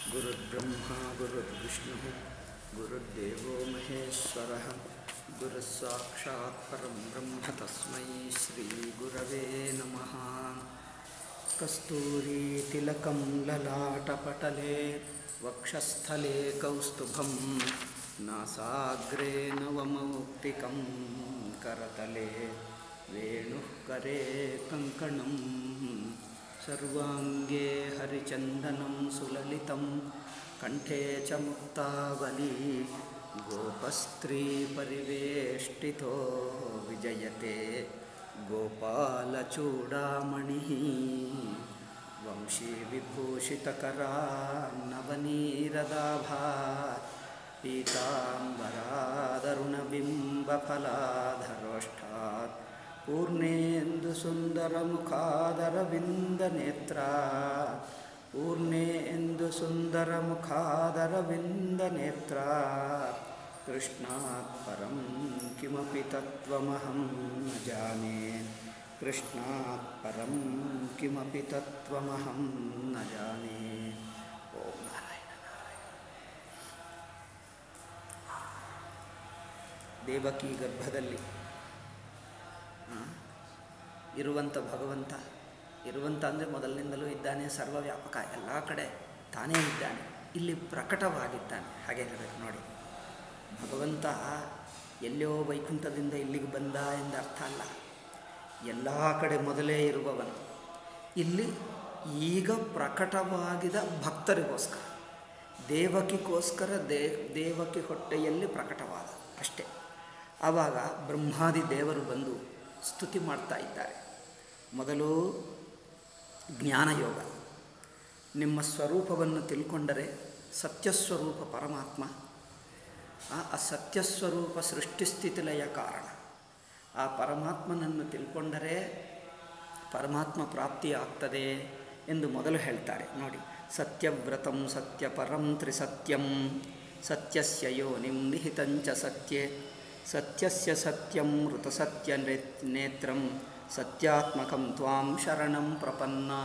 गुरुर्ब्रह्मा गुरुर्विष्णुः गुरुर्देवो महेश्वरः गुरुस्साक्षात् परं ब्रह्म तस्मै श्रीगुरवे नमः कस्तूरीतिलकं ललाटपटले वक्षस्थले कौस्तुभं नासाग्रे नवमौक्तिकं करतले वेणुः करे कङ्कणम् सर्वाङ्गे हरिचन्दनं सुललितं कण्ठे च मुक्तावली गोपस्त्रीपरिवेष्टितो विजयते गोपालचूडामणिः वंशीविभूषितकरान्नवनीरदाभात् पीताम्बरादरुणबिम्बफलाधरोष्ठात् पूर्णेन्दुसुन्दरमुखादरविन्दनेत्रा पूर्णेन्दुसुन्दरमुखादरविन्दनेत्रा कृष्णात् परं किमपि तत्त्वमहं न जाने कृष्णात् परं किमपि तत्त्वमहं न जाने ॐ नारायण ದೇವಕಿ ಗರ್ಭದಲ್ಲಿ ಆ, ಇರುವಂಥ ಭಗವಂತ ಇರುವಂಥ ಅಂದರೆ ಮೊದಲಿನಿಂದಲೂ ಇದ್ದಾನೆ ಸರ್ವವ್ಯಾಪಕ ಎಲ್ಲ ಕಡೆ ತಾನೇ ಇದ್ದಾನೆ ಇಲ್ಲಿ ಪ್ರಕಟವಾಗಿದ್ದಾನೆ ಹಾಗೆ ಹೇಳಬೇಕು ನೋಡಿ ಭಗವಂತ ಎಲ್ಲೋ ವೈಕುಂಠದಿಂದ ಇಲ್ಲಿಗೆ ಬಂದ ಎಂದ ಅರ್ಥ ಅಲ್ಲ ಎಲ್ಲ ಕಡೆ ಮೊದಲೇ ಇರುವವನು ಇಲ್ಲಿ ಈಗ ಪ್ರಕಟವಾಗಿದ ಭಕ್ತರಿಗೋಸ್ಕರ ದೇವಕಿಗೋಸ್ಕರ ದೇ ದೇವಕಿ ಹೊಟ್ಟೆಯಲ್ಲಿ ಪ್ರಕಟವಾದ ಅಷ್ಟೇ ಆವಾಗ ಬ್ರಹ್ಮಾದಿ ದೇವರು ಬಂದು ಸ್ತುತಿ ಮಾಡ್ತಾ ಇದ್ದಾರೆ ಮೊದಲು ಜ್ಞಾನಯೋಗ ನಿಮ್ಮ ಸ್ವರೂಪವನ್ನು ತಿಳ್ಕೊಂಡರೆ ಸತ್ಯಸ್ವರೂಪ ಪರಮಾತ್ಮ ಆ ಆ ಸತ್ಯಸ್ವರೂಪ ಸೃಷ್ಟಿಸ್ಥಿತಿಲಯ ಕಾರಣ ಆ ಪರಮಾತ್ಮನನ್ನು ತಿಳ್ಕೊಂಡರೆ ಪರಮಾತ್ಮ ಪ್ರಾಪ್ತಿ ಆಗ್ತದೆ ಎಂದು ಮೊದಲು ಹೇಳ್ತಾರೆ ನೋಡಿ ಸತ್ಯವ್ರತಂ ಸತ್ಯಪರಂ ತ್ರಿಸತ್ಯಂ ಸತ್ಯಸ್ಯ ಯೋನಿಂ ನಿಹಿತಂಚ ಸತ್ಯೆ ಸತ್ಯಸ್ಯ ಸತ್ಯಂ ಋತಸತ್ಯ ನೇತ್ರಂ ಸತ್ಯಾತ್ಮಕಂ ತ್ವಾಂ ಶರಣಂ ಪ್ರಪನ್ನಾ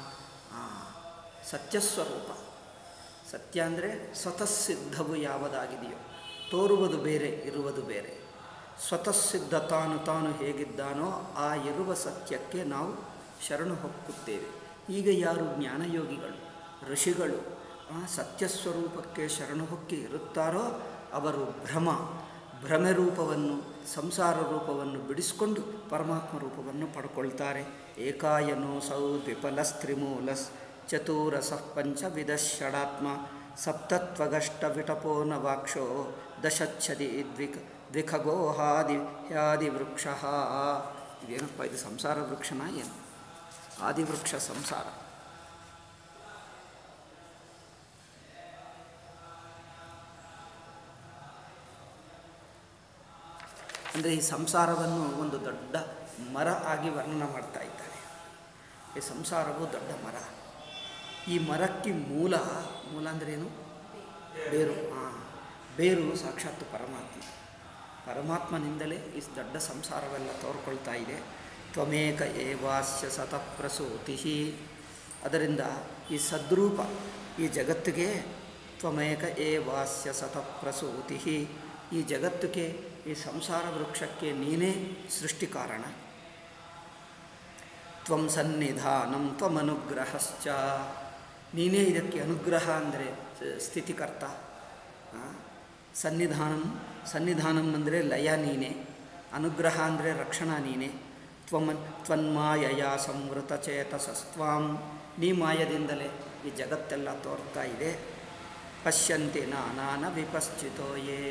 ಸತ್ಯಸ್ವರೂಪ ಸತ್ಯ ಅಂದರೆ ಸ್ವತಃ ಸಿದ್ಧವು ಯಾವುದಾಗಿದೆಯೋ ತೋರುವುದು ಬೇರೆ ಇರುವುದು ಬೇರೆ ಸ್ವತಃ ಸಿದ್ಧ ತಾನು ತಾನು ಹೇಗಿದ್ದಾನೋ ಆ ಇರುವ ಸತ್ಯಕ್ಕೆ ನಾವು ಶರಣು ಹೊಕ್ಕುತ್ತೇವೆ ಈಗ ಯಾರು ಜ್ಞಾನಯೋಗಿಗಳು ಋಷಿಗಳು ಆ ಸತ್ಯಸ್ವರೂಪಕ್ಕೆ ಶರಣು ಹೊಕ್ಕಿ ಇರುತ್ತಾರೋ ಅವರು ಭ್ರಮ ಭ್ರಮೆ ರೂಪವನ್ನು ಸಂಸಾರ ರೂಪವನ್ನು ಬಿಡಿಸಿಕೊಂಡು ಪರಮಾತ್ಮ ರೂಪವನ್ನು ಪಡ್ಕೊಳ್ತಾರೆ ಏಕಾಯನೋ ಸೌ ದ್ವಿಪಲಸ್ತ್ರಿಮೂಲಸ್ ಚತುರಸಃ ಪಂಚವಿಧ ಷಡಾತ್ಮ ಸಪ್ತತ್ವಗಷ್ಟ ವಿಟಪೋ ನ ವಾಕ್ಷೋ ದಶಚ್ಛದಿ ದ್ವಿಕ ದ್ವಿಖಗೋಹಾದಿ ಹ್ಯಾದಿವೃಕ್ಷ ಇದೇನಪ್ಪ ಇದು ಸಂಸಾರ ವೃಕ್ಷನ ಏನು ಆದಿವೃಕ್ಷ ಸಂಸಾರ ಅಂದರೆ ಈ ಸಂಸಾರವನ್ನು ಒಂದು ದೊಡ್ಡ ಮರ ಆಗಿ ವರ್ಣನ ಮಾಡ್ತಾ ಇದ್ದಾರೆ ಈ ಸಂಸಾರವು ದೊಡ್ಡ ಮರ ಈ ಮರಕ್ಕೆ ಮೂಲ ಮೂಲ ಅಂದ್ರೇನು ಬೇರು ಹಾಂ ಬೇರು ಸಾಕ್ಷಾತ್ ಪರಮಾತ್ಮ ಪರಮಾತ್ಮನಿಂದಲೇ ಈ ದೊಡ್ಡ ಸಂಸಾರವೆಲ್ಲ ತೋರ್ಕೊಳ್ತಾ ಇದೆ ತ್ವಮೇಕ ಏವಾಸ್ಯ ಸತಃಪ್ರಸೂತಿ ಅದರಿಂದ ಈ ಸದ್ರೂಪ ಈ ಜಗತ್ತಿಗೆ ತ್ವಮೇಕ ಏವಾಸ್ಯ ಸತಃಪ್ರಸೂತಿ ಈ ಜಗತ್ತಿಗೆ ಈ ಸಂಸಾರ ವೃಕ್ಷಕ್ಕೆ ನೀನೇ ಸೃಷ್ಟಿ ಕಾರಣ ತ್ವಂ ಸನ್ನಿಧಾನಂ ತ್ವಮನುಗ್ರಹಶ್ಚ ನೀನೇ ಇದಕ್ಕೆ ಅನುಗ್ರಹ ಅಂದರೆ ಸ್ಥಿತಿಕರ್ತ ಆ, ಸನ್ನಿಧಾನಂ ಸನ್ನಿಧಾನಂ ಅಂದರೆ ಲಯ ನೀನೇ ಅನುಗ್ರಹ ಅಂದರೆ ರಕ್ಷಣಾ ನೀನೇ ತ್ವಮ ತ್ವನ್ಮಾಯಯ ಸಂವೃತ ಚೇತಸಸ್ತ್ವಾಂ ನೀ ಮಾಯದಿಂದಲೇ ಈ ಜಗತ್ತೆಲ್ಲ ತೋರ್ತಾ ಇದೆ ಪಶ್ಯಂತಿ ನಾನಾನ ವಿಪಶ್ಚಿತೋ ಯೇ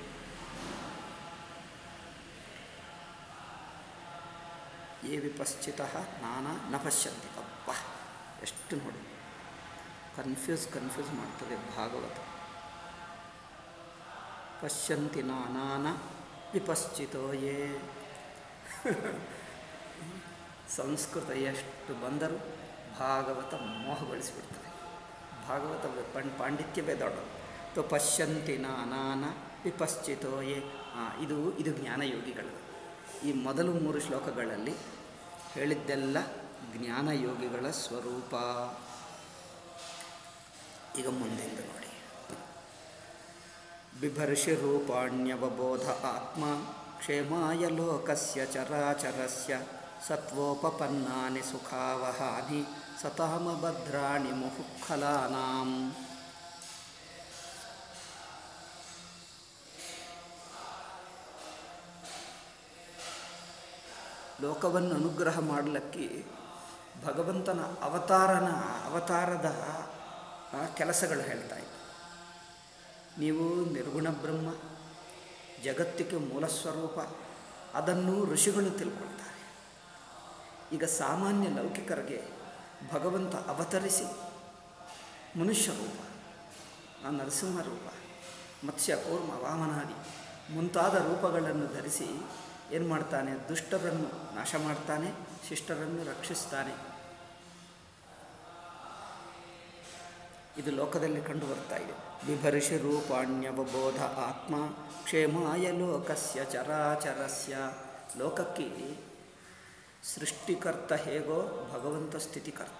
ಯೇ ವಿಪಶ್ಚಿತ ನಾನಾ ನ ಪಶ್ಯಂತಿ ಅಪ್ಪ ಎಷ್ಟು ನೋಡಿ ಕನ್ಫ್ಯೂಸ್ ಕನ್ಫ್ಯೂಸ್ ಮಾಡ್ತದೆ ಭಾಗವತ ಪಶ್ಯಂತಿ ನಾನಾನ ವಿಪಶ್ಚಿತೋ ಯೇ ಸಂಸ್ಕೃತ ಎಷ್ಟು ಬಂದರೂ ಭಾಗವತ ಮೋಹಗೊಳಿಸಿಬಿಡ್ತದೆ ಭಾಗವತ ಪಂಡ್ ಪಾಂಡಿತ್ಯವೇ ದೊಡ್ಡದು ತೊ ಪಶ್ಯಂತಿ ನಾನಾನ ವಿಪಶ್ಚಿತೋ ಯೇ ಹಾಂ ಇದು ಇದು ಜ್ಞಾನಯೋಗಿಗಳು ಈ ಮೊದಲು ಮೂರು ಶ್ಲೋಕಗಳಲ್ಲಿ ಹೇಳಿದ್ದೆಲ್ಲ ಜ್ಞಾನಯೋಗಿಗಳ ಸ್ವರೂಪ ಈಗ ಮುಂದಿಂದ ನೋಡಿ ಬಿಭರ್ಷಿ ರೂಪಾಣ್ಯವಬೋಧ ಆತ್ಮ ಕ್ಷೇಮಾಯ ಲೋಕಸ್ಯ ಚರಾಚರಸ್ಯ ಸತ್ವೋಪಪನ್ನಾನಿ ಸುಖಾವಹಾನಿ ಸತಾಮಭದ್ರಾಣಿ ಮುಹುಃಖಲಾನಾಂ ಲೋಕವನ್ನು ಅನುಗ್ರಹ ಮಾಡಲಿಕ್ಕೆ ಭಗವಂತನ ಅವತಾರನ ಅವತಾರದ ಆ, ಕೆಲಸಗಳು ಹೇಳ್ತಾ ಇದ್ದ ನೀವು ನಿರ್ಗುಣ ಬ್ರಹ್ಮ ಜಗತ್ತಿಗೆ ಮೂಲ ಸ್ವರೂಪ ಅದನ್ನು ಋಷಿಗಳು ತಿಳ್ಕೊಳ್ತಾರೆ ಈಗ ಸಾಮಾನ್ಯ ಲೌಕಿಕರಿಗೆ ಭಗವಂತ ಅವತರಿಸಿ ಮನುಷ್ಯ ರೂಪ ಆ ನರಸಿಂಹ ರೂಪ ಮತ್ಸ್ಯ ಕೂರ್ಮ ವಾಮನಾದಿ ಮುಂತಾದ ರೂಪಗಳನ್ನು ಧರಿಸಿ ಏನು ಮಾಡ್ತಾನೆ ದುಷ್ಟರನ್ನು ನಾಶ ಮಾಡ್ತಾನೆ ಶಿಷ್ಟರನ್ನು ರಕ್ಷಿಸ್ತಾನೆ ಇದು ಲೋಕದಲ್ಲಿ ಕಂಡು ಬರ್ತಾ ಇದೆ ಬಿಭರ್ಷಿ ರೂಪಾಣ್ಯವಬೋಧ ಆತ್ಮ ಕ್ಷೇಮಾಯ ಲೋಕಸ್ಯ ಚರಾಚರಸ್ಯ ಲೋಕಕ್ಕೆ ಸೃಷ್ಟಿಕರ್ತ ಹೇಗೋ ಭಗವಂತ ಸ್ಥಿತಿಕರ್ತ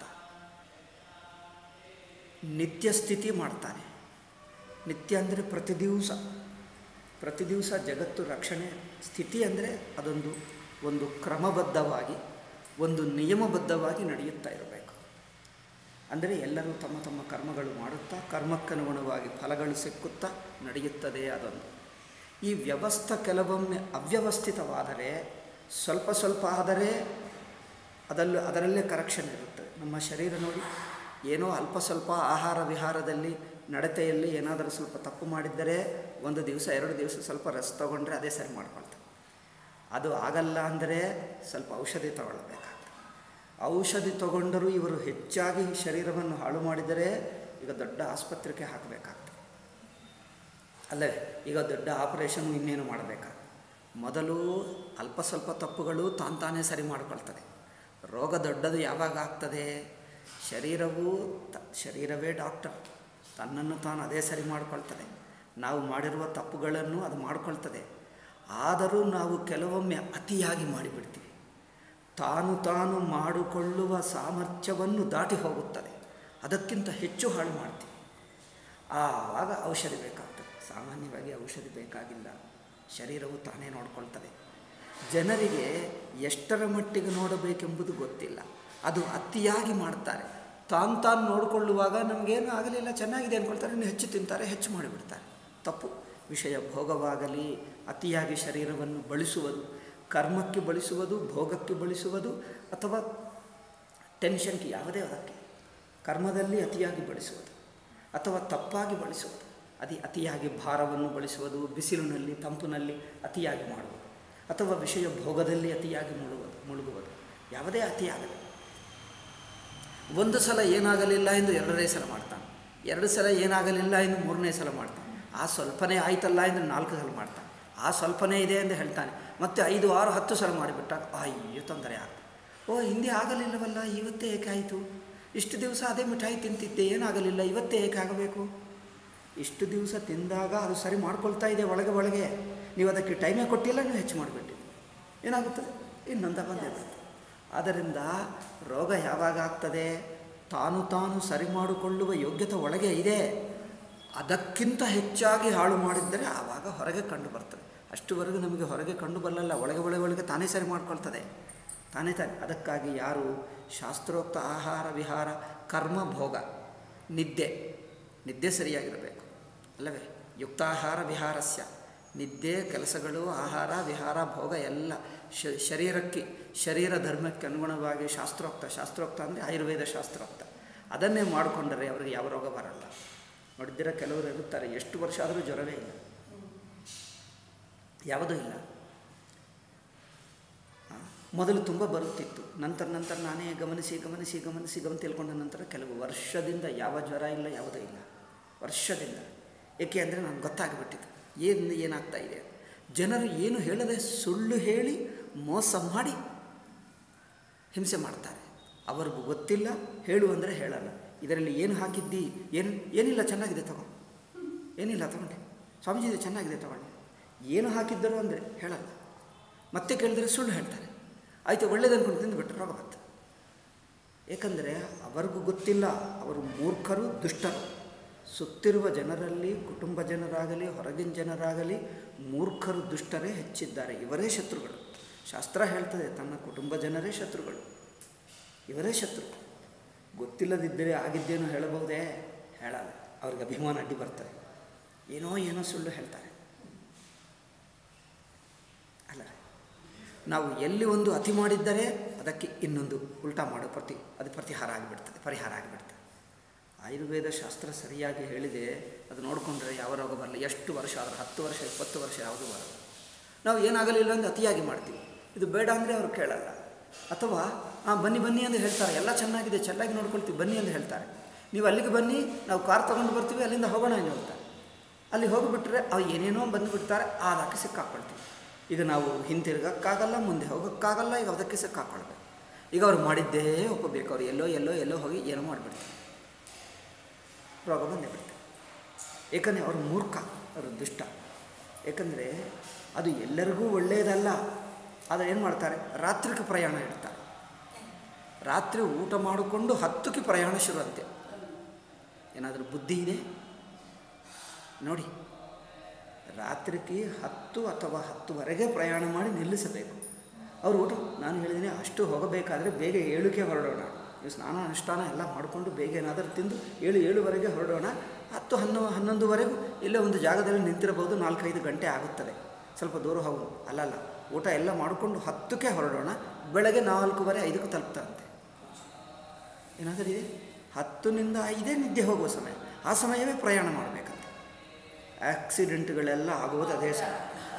ನಿತ್ಯ ಸ್ಥಿತಿ ಮಾಡ್ತಾನೆ ನಿತ್ಯ ಅಂದರೆ ಪ್ರತಿ ದಿವಸ ಪ್ರತಿ ದಿವಸ ಜಗತ್ತು ರಕ್ಷಣೆ ಸ್ಥಿತಿ ಅಂದರೆ ಅದೊಂದು ಒಂದು ಕ್ರಮಬದ್ಧವಾಗಿ ಒಂದು ನಿಯಮಬದ್ಧವಾಗಿ ನಡೆಯುತ್ತಾ ಇರಬೇಕು ಅಂದರೆ ಎಲ್ಲರೂ ತಮ್ಮ ತಮ್ಮ ಕರ್ಮಗಳು ಮಾಡುತ್ತಾ ಕರ್ಮಕ್ಕನುಗುಣವಾಗಿ ಫಲಗಳು ಸಿಕ್ಕುತ್ತಾ ನಡೆಯುತ್ತದೆ ಅದೊಂದು ಈ ವ್ಯವಸ್ಥೆ ಕೆಲವೊಮ್ಮೆ ಅವ್ಯವಸ್ಥಿತವಾದರೆ ಸ್ವಲ್ಪ ಸ್ವಲ್ಪ ಆದರೆ ಅದಲ್ಲೂ ಅದರಲ್ಲೇ ಕರೆಕ್ಷನ್ ಇರುತ್ತದೆ ನಮ್ಮ ಶರೀರ ನೋಡಿ ಏನೋ ಅಲ್ಪ ಸ್ವಲ್ಪ ಆಹಾರ ವಿಹಾರದಲ್ಲಿ ನಡತೆಯಲ್ಲಿ ಏನಾದರೂ ಸ್ವಲ್ಪ ತಪ್ಪು ಮಾಡಿದ್ದರೆ ಒಂದು ದಿವಸ ಎರಡು ದಿವಸ ಸ್ವಲ್ಪ ರಸ ತಗೊಂಡ್ರೆ ಅದೇ ಸರಿ ಮಾಡ್ಕೊಳ್ತದೆ ಅದು ಆಗಲ್ಲ ಅಂದರೆ ಸ್ವಲ್ಪ ಔಷಧಿ ತಗೊಳ್ಬೇಕಾಗ್ತದೆ ಔಷಧಿ ತಗೊಂಡರೂ ಇವರು ಹೆಚ್ಚಾಗಿ ಶರೀರವನ್ನು ಹಾಳು ಮಾಡಿದರೆ ಈಗ ದೊಡ್ಡ ಆಸ್ಪತ್ರೆಗೆ ಹಾಕಬೇಕಾಗ್ತದೆ ಅಲ್ಲೇ ಈಗ ದೊಡ್ಡ ಆಪರೇಷನ್ ಇನ್ನೇನು ಮಾಡಬೇಕಾಗ್ತದೆ ಮೊದಲು ಅಲ್ಪ ಸ್ವಲ್ಪ ತಪ್ಪುಗಳು ತಾನು ತಾನೇ ಸರಿ ಮಾಡಿಕೊಳ್ತದೆ ರೋಗ ದೊಡ್ಡದು ಯಾವಾಗ ಆಗ್ತದೆ ಶರೀರವು ತ ಶರೀರವೇ ಡಾಕ್ಟರ್ ತನ್ನನ್ನು ತಾನು ಅದೇ ಸರಿ ಮಾಡಿಕೊಳ್ತದೆ ನಾವು ಮಾಡಿರುವ ತಪ್ಪುಗಳನ್ನು ಅದು ಮಾಡಿಕೊಳ್ತದೆ ಆದರೂ ನಾವು ಕೆಲವೊಮ್ಮೆ ಅತಿಯಾಗಿ ಮಾಡಿಬಿಡ್ತೀವಿ ತಾನು ತಾನು ಮಾಡಿಕೊಳ್ಳುವ ಸಾಮರ್ಥ್ಯವನ್ನು ದಾಟಿ ಹೋಗುತ್ತದೆ ಅದಕ್ಕಿಂತ ಹೆಚ್ಚು ಹಾಳು ಮಾಡ್ತೀವಿ ಆವಾಗ ಔಷಧಿ ಬೇಕಾಗ್ತದೆ ಸಾಮಾನ್ಯವಾಗಿ ಔಷಧಿ ಬೇಕಾಗಿಲ್ಲ ಶರೀರವು ತಾನೇ ನೋಡ್ಕೊಳ್ತದೆ ಜನರಿಗೆ ಎಷ್ಟರ ಮಟ್ಟಿಗೆ ನೋಡಬೇಕೆಂಬುದು ಗೊತ್ತಿಲ್ಲ ಅದು ಅತಿಯಾಗಿ ಮಾಡ್ತಾರೆ ತಾನು ತಾನು ನೋಡಿಕೊಳ್ಳುವಾಗ ನಮಗೇನು ಆಗಲಿಲ್ಲ ಚೆನ್ನಾಗಿದೆ ಅಂದ್ಕೊಳ್ತಾರೆ ಇನ್ನು ಹೆಚ್ಚು ತಿಂತಾರೆ ಹೆಚ್ಚು ಮಾಡಿಬಿಡ್ತಾರೆ ತಪ್ಪು ವಿಷಯ ಭೋಗವಾಗಲಿ ಅತಿಯಾಗಿ ಶರೀರವನ್ನು ಬಳಸುವುದು ಕರ್ಮಕ್ಕೆ ಬಳಸುವುದು ಭೋಗಕ್ಕೆ ಬಳಸುವುದು ಅಥವಾ ಟೆನ್ಷನ್ಗೆ ಯಾವುದೇ ಅದಕ್ಕೆ ಕರ್ಮದಲ್ಲಿ ಅತಿಯಾಗಿ ಬಳಸುವುದು ಅಥವಾ ತಪ್ಪಾಗಿ ಬಳಸುವುದು ಅತಿ ಅತಿಯಾಗಿ ಭಾರವನ್ನು ಬಳಸುವುದು ಬಿಸಿಲಿನಲ್ಲಿ ತಂಪಿನಲ್ಲಿ ಅತಿಯಾಗಿ ಮಾಡುವುದು ಅಥವಾ ವಿಷಯ ಭೋಗದಲ್ಲಿ ಅತಿಯಾಗಿ ಮುಳುಗುವುದು ಮುಳುಗುವುದು ಯಾವುದೇ ಅತಿಯಾಗಲಿ ಒಂದು ಸಲ ಏನಾಗಲಿಲ್ಲ ಎಂದು ಎರಡನೇ ಸಲ ಮಾಡ್ತಾನೆ ಎರಡು ಸಲ ಏನಾಗಲಿಲ್ಲ ಎಂದು ಮೂರನೇ ಸಲ ಮಾಡ್ತಾನೆ ಆ ಸ್ವಲ್ಪನೇ ಆಯ್ತಲ್ಲ ಎಂದು ನಾಲ್ಕು ಸಲ ಮಾಡ್ತಾನೆ ಆ ಸ್ವಲ್ಪನೇ ಇದೆ ಎಂದು ಹೇಳ್ತಾನೆ ಮತ್ತು ಐದು ಆರು ಹತ್ತು ಸಲ ಮಾಡಿಬಿಟ್ಟಾಗ ಅಯ್ಯೋ ತೊಂದರೆ ಆಗ್ತದೆ ಓ ಹಿಂದೆ ಆಗಲಿಲ್ಲವಲ್ಲ ಇವತ್ತೇ ಏಕೆ ಆಯಿತು ಇಷ್ಟು ದಿವಸ ಅದೇ ಮಿಠಾಯಿ ತಿಂತಿದ್ದೆ ಏನಾಗಲಿಲ್ಲ ಇವತ್ತೇ ಏಕೆ ಆಗಬೇಕು ಇಷ್ಟು ದಿವಸ ತಿಂದಾಗ ಅದು ಸರಿ ಮಾಡ್ಕೊಳ್ತಾ ಇದೆ ಒಳಗೆ ಒಳಗೆ ನೀವು ಅದಕ್ಕೆ ಟೈಮೇ ಕೊಟ್ಟಿಲ್ಲ ನೀವು ಹೆಚ್ಚು ಮಾಡಿಬಿಟ್ಟು ಏನಾಗುತ್ತದೆ ಇನ್ನೊಂದ ಬಂದೇ ಬರ್ತದೆ ಆದ್ದರಿಂದ ರೋಗ ಯಾವಾಗ ಆಗ್ತದೆ ತಾನು ತಾನು ಸರಿ ಮಾಡಿಕೊಳ್ಳುವ ಯೋಗ್ಯತೆ ಒಳಗೆ ಇದೆ ಅದಕ್ಕಿಂತ ಹೆಚ್ಚಾಗಿ ಹಾಳು ಮಾಡಿದ್ದರೆ ಆವಾಗ ಹೊರಗೆ ಕಂಡು ಬರ್ತದೆ ಅಷ್ಟುವರೆಗೂ ನಮಗೆ ಹೊರಗೆ ಕಂಡು ಬರಲ್ಲ ಒಳಗೆ ಒಳಗೆ ಒಳಗೆ ತಾನೇ ಸರಿ ಮಾಡ್ಕೊಳ್ತದೆ ತಾನೇ ತಾನೇ ಅದಕ್ಕಾಗಿ ಯಾರು ಶಾಸ್ತ್ರೋಕ್ತ ಆಹಾರ ವಿಹಾರ ಕರ್ಮ ಭೋಗ ನಿದ್ದೆ ನಿದ್ದೆ ಸರಿಯಾಗಿರಬೇಕು ಅಲ್ಲವೇ ಯುಕ್ತಾಹಾರ ವಿಹಾರಸ್ಯ ನಿದ್ದೆ ಕೆಲಸಗಳು ಆಹಾರ ವಿಹಾರ ಭೋಗ ಎಲ್ಲ ಶ ಶರೀರಕ್ಕೆ ಶರೀರ ಧರ್ಮಕ್ಕೆ ಅನುಗುಣವಾಗಿ ಶಾಸ್ತ್ರೋಕ್ತ ಶಾಸ್ತ್ರೋಕ್ತ ಅಂದರೆ ಆಯುರ್ವೇದ ಶಾಸ್ತ್ರೋಕ್ತ ಅದನ್ನೇ ಮಾಡಿಕೊಂಡರೆ ಅವರಿಗೆ ಯಾವ ರೋಗ ಬರಲ್ಲ ನೋಡಿದ್ದೀರ ಕೆಲವರು ಇರುತ್ತಾರೆ ಎಷ್ಟು ವರ್ಷ ಆದರೂ ಜ್ವರವೇ ಇಲ್ಲ ಯಾವುದೂ ಇಲ್ಲ ಆ, ಮೊದಲು ತುಂಬ ಬರುತ್ತಿತ್ತು ನಂತರ ನಂತರ ನಾನೇ ಗಮನಿಸಿ ಗಮನಿಸಿ ಗಮನಿಸಿ ಗಮನ ತಿಳ್ಕೊಂಡ ನಂತರ ಕೆಲವು ವರ್ಷದಿಂದ ಯಾವ ಜ್ವರ ಇಲ್ಲ ಯಾವುದೂ ಇಲ್ಲ ವರ್ಷದಿಂದ ಏಕೆ ಅಂದರೆ ನನಗೆ ಗೊತ್ತಾಗ್ಬಿಟ್ಟಿತ್ತು ಏನು ಏನಾಗ್ತಾ ಇದೆ ಜನರು ಏನು ಹೇಳದೆ ಸುಳ್ಳು ಹೇಳಿ ಮೋಸ ಮಾಡಿ ಹಿಂಸೆ ಮಾಡ್ತಾರೆ ಅವ್ರಿಗೂ ಗೊತ್ತಿಲ್ಲ ಹೇಳು ಅಂದರೆ ಹೇಳಲ್ಲ ಇದರಲ್ಲಿ ಏನು ಹಾಕಿದ್ದಿ ಏನು ಏನಿಲ್ಲ ಚೆನ್ನಾಗಿದೆ ತಗೋ ಏನಿಲ್ಲ ತಗೊಂಡೆ ಸ್ವಾಮೀಜಿ ಇದು ಚೆನ್ನಾಗಿದೆ ತಗೊಳ್ಳಿ ಏನು ಹಾಕಿದ್ದರು ಅಂದರೆ ಹೇಳಲ್ಲ ಮತ್ತೆ ಕೇಳಿದರೆ ಸುಳ್ಳು ಹೇಳ್ತಾರೆ ಆಯಿತು ಒಳ್ಳೇದು ಅಂದ್ಕೊಂಡು ತಿಂದುಬಿಟ್ರೆ ರೋಗ ಬರ್ತದೆ ಏಕೆಂದರೆ ಅವರಿಗೂ ಗೊತ್ತಿಲ್ಲ ಅವರು ಮೂರ್ಖರು ದುಷ್ಟರು ಸುತ್ತಿರುವ ಜನರಲ್ಲಿ ಕುಟುಂಬ ಜನರಾಗಲಿ ಹೊರಗಿನ ಜನರಾಗಲಿ ಮೂರ್ಖರು ದುಷ್ಟರೇ ಹೆಚ್ಚಿದ್ದಾರೆ ಇವರೇ ಶತ್ರುಗಳು ಶಾಸ್ತ್ರ ಹೇಳ್ತದೆ ತನ್ನ ಕುಟುಂಬ ಜನರೇ ಶತ್ರುಗಳು ಇವರೇ ಶತ್ರು ಗೊತ್ತಿಲ್ಲದಿದ್ದರೆ ಆಗಿದ್ದೇನೋ ಹೇಳಬಹುದೇ ಹೇಳಲ್ಲ ಅವ್ರಿಗೆ ಅಭಿಮಾನ ಅಡ್ಡಿ ಬರ್ತದೆ ಏನೋ ಏನೋ ಸುಳ್ಳು ಹೇಳ್ತಾರೆ ಅಲ್ಲ ನಾವು ಎಲ್ಲಿ ಒಂದು ಅತಿ ಮಾಡಿದ್ದರೆ ಅದಕ್ಕೆ ಇನ್ನೊಂದು ಉಲ್ಟಾ ಮಾಡೋ ಪ್ರತಿ ಅದು ಪ್ರತಿಹಾರ ಆಗಿಬಿಡ್ತದೆ ಪರಿಹಾರ ಆಗಿಬಿಡ್ತದೆ ಆಯುರ್ವೇದ ಶಾಸ್ತ್ರ ಸರಿಯಾಗಿ ಹೇಳಿದೆ ಅದು ನೋಡಿಕೊಂಡ್ರೆ ಯಾವ ರೋಗ ಬರಲ್ಲ ಎಷ್ಟು ವರ್ಷ ಆದರೂ ಹತ್ತು ವರ್ಷ ಇಪ್ಪತ್ತು ವರ್ಷ ಯಾವುದು ಬರಲ್ಲ ನಾವು ಏನಾಗಲಿಲ್ಲ ಅಂದರೆ ಅತಿಯಾಗಿ ಮಾಡ್ತೀವಿ ಇದು ಬೇಡ ಅಂದರೆ ಅವರು ಕೇಳಲ್ಲ ಅಥವಾ ಹಾಂ ಬನ್ನಿ ಬನ್ನಿ ಅಂತ ಹೇಳ್ತಾರೆ ಎಲ್ಲ ಚೆನ್ನಾಗಿದೆ ಚೆನ್ನಾಗಿ ನೋಡ್ಕೊಳ್ತೀವಿ ಬನ್ನಿ ಅಂತ ಹೇಳ್ತಾರೆ ನೀವು ಅಲ್ಲಿಗೆ ಬನ್ನಿ ನಾವು ಕಾರ್ ತೊಗೊಂಡು ಬರ್ತೀವಿ ಅಲ್ಲಿಂದ ಹೋಗೋಣ ಅಂತ ಹೇಳ್ತಾರೆ ಅಲ್ಲಿ ಹೋಗಿಬಿಟ್ರೆ ಅವು ಏನೇನೋ ಬಂದುಬಿಡ್ತಾರೆ ಅದಕ್ಕೆ ಸಿಕ್ಕಾಕೊಳ್ತೀವಿ ಈಗ ನಾವು ಹಿಂತಿರುಗಕ್ಕಾಗಲ್ಲ ಮುಂದೆ ಹೋಗೋಕ್ಕಾಗಲ್ಲ ಈಗ ಅದಕ್ಕೆ ಸಿಕ್ಕಾಕೊಳ್ಬೇಕು ಈಗ ಅವ್ರು ಮಾಡಿದ್ದೇ ಒಪ್ಪಬೇಕು ಅವ್ರು ಎಲ್ಲೋ ಎಲ್ಲೋ ಎಲ್ಲೋ ಹೋಗಿ ಏನೋ ಮಾಡಿಬಿಡ್ತಾರೆ ರೋಗ ಬಂದೇ ಬಿಡ್ತಾರೆ ಏಕೆಂದರೆ ಅವರು ಮೂರ್ಖ ಅವರು ದುಷ್ಟ ಏಕೆಂದರೆ ಅದು ಎಲ್ಲರಿಗೂ ಒಳ್ಳೆಯದಲ್ಲ ಆದರೆ ಏನು ಮಾಡ್ತಾರೆ ರಾತ್ರಿಗೆ ಪ್ರಯಾಣ ಇಡ್ತಾರೆ ರಾತ್ರಿ ಊಟ ಮಾಡಿಕೊಂಡು ಹತ್ತಕ್ಕೆ ಪ್ರಯಾಣ ಶುರುವಂತೆ ಏನಾದರೂ ಬುದ್ಧಿ ಇದೆ ನೋಡಿ ರಾತ್ರಿಗೆ ಹತ್ತು ಅಥವಾ ಹತ್ತುವರೆಗೆ ಪ್ರಯಾಣ ಮಾಡಿ ನಿಲ್ಲಿಸಬೇಕು ಅವರು ಊಟ ನಾನು ಹೇಳಿದ್ದೀನಿ ಅಷ್ಟು ಹೋಗಬೇಕಾದ್ರೆ ಬೇಗ ಏಳುಕ್ಕೆ ಹೊರಡೋಣ ನೀವು ಸ್ನಾನ ಅನುಷ್ಠಾನ ಎಲ್ಲ ಮಾಡಿಕೊಂಡು ಬೇಗ ಏನಾದರೂ ತಿಂದು ಏಳು ಏಳುವರೆಗೆ ಹೊರಡೋಣ ಹತ್ತು ಹನ್ನೊ ಹನ್ನೊಂದುವರೆಗೂ ಇಲ್ಲೇ ಒಂದು ಜಾಗದಲ್ಲಿ ನಿಂತಿರಬಹುದು ನಾಲ್ಕೈದು ಗಂಟೆ ಆಗುತ್ತದೆ ಸ್ವಲ್ಪ ದೂರ ಹೋಗೋದು ಅಲ್ಲಲ್ಲ ಊಟ ಎಲ್ಲ ಮಾಡಿಕೊಂಡು ಹತ್ತಕ್ಕೆ ಹೊರಡೋಣ ಬೆಳಗ್ಗೆ ನಾಲ್ಕೂವರೆ ಐದಕ್ಕೆ ತಲುಪ್ತಾರಂತೆ ಏನಾದರೂ ಇದೆ ಹತ್ತನಿಂದ ಐದೇ ನಿದ್ದೆ ಹೋಗುವ ಸಮಯ ಆ ಸಮಯವೇ ಪ್ರಯಾಣ ಮಾಡಬೇಕಂತೆ ಆಕ್ಸಿಡೆಂಟ್ಗಳೆಲ್ಲ ಆಗುವುದು ಅದೇ ಸಮಯ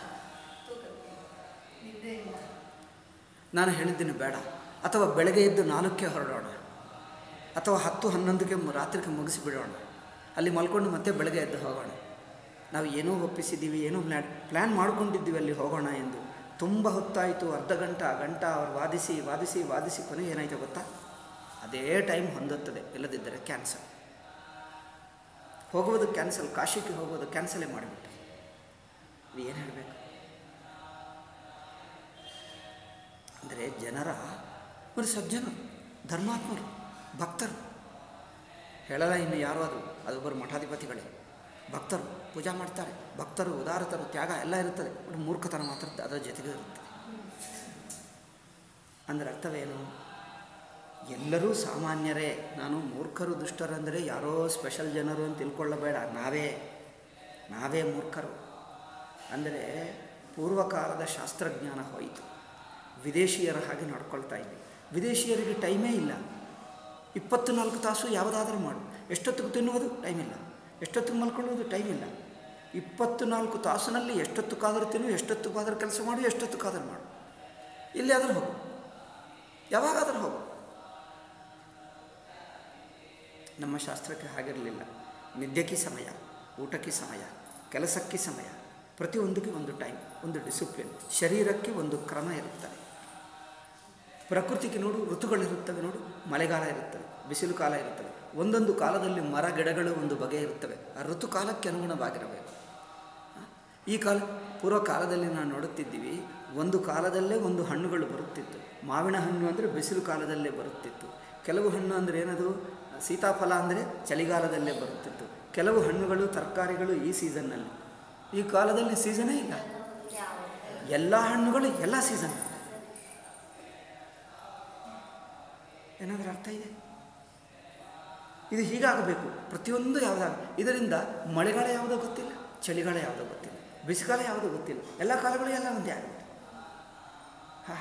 ನಾನು ಹೇಳಿದ್ದೀನಿ ಬೇಡ ಅಥವಾ ಬೆಳಗ್ಗೆ ಎದ್ದು ನಾಲ್ಕಕ್ಕೆ ಹೊರಡೋಣ ಅಥವಾ ಹತ್ತು ಹನ್ನೊಂದಕ್ಕೆ ಮ- ರಾತ್ರಿಗೆ ಮುಗಿಸಿಬಿಡೋಣ ಅಲ್ಲಿ ಮಲ್ಕೊಂಡು ಮತ್ತೆ ಬೆಳಗ್ಗೆ ಎದ್ದು ಹೋಗೋಣ ನಾವು ಏನೋ ಒಪ್ಪಿಸಿದ್ದೀವಿ ಏನೋ ಪ್ಲ್ಯಾನ್ ಪ್ಲ್ಯಾನ್ ಮಾಡ್ಕೊಂಡಿದ್ದೀವಿ ಅಲ್ಲಿ ಹೋಗೋಣ ಎಂದು ತುಂಬ ಹೊತ್ತಾಯಿತು ಅರ್ಧ ಗಂಟ ಗಂಟ ಅವ್ರು ವಾದಿಸಿ ವಾದಿಸಿ ವಾದಿಸಿ ಕೊನೆಗೆ ಏನಾಯ್ತು ಗೊತ್ತಾ ಅದೇ ಟೈಮ್ ಹೊಂದುತ್ತದೆ ಇಲ್ಲದಿದ್ದರೆ ಕ್ಯಾನ್ಸಲ್ ಹೋಗುವುದು ಕ್ಯಾನ್ಸಲ್ ಕಾಶಿಗೆ ಹೋಗೋದು ಕ್ಯಾನ್ಸಲೇ ಮಾಡಿಬಿಟ್ಟು ಇದು ಏನು ಹೇಳಬೇಕು ಅಂದರೆ ಜನರ ಒಂದು ಸಜ್ಜನರು ಧರ್ಮಾತ್ಮರು ಭಕ್ತರು ಹೇಳಲ್ಲ ಇನ್ನು ಯಾರು ಅದು ಅದೊಬ್ಬರು ಮಠಾಧಿಪತಿಗಳೇ ಭಕ್ತರು ಪೂಜಾ ಮಾಡ್ತಾರೆ ಭಕ್ತರು ಉದಾರತರು ತ್ಯಾಗ ಎಲ್ಲ ಇರುತ್ತದೆ ಬಟ್ ಮೂರ್ಖತನ ಮಾತ್ರ ಅದರ ಜೊತೆಗೆ ಇರುತ್ತದೆ ಅಂದರೆ ಅರ್ಥವೇನು ಎಲ್ಲರೂ ಸಾಮಾನ್ಯರೇ ನಾನು ಮೂರ್ಖರು ದುಷ್ಟರಂದರೆ ಯಾರೋ ಸ್ಪೆಷಲ್ ಜನರು ಅಂತ ತಿಳ್ಕೊಳ್ಳಬೇಡ ನಾವೇ ನಾವೇ ಮೂರ್ಖರು ಅಂದರೆ ಪೂರ್ವಕಾಲದ ಶಾಸ್ತ್ರಜ್ಞಾನ ಹೋಯಿತು ವಿದೇಶಿಯರ ಹಾಗೆ ನಡ್ಕೊಳ್ತಾ ಇದ್ವಿ ವಿದೇಶಿಯರಿಗೆ ಟೈಮೇ ಇಲ್ಲ ಇಪ್ಪತ್ತು ನಾಲ್ಕು ತಾಸು ಯಾವುದಾದ್ರೂ ಮಾಡು ಎಷ್ಟೊತ್ತಿಗೆ ತಿನ್ನುವುದು ಟೈಮ್ ಇಲ್ಲ ಎಷ್ಟೊತ್ತಿಗೆ ಮಲ್ಕೊಳ್ಳೋದು ಟೈಮ್ ಇಲ್ಲ ಇಪ್ಪತ್ತು ನಾಲ್ಕು ತಾಸಿನಲ್ಲಿ ಎಷ್ಟೊತ್ತಕ್ಕಾದರೂ ತಿನ್ನು ಎಷ್ಟೊತ್ತಕ್ಕಾದರೂ ಕೆಲಸ ಮಾಡು ಎಷ್ಟೊತ್ತಕ್ಕಾದರೂ ಮಾಡು ಎಲ್ಲಿಯಾದರೂ ಹೋಗು ಯಾವಾಗಾದರೂ ಹೋಗು ನಮ್ಮ ಶಾಸ್ತ್ರಕ್ಕೆ ಹಾಗಿರಲಿಲ್ಲ ನಿದ್ದೆಗೆ ಸಮಯ ಊಟಕ್ಕೆ ಸಮಯ ಕೆಲಸಕ್ಕೆ ಸಮಯ ಪ್ರತಿಯೊಂದಕ್ಕೆ ಒಂದು ಟೈಮ್ ಒಂದು ಡಿಸಿಪ್ಲಿನ್ ಶರೀರಕ್ಕೆ ಒಂದು ಕ್ರಮ ಇರುತ್ತದೆ ಪ್ರಕೃತಿಗೆ ನೋಡು ಋತುಗಳಿರುತ್ತವೆ ನೋಡು ಮಳೆಗಾಲ ಇರುತ್ತವೆ ಬಿಸಿಲು ಕಾಲ ಇರುತ್ತವೆ ಒಂದೊಂದು ಕಾಲದಲ್ಲಿ ಮರ ಗಿಡಗಳು ಒಂದು ಬಗೆ ಇರುತ್ತವೆ ಆ ಋತು ಕಾಲಕ್ಕೆ ಅನುಗುಣವಾಗಿರಬೇಕು ಈ ಕಾಲ ಪೂರ್ವ ಕಾಲದಲ್ಲಿ ನಾವು ನೋಡುತ್ತಿದ್ದೀವಿ ಒಂದು ಕಾಲದಲ್ಲೇ ಒಂದು ಹಣ್ಣುಗಳು ಬರುತ್ತಿತ್ತು ಮಾವಿನ ಹಣ್ಣು ಅಂದರೆ ಬಿಸಿಲು ಕಾಲದಲ್ಲೇ ಬರುತ್ತಿತ್ತು ಕೆಲವು ಹಣ್ಣು ಅಂದರೆ ಏನದು ಸೀತಾಫಲ ಅಂದರೆ ಚಳಿಗಾಲದಲ್ಲೇ ಬರುತ್ತಿತ್ತು ಕೆಲವು ಹಣ್ಣುಗಳು ತರಕಾರಿಗಳು ಈ ಸೀಸನ್ನಲ್ಲಿ ಈ ಕಾಲದಲ್ಲಿ ಸೀಸನೇ ಇಲ್ಲ ಎಲ್ಲ ಹಣ್ಣುಗಳು ಎಲ್ಲ ಸೀಸನ್ ಏನಾದರೂ ಅರ್ಥ ಇದೆ ಇದು ಹೀಗಾಗಬೇಕು ಪ್ರತಿಯೊಂದು ಯಾವುದಾಗ ಇದರಿಂದ ಮಳೆಗಾಲ ಯಾವುದೋ ಗೊತ್ತಿಲ್ಲ ಚಳಿಗಾಲ ಯಾವುದೋ ಗೊತ್ತಿಲ್ಲ ಬಿಸಿಗಾಲ ಯಾವುದೋ ಗೊತ್ತಿಲ್ಲ ಎಲ್ಲ ಕಾಲಗಳು ಎಲ್ಲ ಒಂದೇ ಆಗುತ್ತೆ ಹಾ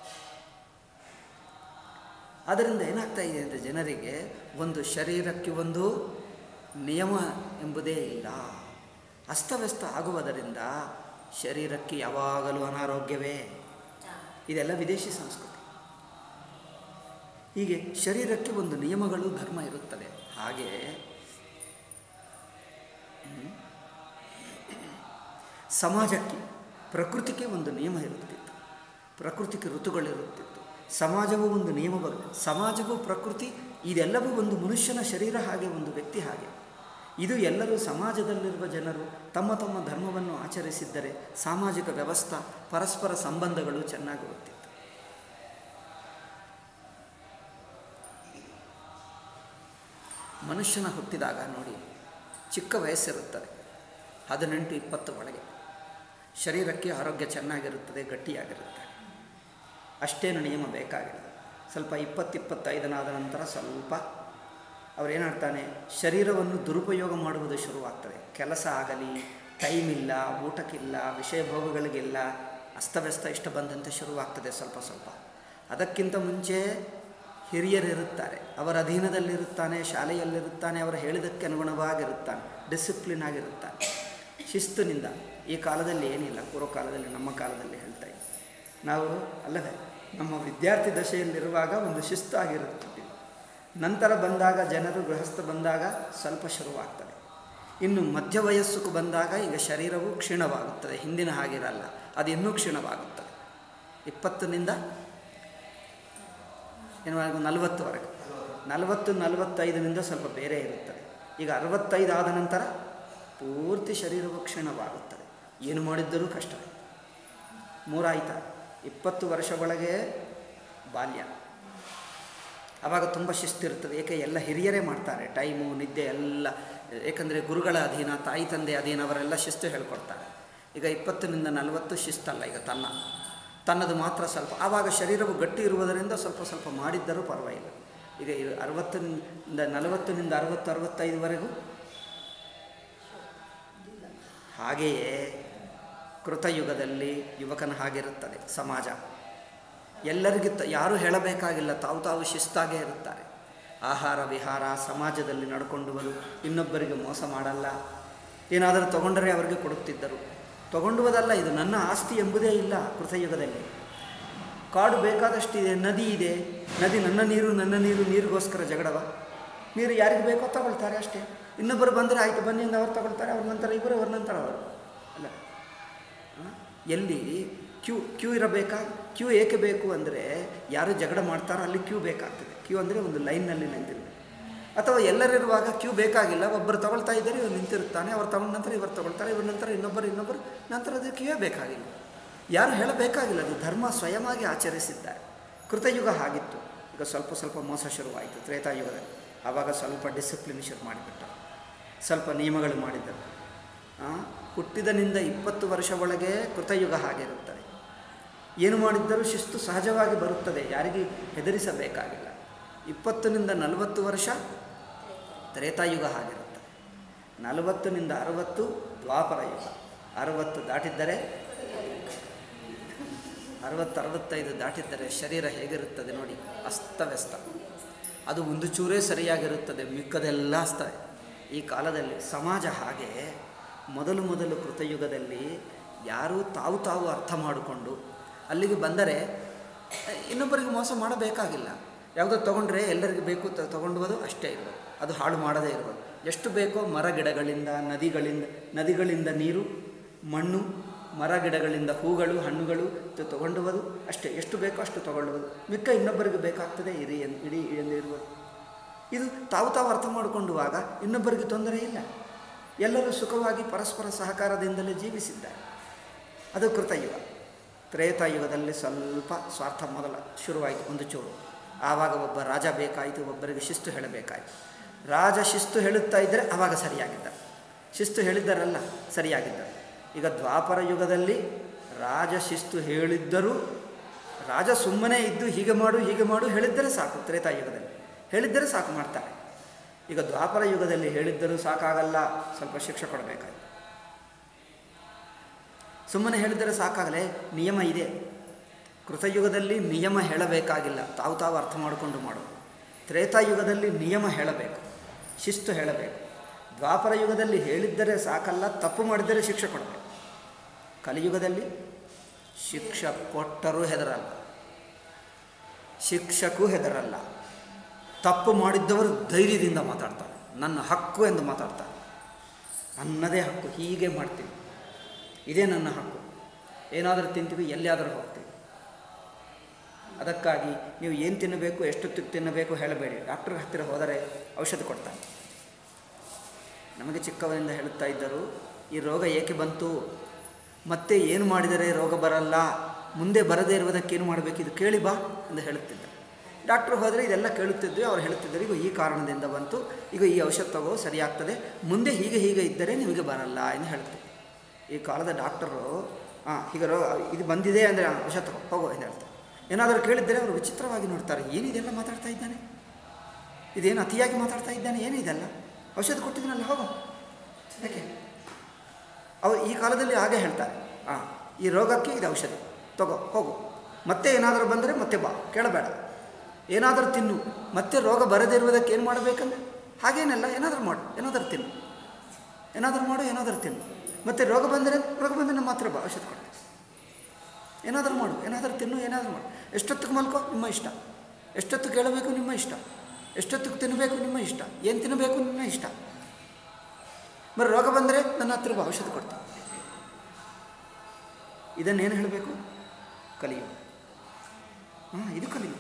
ಅದರಿಂದ ಏನಾಗ್ತಾ ಇದೆ ಅಂದರೆ ಜನರಿಗೆ ಒಂದು ಶರೀರಕ್ಕೆ ಒಂದು ನಿಯಮ ಎಂಬುದೇ ಇಲ್ಲ ಅಸ್ತವ್ಯಸ್ತ ಆಗುವುದರಿಂದ ಶರೀರಕ್ಕೆ ಯಾವಾಗಲೂ ಅನಾರೋಗ್ಯವೇ ಇದೆಲ್ಲ ವಿದೇಶಿ ಸಂಸ್ಕೃತಿ ಹೀಗೆ ಶರೀರಕ್ಕೆ ಒಂದು ನಿಯಮಗಳು ಧರ್ಮ ಇರುತ್ತದೆ ಹಾಗೆ ಹ್ಮ್, ಸಮಾಜಕ್ಕೆ ಪ್ರಕೃತಿಗೆ ಒಂದು ನಿಯಮ ಇರುತ್ತಿತ್ತು ಪ್ರಕೃತಿಗೆ ಋತುಗಳಿರುತ್ತಿತ್ತು ಸಮಾಜವೂ ಒಂದು ನಿಯಮ ಬರು ಸಮಾಜವೂ ಪ್ರಕೃತಿ ಇದೆಲ್ಲವೂ ಒಂದು ಮನುಷ್ಯನ ಶರೀರ ಹಾಗೆ ಒಂದು ವ್ಯಕ್ತಿ ಹಾಗೆ ಇದು ಎಲ್ಲರೂ ಸಮಾಜದಲ್ಲಿರುವ ಜನರು ತಮ್ಮ ತಮ್ಮ ಧರ್ಮವನ್ನು ಆಚರಿಸಿದ್ದರೆ ಸಾಮಾಜಿಕ ವ್ಯವಸ್ಥೆ ಪರಸ್ಪರ ಸಂಬಂಧಗಳು ಚೆನ್ನಾಗಿರುತ್ತಿತ್ತು ಮನುಷ್ಯನ ಹುಟ್ಟಿದಾಗ ನೋಡಿ ಚಿಕ್ಕ ವಯಸ್ಸಿರುತ್ತದೆ ಹದಿನೆಂಟು ಇಪ್ಪತ್ತು ಒಳಗೆ ಶರೀರಕ್ಕೆ ಆರೋಗ್ಯ ಚೆನ್ನಾಗಿರುತ್ತದೆ ಗಟ್ಟಿಯಾಗಿರುತ್ತದೆ ಅಷ್ಟೇನು ನಿಯಮ ಬೇಕಾಗಿಲ್ಲ ಸ್ವಲ್ಪ ಇಪ್ಪತ್ತಿಪ್ಪತ್ತೈದನಾದ ನಂತರ ಸ್ವಲ್ಪ ಅವರೇನಾಡ್ತಾನೆ ಶರೀರವನ್ನು ದುರುಪಯೋಗ ಮಾಡುವುದು ಶುರುವಾಗ್ತದೆ ಕೆಲಸ ಆಗಲಿ ಟೈಮ್ ಇಲ್ಲ ಊಟಕ್ಕಿಲ್ಲ ವಿಷಯ ಭೋಗಗಳಿಗಿಲ್ಲ ಅಸ್ತವ್ಯಸ್ತ ಇಷ್ಟ ಬಂದಂತೆ ಶುರುವಾಗ್ತದೆ ಸ್ವಲ್ಪ ಸ್ವಲ್ಪ ಅದಕ್ಕಿಂತ ಮುಂಚೆ ಹಿರಿಯರಿರುತ್ತಾರೆ ಅವರ ಅಧೀನದಲ್ಲಿರುತ್ತಾನೆ ಶಾಲೆಯಲ್ಲಿರುತ್ತಾನೆ ಅವರು ಹೇಳಿದ್ದಕ್ಕೆ ಅನುಗುಣವಾಗಿರುತ್ತಾನೆ ಡಿಸಿಪ್ಲಿನ್ ಆಗಿರುತ್ತಾನೆ ಶಿಸ್ತಿನಿಂದ ಈ ಕಾಲದಲ್ಲಿ ಏನಿಲ್ಲ ಪೂರ್ವ ಕಾಲದಲ್ಲಿ ನಮ್ಮ ಕಾಲದಲ್ಲಿ ಹೇಳ್ತಾ ಇದ್ದೆ ನಾವು ಅಲ್ಲವೇ ನಮ್ಮ ವಿದ್ಯಾರ್ಥಿ ದಶೆಯಲ್ಲಿರುವಾಗ ಒಂದು ಶಿಸ್ತಾಗಿರುತ್ತಿದ್ದೀವಿ ನಂತರ ಬಂದಾಗ ಜನರು ಗೃಹಸ್ಥ ಬಂದಾಗ ಸ್ವಲ್ಪ ಶುರುವಾಗ್ತದೆ ಇನ್ನು ಮಧ್ಯ ವಯಸ್ಸುకు ಬಂದಾಗ ಈಗ ಶರೀರವು ಕ್ಷೀಣವಾಗುತ್ತದೆ ಹಿಂದಿನ ಹಾಗಿರಲ್ಲ ಅದು ಇನ್ನೂ ಕ್ಷೀಣವಾಗುತ್ತದೆ ಇಪ್ಪತ್ತರಿಂದ ಏನು ನಲವತ್ತುವರೆಗೆ ನಲವತ್ತು ನಲವತ್ತೈದರಿಂದ ಸ್ವಲ್ಪ ಬೇರೆ ಇರುತ್ತದೆ ಈಗ ಅರವತ್ತೈದು ಆದ ನಂತರ ಪೂರ್ತಿ ಶರೀರವು ಕ್ಷೀಣವಾಗುತ್ತದೆ ಏನು ಮಾಡಿದ್ದರೂ ಕಷ್ಟವೇ ಮೂರಾಯ್ತಾ ಇಪ್ಪತ್ತು ವರ್ಷ ಒಳಗೆ ಬಾಲ್ಯ ಆವಾಗ ತುಂಬ ಶಿಸ್ತಿರ್ತದೆ ಏಕೆ ಎಲ್ಲ ಹಿರಿಯರೇ ಮಾಡ್ತಾರೆ ಟೈಮು ನಿದ್ದೆ ಎಲ್ಲ ಏಕೆಂದರೆ ಗುರುಗಳ ಅಧೀನ ತಾಯಿ ತಂದೆ ಅಧೀನ ಅವರೆಲ್ಲ ಶಿಸ್ತು ಹೇಳ್ಕೊಡ್ತಾರೆ ಈಗ ಇಪ್ಪತ್ತರಿಂದ ನಲವತ್ತು ಶಿಸ್ತಲ್ಲ ಈಗ ತನ್ನ ತನ್ನದು ಮಾತ್ರ ಸ್ವಲ್ಪ ಆವಾಗ ಶರೀರವು ಗಟ್ಟಿ ಇರುವುದರಿಂದ ಸ್ವಲ್ಪ ಸ್ವಲ್ಪ ಮಾಡಿದ್ದರೂ ಪರವಾಗಿಲ್ಲ ಈಗ ಇರು- ಅರವತ್ತರಿಂದ ನಲವತ್ತರಿಂದ ಅರವತ್ತು ಅರವತ್ತೈದುವರೆಗೂ ಹಾಗೆಯೇ ಕೃತಯುಗದಲ್ಲಿ ಯುವಕನ ಹಾಗಿರುತ್ತದೆ ಸಮಾಜ ಎಲ್ಲರಿಗೂ ತ ಯಾರೂ ಹೇಳಬೇಕಾಗಿಲ್ಲ ತಾವು ತಾವು ಶಿಸ್ತಾಗೇ ಇರುತ್ತಾರೆ ಆಹಾರ ವಿಹಾರ ಸಮಾಜದಲ್ಲಿ ನಡ್ಕೊಂಡು ಬರು ಇನ್ನೊಬ್ಬರಿಗೆ ಮೋಸ ಮಾಡಲ್ಲ ಏನಾದರೂ ತಗೊಂಡರೆ ಅವರಿಗೆ ಕೊಡುತ್ತಿದ್ದರು ತಗೊಂಡುವುದಲ್ಲ ಇದು ನನ್ನ ಆಸ್ತಿ ಎಂಬುದೇ ಇಲ್ಲ ಕೃತಯುಗದಲ್ಲಿ ಕಾಡು ಬೇಕಾದಷ್ಟಿದೆ ನದಿ ಇದೆ ನದಿ ನನ್ನ ನೀರು ನನ್ನ ನೀರು ನೀರಿಗೋಸ್ಕರ ಜಗಳವ ನೀರು ಯಾರಿಗೆ ಬೇಕೋ ತಗೊಳ್ತಾರೆ ಅಷ್ಟೇ ಇನ್ನೊಬ್ಬರು ಬಂದರೆ ಆಯಿತು ಬನ್ನಿ ಅಂತ ಅವ್ರು ತಗೊಳ್ತಾರೆ ಅವ್ರ ನಂತರ ಇಬ್ಬರು ಅವ್ರ ನಂತರ ಅವರು ಅಲ್ಲ ಆ? ಎಲ್ಲಿ ಕ್ಯೂ ಕ್ಯೂ ಇರಬೇಕಾ ಕ್ಯೂ ಏಕೆ ಬೇಕು ಅಂದರೆ ಯಾರು ಜಗಳ ಮಾಡ್ತಾರೋ ಅಲ್ಲಿ ಕ್ಯೂ ಬೇಕಾಗ್ತದೆ ಕ್ಯೂ ಅಂದರೆ ಒಂದು ಲೈನ್ನಲ್ಲಿ ನಿಂತಿರಬೇಕು ಅಥವಾ ಎಲ್ಲರಿರುವಾಗ ಕ್ಯೂ ಬೇಕಾಗಿಲ್ಲ ಒಬ್ಬರು ತಗೊಳ್ತಾ ಇದ್ದಾರೆ ಇವರು ನಿಂತಿರುತ್ತಾನೆ ಅವ್ರು ತಗೊಂಡ ನಂತರ ಇವರು ತಗೊಳ್ತಾರೆ ಇವ್ರ ನಂತರ ಇನ್ನೊಬ್ಬರು ಇನ್ನೊಬ್ಬರು ನಂತರ ಅದು ಕ್ಯೂವೇ ಬೇಕಾಗಿಲ್ಲ ಯಾರು ಹೇಳಬೇಕಾಗಿಲ್ಲ ಅದು ಧರ್ಮ ಸ್ವಯಮಾಗಿ ಆಚರಿಸಿದ್ದಾರೆ ಕೃತಯುಗ ಆಗಿತ್ತು ಈಗ ಸ್ವಲ್ಪ ಸ್ವಲ್ಪ ಮೋಸ ಶುರುವಾಯಿತು ತ್ರೇತಾಯುಗದಲ್ಲಿ ಆವಾಗ ಸ್ವಲ್ಪ ಡಿಸಿಪ್ಲಿನ್ ಶುರು ಮಾಡಿಬಿಟ್ಟರು ಸ್ವಲ್ಪ ನಿಯಮಗಳು ಮಾಡಿದ್ದರು ಆ, ಹುಟ್ಟಿದನಿಂದ ಇಪ್ಪತ್ತು ವರ್ಷ ಒಳಗೆ ಕೃತಯುಗ ಆಗಿರುತ್ತದೆ ಏನು ಮಾಡಿದ್ದರೂ ಶಿಸ್ತು ಸಹಜವಾಗಿ ಬರುತ್ತದೆ ಯಾರಿಗೆ ಹೆದರಿಸಬೇಕಾಗಿಲ್ಲ ಇಪ್ಪತ್ತನಿಂದ ನಲವತ್ತು ವರ್ಷ ತ್ರೇತಾಯುಗ ಆಗಿರುತ್ತದೆ ನಲವತ್ತನಿಂದ ಅರವತ್ತು ದ್ವಾಪರ ಯುಗ ಅರವತ್ತು ದಾಟಿದ್ದರೆ ಅರವತ್ತು ಅರವತ್ತೈದು ದಾಟಿದ್ದರೆ ಶರೀರ ಹೇಗಿರುತ್ತದೆ ನೋಡಿ ಅಸ್ತವ್ಯಸ್ತ ಅದು ಒಂದು ಚೂರೇ ಸರಿಯಾಗಿರುತ್ತದೆ ಮಿಕ್ಕದೆಲ್ಲ ಅಸ್ತವೆ ಈ ಕಾಲದಲ್ಲಿ ಸಮಾಜ ಹಾಗೆ ಮೊದಲು ಮೊದಲು ಕೃತಯುಗದಲ್ಲಿ ಯಾರೂ ತಾವು ತಾವು ಅರ್ಥ ಮಾಡಿಕೊಂಡು ಅಲ್ಲಿಗೆ ಬಂದರೆ ಇನ್ನೊಬ್ಬರಿಗೆ ಮೋಸ ಮಾಡಬೇಕಾಗಿಲ್ಲ ಯಾವುದೋ ತೊಗೊಂಡ್ರೆ ಎಲ್ಲರಿಗೂ ಬೇಕು ತ ತೊಗೊಂಡುವುದು ಅಷ್ಟೇ ಇರೋದು ಅದು ಹಾಳು ಮಾಡದೇ ಇರೋದು ಎಷ್ಟು ಬೇಕೋ ಮರ ಗಿಡಗಳಿಂದ ನದಿಗಳಿಂದ ನದಿಗಳಿಂದ ನೀರು ಮಣ್ಣು ಮರ ಗಿಡಗಳಿಂದ ಹೂಗಳು ಹಣ್ಣುಗಳು ತ- ತಗೊಂಡುವುದು ಅಷ್ಟೇ ಎಷ್ಟು ಬೇಕೋ ಅಷ್ಟು ತಗೊಳ್ಳುವುದು ಮಿಕ್ಕ ಇನ್ನೊಬ್ಬರಿಗೆ ಬೇಕಾಗ್ತದೆ ಇರಿ ಎನ್ ಇಡೀ ಎಂದು ಇರುವುದು ಇದು ತಾವು ತಾವು ಅರ್ಥ ಮಾಡಿಕೊಂಡುವಾಗ ಇನ್ನೊಬ್ಬರಿಗೆ ತೊಂದರೆ ಇಲ್ಲ ಎಲ್ಲರೂ ಸುಖವಾಗಿ ಪರಸ್ಪರ ಸಹಕಾರದಿಂದಲೇ ಜೀವಿಸಿದ್ದಾರೆ ಅದು ಕೃತಯುಗ ತ್ರೇತಾಯುಗದಲ್ಲಿ ಸ್ವಲ್ಪ ಸ್ವಾರ್ಥ ಮೊದಲ ಶುರುವಾಯಿತು ಒಂದು ಚೂರು ಆವಾಗ ಒಬ್ಬ ರಾಜ ಬೇಕಾಯಿತು ಒಬ್ಬರಿಗೆ ಶಿಸ್ತು ಹೇಳಬೇಕಾಯಿತು ರಾಜ ಶಿಸ್ತು ಹೇಳುತ್ತಾ ಇದ್ದರೆ ಆವಾಗ ಸರಿಯಾಗಿದ್ದ ಶಿಸ್ತು ಹೇಳಿದ್ದರಲ್ಲ ಸರಿಯಾಗಿದ್ದರು ಈಗ ದ್ವಾಪರ ಯುಗದಲ್ಲಿ ರಾಜ ಶಿಸ್ತು ಹೇಳಿದ್ದರೂ ರಾಜ ಸುಮ್ಮನೆ ಇದ್ದು ಹೀಗೆ ಮಾಡು ಹೀಗೆ ಮಾಡು ಹೇಳಿದ್ದರೆ ಸಾಕು ತ್ರೇತಾಯುಗದಲ್ಲಿ ಹೇಳಿದ್ದರೆ ಸಾಕು ಮಾಡ್ತಾರೆ ಈಗ ದ್ವಾಪರ ಯುಗದಲ್ಲಿ ಹೇಳಿದ್ದರೂ ಸಾಕಾಗಲ್ಲ ಸ್ವಲ್ಪ ಶಿಕ್ಷೆ ಕೊಡಬೇಕಾಯ್ತು ಸುಮ್ಮನೆ ಹೇಳಿದರೆ ಸಾಕಾಗಲೇ ನಿಯಮ ಇದೆ ಕೃತಯುಗದಲ್ಲಿ ನಿಯಮ ಹೇಳಬೇಕಾಗಿಲ್ಲ ತಾವು ತಾವು ಅರ್ಥ ಮಾಡಿಕೊಂಡು ಮಾಡೋದು ತ್ರೇತಾಯುಗದಲ್ಲಿ ನಿಯಮ ಹೇಳಬೇಕು ಶಿಸ್ತು ಹೇಳಬೇಕು ದ್ವಾಪರ ಯುಗದಲ್ಲಿ ಹೇಳಿದ್ದರೆ ಸಾಕಲ್ಲ ತಪ್ಪು ಮಾಡಿದರೆ ಶಿಕ್ಷೆ ಕೊಡಬೇಕು ಕಲಿಯುಗದಲ್ಲಿ ಶಿಕ್ಷೆ ಕೊಟ್ಟರೂ ಹೆದರಲ್ಲ ಶಿಕ್ಷಕೂ ಹೆದರಲ್ಲ ತಪ್ಪು ಮಾಡಿದ್ದವರು ಧೈರ್ಯದಿಂದ ಮಾತಾಡ್ತಾರೆ ನನ್ನ ಹಕ್ಕು ಎಂದು ಮಾತಾಡ್ತಾರೆ ನನ್ನದೇ ಹಕ್ಕು ಹೀಗೆ ಮಾಡ್ತೀವಿ ಇದೇ ನನ್ನ ಹಕ್ಕು ಏನಾದರೂ ತಿಂತೀವಿ ಎಲ್ಲಿಯಾದರೂ ಹೋಗ್ತೀವಿ ಅದಕ್ಕಾಗಿ ನೀವು ಏನು ತಿನ್ನಬೇಕು ಎಷ್ಟು ತಿ- ತಿನ್ನಬೇಕು ಹೇಳಬೇಡಿ ಡಾಕ್ಟ್ರ್ ಹತ್ತಿರ ಹೋದರೆ ಔಷಧ ಕೊಡ್ತಾನೆ ನಮಗೆ ಚಿಕ್ಕವರಿಂದ ಹೇಳುತ್ತಾ ಇದ್ದರು ಈ ರೋಗ ಏಕೆ ಬಂತು ಮತ್ತೆ ಏನು ಮಾಡಿದರೆ ರೋಗ ಬರಲ್ಲ ಮುಂದೆ ಬರದೇ ಇರುವುದಕ್ಕೇನು ಮಾಡಬೇಕು ಇದು ಕೇಳಿ ಬಾ ಎಂದು ಹೇಳುತ್ತಿದ್ದ ಡಾಕ್ಟ್ರು ಹೋದರೆ ಇದೆಲ್ಲ ಕೇಳುತ್ತಿದ್ವಿ ಅವ್ರು ಹೇಳುತ್ತಿದ್ದರು ಈಗ ಈ ಕಾರಣದಿಂದ ಬಂತು ಈಗ ಈ ಔಷಧ ತಗೋ ಸರಿಯಾಗ್ತದೆ ಮುಂದೆ ಹೀಗೆ ಹೀಗೆ ಇದ್ದರೆ ನಿಮಗೆ ಬರಲ್ಲ ಎಂದು ಹೇಳ್ತಾರೆ ಈ ಕಾಲದ ಡಾಕ್ಟರು ಹಾಂ ಈಗ ರೋ ಇದು ಬಂದಿದೆ ಅಂದರೆ ಔಷಧ ತಗೋ ಹೋಗೋ ಎಂದು ಹೇಳ್ತಾರೆ ಏನಾದರೂ ಕೇಳಿದ್ದರೆ ಅವರು ವಿಚಿತ್ರವಾಗಿ ನೋಡ್ತಾರೆ ಏನಿದೆಲ್ಲ ಮಾತಾಡ್ತಾ ಇದ್ದಾನೆ ಇದೇನು ಅತಿಯಾಗಿ ಮಾತಾಡ್ತಾ ಇದ್ದಾನೆ ಏನಿದೆಲ್ಲ ಔಷಧ ಕೊಟ್ಟಿದ್ದೀನಲ್ಲ ಹೋಗೋ ಯಾಕೆ ಅವ್ರು ಈ ಕಾಲದಲ್ಲಿ ಹಾಗೆ ಹೇಳ್ತಾರೆ ಹಾಂ ಈ ರೋಗಕ್ಕೆ ಇದು ಔಷಧಿ ತಗೋ ಹೋಗು ಮತ್ತೆ ಏನಾದರೂ ಬಂದರೆ ಮತ್ತೆ ಬಾ ಕೇಳಬೇಡ ಏನಾದರೂ ತಿನ್ನು ಮತ್ತೆ ರೋಗ ಬರದೇ ಇರುವುದಕ್ಕೆ ಏನು ಮಾಡಬೇಕಂದ್ರೆ ಹಾಗೇನಲ್ಲ ಏನಾದರೂ ಮಾಡು ಏನಾದರೂ ತಿನ್ನು ಏನಾದರೂ ಮಾಡು ಏನಾದರೂ ತಿನ್ನು ಮತ್ತೆ ರೋಗ ಬಂದರೆ ರೋಗ ಬಂದರೆ ನಮ್ಮ ಹತ್ರ ಬಾ ಔಷಧ ಕೊಡ್ತೀನಿ ಏನಾದರೂ ಮಾಡು ಏನಾದರೂ ತಿನ್ನು ಏನಾದರೂ ಮಾಡು ಎಷ್ಟೊತ್ತಿಗೆ ಮಲ್ಕೋ ನಿಮ್ಮ ಇಷ್ಟ ಎಷ್ಟೊತ್ತು ಕೇಳಬೇಕು ನಿಮ್ಮ ಇಷ್ಟ ಎಷ್ಟೊತ್ತಿಗೆ ತಿನ್ನಬೇಕು ನಿಮ್ಮ ಇಷ್ಟ ಏನು ತಿನ್ನಬೇಕು ನಿಮ್ಮ ಇಷ್ಟ మరి ರೋಗ ಬಂದರೆ ನನ್ನ ಹತ್ರ ಬಾ, ಔಷಧ ಕೊಡ್ತೀನಿ ಇದನ್ನೇನು ಹೇಳಬೇಕು ಕಲಿಯು ಹಾಂ ಇದು ಕಲಿಯು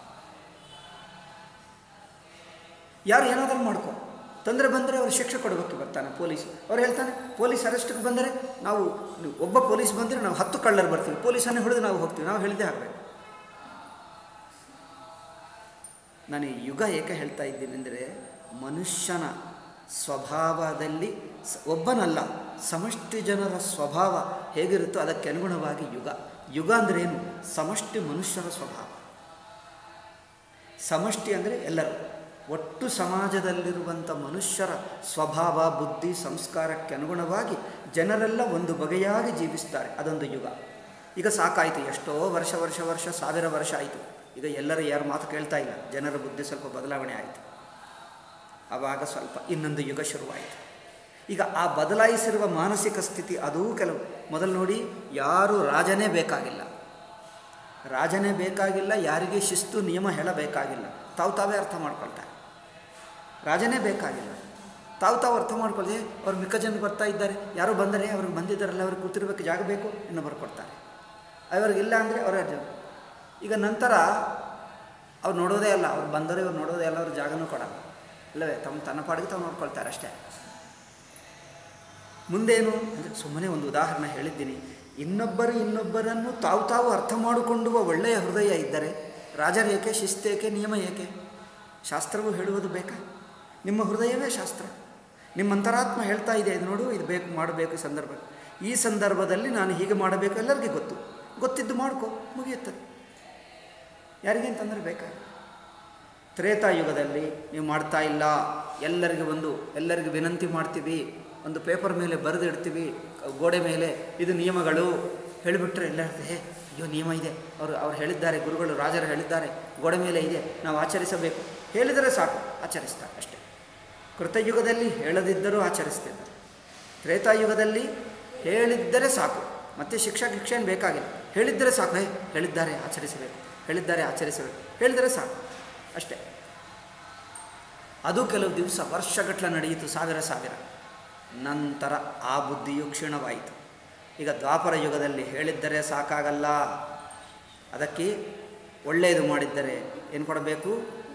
ಯಾರು ಏನಾದರೂ ಮಾಡ್ಕೊ ತೊಂದರೆ ಬಂದರೆ ಅವ್ರು ಶಿಕ್ಷೆ ಕೊಡಬೇಕು ಬರ್ತಾನೆ ಪೊಲೀಸ್ ಅವ್ರು ಹೇಳ್ತಾನೆ ಪೊಲೀಸ್ ಅರೆಸ್ಟಿಗೆ ಬಂದರೆ ನಾವು ಒಬ್ಬ ಪೊಲೀಸ್ ಬಂದರೆ ನಾವು ಹತ್ತು ಕಳ್ಳರು ಬರ್ತೀವಿ ಪೊಲೀಸನ್ನೇ ಹಿಡಿದು ನಾವು ಹೋಗ್ತೀವಿ ನಾವು ಹೇಳಿದ್ದೇ ಆಗಬೇಕು ನಾನು ಈ ಯುಗ ಏಕೆ ಹೇಳ್ತಾ ಇದ್ದೀನಿ ಅಂದರೆ ಮನುಷ್ಯನ ಸ್ವಭಾವದಲ್ಲಿ ಸ- ಒಬ್ಬನಲ್ಲ ಸಮಷ್ಟಿ ಜನರ ಸ್ವಭಾವ ಹೇಗಿರುತ್ತೋ ಅದಕ್ಕೆ ಅನುಗುಣವಾಗಿ ಯುಗ ಯುಗ ಅಂದರೆ ಏನು ಸಮಷ್ಟಿ ಮನುಷ್ಯರ ಸ್ವಭಾವ ಸಮಷ್ಟಿ ಅಂದರೆ ಎಲ್ಲರೂ ಒಟ್ಟು ಸಮಾಜದಲ್ಲಿರುವಂಥ ಮನುಷ್ಯರ ಸ್ವಭಾವ ಬುದ್ಧಿ ಸಂಸ್ಕಾರಕ್ಕೆ ಅನುಗುಣವಾಗಿ ಜನರೆಲ್ಲ ಒಂದು ಬಗೆಯಾಗಿ ಜೀವಿಸ್ತಾರೆ ಅದೊಂದು ಯುಗ ಈಗ ಸಾಕಾಯಿತು ಎಷ್ಟೋ ವರ್ಷ ವರ್ಷ ವರ್ಷ ಸಾವಿರ ವರ್ಷ ಆಯಿತು ಈಗ ಎಲ್ಲರೂ ಯಾರು ಮಾತು ಕೇಳ್ತಾ ಇಲ್ಲ ಜನರ ಬುದ್ಧಿ ಸ್ವಲ್ಪ ಬದಲಾವಣೆ ಆಯಿತು ಆವಾಗ ಸ್ವಲ್ಪ ಇನ್ನೊಂದು ಯುಗ ಶುರುವಾಯಿತು ಈಗ ಆ ಬದಲಾಯಿಸಿರುವ ಮಾನಸಿಕ ಸ್ಥಿತಿ ಅದೂ ಕೆಲವು ಮೊದಲು ನೋಡಿ ಯಾರು ರಾಜನೇ ಬೇಕಾಗಿಲ್ಲ ರಾಜನೇ ಬೇಕಾಗಿಲ್ಲ ಯಾರಿಗೆ ಶಿಸ್ತು ನಿಯಮ ಹೇಳಬೇಕಾಗಿಲ್ಲ ತಾವು ತಾವೇ ಅರ್ಥ ಮಾಡ್ಕೊಳ್ತಾರೆ ರಾಜನೇ ಬೇಕಾಗಿಲ್ಲ ತಾವು ತಾವು ಅರ್ಥ ಮಾಡ್ಕೊಳ್ಳಿ ಅವ್ರು ಮಿಕ್ಕ ಜನ ಬರ್ತಾ ಇದ್ದಾರೆ ಯಾರೋ ಬಂದರೆ ಅವ್ರಿಗೆ ಬಂದಿದ್ದಾರಲ್ಲ ಅವ್ರಿಗೆ ಕೂತಿರ್ಬೇಕು ಜಾಗ ಬೇಕು ಇನ್ನೊಬ್ಬರು ಕೊಡ್ತಾರೆ ಅವ್ರಿಗಿಲ್ಲ ಅಂದರೆ ಅವರ ಈಗ ನಂತರ ಅವ್ರು ನೋಡೋದೇ ಅಲ್ಲ ಅವ್ರು ಬಂದರೆ ಇವ್ರು ನೋಡೋದೇ ಅಲ್ಲ ಅವ್ರ ಜಾಗನೂ ಕೊಡಲ್ಲ ಇಲ್ಲವೇ ತಮ್ಮ ತನ್ನ ಪಾಡಿಗೆ ತಾವು ನೋಡ್ಕೊಳ್ತಾರೆ ಅಷ್ಟೇ ಮುಂದೇನು ಅಂದರೆ ಸುಮ್ಮನೆ ಒಂದು ಉದಾಹರಣೆ ಹೇಳಿದ್ದೀನಿ ಇನ್ನೊಬ್ಬರು ಇನ್ನೊಬ್ಬರನ್ನು ತಾವು ತಾವು ಅರ್ಥ ಮಾಡಿಕೊಳ್ಳುವ ಒಳ್ಳೆಯ ಹೃದಯ ಇದ್ದರೆ ರಾಜರೇಕೆ ಶಿಸ್ತೇಕೆ ನಿಯಮ ಏಕೆ ಶಾಸ್ತ್ರವು ಹೇಳುವುದು ಬೇಕಾ ನಿಮ್ಮ ಹೃದಯವೇ ಶಾಸ್ತ್ರ ನಿಮ್ಮ ಅಂತರಾತ್ಮ ಹೇಳ್ತಾ ಇದೆ ಇದು ನೋಡು ಇದು ಬೇಕು ಮಾಡಬೇಕು ಈ ಸಂದರ್ಭ ಈ ಸಂದರ್ಭದಲ್ಲಿ ನಾನು ಹೀಗೆ ಮಾಡಬೇಕು ಎಲ್ಲರಿಗೂ ಗೊತ್ತು ಗೊತ್ತಿದ್ದು ಮಾಡ್ಕೊ ಮುಗಿಯುತ್ತದೆ ಯಾರಿಗೇನು ತೊಂದರೆ ಬೇಕಾ ತ್ರೇತಾಯುಗದಲ್ಲಿ ನೀವು ಮಾಡ್ತಾ ಇಲ್ಲ ಎಲ್ಲರಿಗೆ ಒಂದು ಎಲ್ಲರಿಗೆ ವಿನಂತಿ ಮಾಡ್ತೀವಿ ಒಂದು ಪೇಪರ್ ಮೇಲೆ ಬರೆದು ಇಡ್ತೀವಿ ಗೋಡೆ ಮೇಲೆ ಇದು ನಿಯಮಗಳು ಹೇಳಿಬಿಟ್ರೆ ಎಲ್ಲ ಹೇಳ್ತಾರೆ, ಹೇ ಅಯ್ಯೋ ನಿಯಮ ಇದೆ ಅವರು ಅವ್ರು ಹೇಳಿದ್ದಾರೆ ಗುರುಗಳು ರಾಜರು ಹೇಳಿದ್ದಾರೆ ಗೋಡೆ ಮೇಲೆ ಇದೆ ನಾವು ಆಚರಿಸಬೇಕು ಹೇಳಿದರೆ ಸಾಕು ಆಚರಿಸ್ತಾರೆ ಅಷ್ಟೇ ಕೃತಯುಗದಲ್ಲಿ ಹೇಳದಿದ್ದರೂ ಆಚರಿಸ್ತಿದ್ದಾರೆ ತ್ರೇತಾಯುಗದಲ್ಲಿ ಹೇಳಿದ್ದರೆ ಸಾಕು ಮತ್ತೆ ಶಿಕ್ಷಾ ಶಿಕ್ಷೆ ಏನು ಬೇಕಾಗಿಲ್ಲ ಹೇಳಿದ್ದರೆ ಸಾಕು ಹೇ ಹೇಳಿದ್ದಾರೆ ಆಚರಿಸಬೇಕು ಹೇಳಿದ್ದಾರೆ ಆಚರಿಸಬೇಕು ಹೇಳಿದರೆ ಸಾಕು ಅಷ್ಟೇ ಅದು ಕೆಲವು ದಿವಸ ವರ್ಷಗಟ್ಟಲೆ ನಡೆಯಿತು ಸಾವಿರ ಸಾವಿರ ನಂತರ ಆ ಬುದ್ಧಿಯು ಕ್ಷೀಣವಾಯಿತು ಈಗ ದ್ವಾಪರ ಯುಗದಲ್ಲಿ ಹೇಳಿದ್ದರೆ ಸಾಕಾಗಲ್ಲ ಅದಕ್ಕೆ ಒಳ್ಳೆಯದು ಮಾಡಿದ್ದರೆ ಏನು ಕೊಡಬೇಕು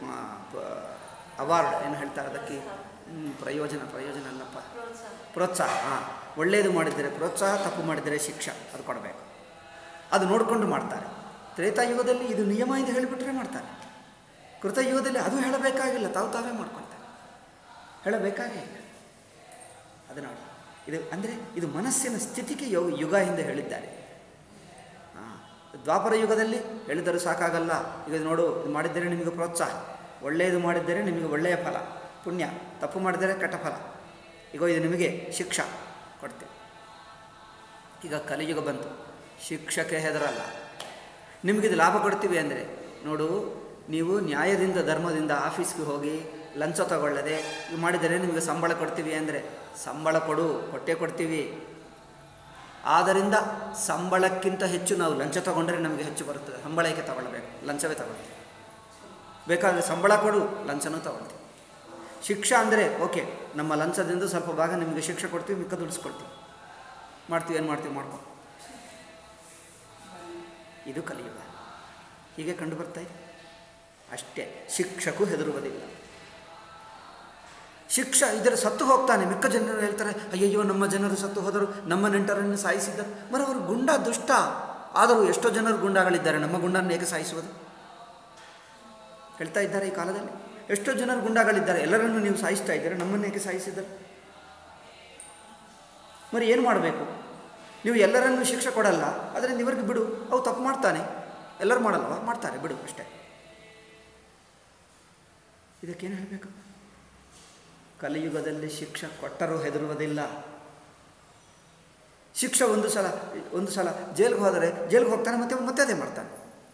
ಅವಾರ್ಡ್ ಏನು ಹೇಳ್ತಾರೆ ಅದಕ್ಕೆ ಹ್ಮ್, ಪ್ರಯೋಜನ ಪ್ರಯೋಜನ ಅಲ್ಲಪ್ಪ ಪ್ರೋತ್ಸಾಹ ಹಾಂ ಒಳ್ಳೆಯದು ಮಾಡಿದರೆ ಪ್ರೋತ್ಸಾಹ ತಪ್ಪು ಮಾಡಿದರೆ ಶಿಕ್ಷಾ ಅದು ಕೊಡಬೇಕು ಅದು ನೋಡಿಕೊಂಡು ಮಾಡ್ತಾರೆ ತ್ರೇತಾಯುಗದಲ್ಲಿ ಇದು ನಿಯಮ ಎಂದು ಹೇಳಿಬಿಟ್ರೆ ಮಾಡ್ತಾರೆ ಕೃತಯುಗದಲ್ಲಿ ಅದು ಹೇಳಬೇಕಾಗಿಲ್ಲ ತಾವು ತಾವೇ ಮಾಡ್ಕೊಳ್ತಾರೆ ಹೇಳಬೇಕಾಗೇ ಇಲ್ಲ ಅದು ನೋಡಿ ಇದು ಅಂದರೆ ಇದು ಮನಸ್ಸಿನ ಸ್ಥಿತಿಗೆ ಯೋಗ ಯುಗ ಎಂದು ಹೇಳಿದ್ದಾರೆ ಹಾಂ ದ್ವಾಪರ ಯುಗದಲ್ಲಿ ಹೇಳಿದರೂ ಸಾಕಾಗಲ್ಲ ಈಗ ಇದು ನೋಡು ಇದು ಮಾಡಿದ್ದರೆ ನಿಮಗೆ ಪ್ರೋತ್ಸಾಹ ಒಳ್ಳೆಯದು ಮಾಡಿದ್ದರೆ ನಿಮಗೆ ಒಳ್ಳೆಯ ಫಲ ಪುಣ್ಯ ತಪ್ಪು ಮಾಡಿದರೆ ಕೆಟ್ಟ ಫಲ ಈಗ ಇದು ನಿಮಗೆ ಶಿಕ್ಷಾ ಕೊಡ್ತೇವೆ ಈಗ ಕಲಿಯುಗ ಬಂತು ಶಿಕ್ಷಕ್ಕೆ ಹೆದರಲ್ಲ ನಿಮಗಿದು ಲಾಭ ಕೊಡ್ತೀವಿ ಅಂದರೆ ನೋಡು ನೀವು ನ್ಯಾಯದಿಂದ ಧರ್ಮದಿಂದ ಆಫೀಸ್ಗೆ ಹೋಗಿ ಲಂಚ ತಗೊಳ್ಳದೆ ಇದು ಮಾಡಿದರೆ ನಿಮಗೆ ಸಂಬಳ ಕೊಡ್ತೀವಿ ಅಂದರೆ ಸಂಬಳ ಕೊಡು ಕೊಟ್ಟೇ ಕೊಡ್ತೀವಿ ಆದ್ದರಿಂದ ಸಂಬಳಕ್ಕಿಂತ ಹೆಚ್ಚು ನಾವು ಲಂಚ ತಗೊಂಡರೆ ನಮಗೆ ಹೆಚ್ಚು ಬರುತ್ತದೆ ಸಂಬಳ ಏಕೆ ತಗೊಳ್ಳಬೇಕು ಲಂಚವೇ ತಗೊಳ್ತೀವಿ ಬೇಕಾದರೆ ಸಂಬಳ ಕೊಡು ಲಂಚನೂ ತಗೊಳ್ತೀವಿ ಶಿಕ್ಷಾ ಅಂದರೆ ಓಕೆ ನಮ್ಮ ಲಂಚದಿಂದ ಸ್ವಲ್ಪ ಭಾಗ ನಿಮಗೆ ಶಿಕ್ಷೆ ಕೊಡ್ತೀವಿ ಮಿಕ್ಕ ದುಡಿಸ್ಕೊಡ್ತೀವಿ ಮಾಡ್ತೀವಿ ಏನು ಮಾಡ್ತೀವಿ ಮಾಡ್ಕೊ ಇದು ಕಲಿಯುಗ ಹೀಗೆ ಕಂಡು ಬರ್ತಾ ಇದೆ ಅಷ್ಟೇ ಶಿಕ್ಷಕು ಹೆದರುವುದಿಲ್ಲ ಶಿಕ್ಷ ಇದರ ಸತ್ತು ಹೋಗ್ತಾನೆ ಮಿಕ್ಕ ಜನರು ಹೇಳ್ತಾರೆ ಅಯ್ಯಯ್ಯೋ ನಮ್ಮ ಜನರು ಸತ್ತು ಹೋದರು ನಮ್ಮ ನೆಂಟರನ್ನು ಸಾಯಿಸಿದ್ದರು ಮರ ಅವರು ಗುಂಡ ದುಷ್ಟ ಆದರೂ ಎಷ್ಟೋ ಜನರು ಗುಂಡಗಳಿದ್ದಾರೆ ನಮ್ಮ ಗುಂಡನ್ನು ಹೇಗೆ ಸಾಯಿಸುವುದು ಹೇಳ್ತಾ ಇದ್ದಾರೆ ಈ ಕಾಲದಲ್ಲಿ ಎಷ್ಟೋ ಜನರು ಗುಂಡಾಗಳಿದ್ದಾರೆ ಎಲ್ಲರನ್ನೂ ನೀವು ಸಾಯಿಸ್ತಾ ಇದ್ದೀರಾ ನಮ್ಮನ್ನೇಕೆ ಸಾಯಿಸಿದ್ದಾರೆ మరి ಏನು ಮಾಡಬೇಕು ನೀವು ಎಲ್ಲರನ್ನೂ ಶಿಕ್ಷೆ ಕೊಡಲ್ಲ ಅದರಿಂದ ಇವರಿಗೆ ಬಿಡು ಅವು ತಪ್ಪು ಮಾಡ್ತಾನೆ ಎಲ್ಲರೂ ಮಾಡಲ್ವ ಮಾಡ್ತಾರೆ ಬಿಡು ಅಷ್ಟೇ ಇದಕ್ಕೇನು ಹೇಳಬೇಕು ಕಲಿಯುಗದಲ್ಲಿ ಶಿಕ್ಷೆ ಕೊಟ್ಟರೂ ಹೆದರುವುದಿಲ್ಲ ಶಿಕ್ಷೆ ಒಂದು ಸಲ ಒಂದು ಸಲ ಜೈಲಿಗೆ ಹೋದರೆ ಜೈಲಿಗೆ ಹೋಗ್ತಾನೆ ಮತ್ತೆ ಮತ್ತೆ ಅದೇ ಮಾಡ್ತಾನೆ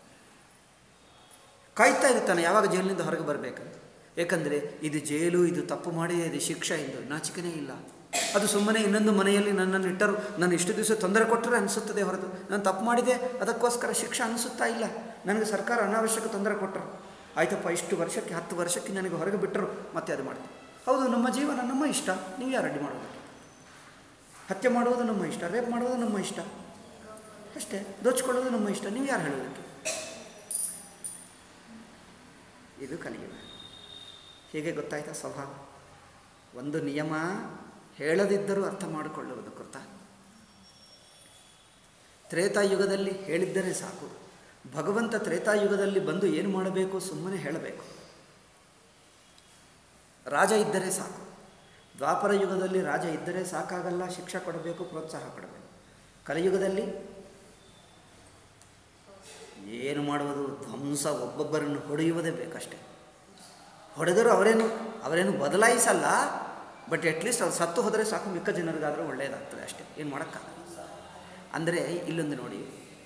ಕಾಯ್ತಾ ಇರ್ತಾನೆ ಯಾವಾಗ ಜೈಲಿನಿಂದ ಹೊರಗೆ ಬರಬೇಕಂತ ಏಕೆಂದರೆ ಇದು ಜೈಲು ಇದು ತಪ್ಪು ಮಾಡಿದೆ ಇದು ಶಿಕ್ಷೆ ಎಂದು ನಾಚಿಕೆನೇ ಇಲ್ಲ ಅದು ಸುಮ್ಮನೆ ಇನ್ನೊಂದು ಮನೆಯಲ್ಲಿ ನನ್ನನ್ನು ಇಟ್ಟರು ನಾನು ಇಷ್ಟು ದಿವಸ ತೊಂದರೆ ಕೊಟ್ಟರೆ ಅನಿಸುತ್ತದೆ ಹೊರತು ನಾನು ತಪ್ಪು ಮಾಡಿದೆ ಅದಕ್ಕೋಸ್ಕರ ಶಿಕ್ಷೆ ಅನಿಸುತ್ತಾ ಇಲ್ಲ ನನಗೆ ಸರ್ಕಾರ ಅನಾವಶ್ಯಕ ತೊಂದರೆ ಕೊಟ್ಟರು ಆಯ್ತಪ್ಪ ಇಷ್ಟು ವರ್ಷಕ್ಕೆ ಹತ್ತು ವರ್ಷಕ್ಕೆ ನನಗೆ ಹೊರಗೆ ಬಿಟ್ಟರು ಮತ್ತೆ ಅದು ಮಾಡ್ತೀನಿ ಹೌದು ನಮ್ಮ ಜೀವನ ನಮ್ಮ ಇಷ್ಟ ನೀವು ಯಾರು ಅಡ್ಡಿ ಮಾಡೋದು ಹತ್ಯೆ ಮಾಡುವುದು ನಮ್ಮ ಇಷ್ಟ ರೇಪ್ ಮಾಡುವುದು ನಮ್ಮ ಇಷ್ಟ ಅಷ್ಟೇ ದೋಚ್ಕೊಳ್ಳೋದು ನಮ್ಮ ಇಷ್ಟ ನೀವು ಯಾರು ಹೇಳೋದಕ್ಕೆ ಇದು ಕಲಿಯುಗ ಹೀಗೆ ಗೊತ್ತಾಯ್ತಾ ಸ್ವಭಾವ ಒಂದು ನಿಯಮ ಹೇಳದಿದ್ದರೂ ಅರ್ಥ ಮಾಡಿಕೊಳ್ಳುವುದು ಕೃತ ತ್ರೇತಾಯುಗದಲ್ಲಿ ಹೇಳಿದ್ದರೆ ಸಾಕು ಭಗವಂತ ತ್ರೇತಾಯುಗದಲ್ಲಿ ಬಂದು ಏನು ಮಾಡಬೇಕು ಸುಮ್ಮನೆ ಹೇಳಬೇಕು ರಾಜ ಇದ್ದರೆ ಸಾಕು ದ್ವಾಪರ ಯುಗದಲ್ಲಿ ರಾಜ ಇದ್ದರೆ ಸಾಕಾಗಲ್ಲ ಶಿಕ್ಷೆ ಕೊಡಬೇಕು ಪ್ರೋತ್ಸಾಹ ಕೊಡಬೇಕು ಕಲಿಯುಗದಲ್ಲಿ ಏನು ಮಾಡುವುದು ಧ್ವಂಸ ಒಬ್ಬೊಬ್ಬರನ್ನು ಹೊಡೆಯುವುದೇ ಬೇಕಷ್ಟೆ ಹೊಡೆದರೂ ಅವರೇನು ಅವರೇನು ಬದಲಾಯಿಸಲ್ಲ ಬಟ್ ಅಟ್ಲೀಸ್ಟ್ ಅವ್ರು ಸತ್ತು ಹೋದರೆ ಸಾಕು ಮಿಕ್ಕ ಜನರಿಗಾದರೂ ಒಳ್ಳೆಯದಾಗ್ತದೆ ಅಷ್ಟೇ ಏನು ಮಾಡೋಕ್ಕಾಗಲ್ಲ ಅಂದರೆ ಇಲ್ಲೊಂದು ನೋಡಿ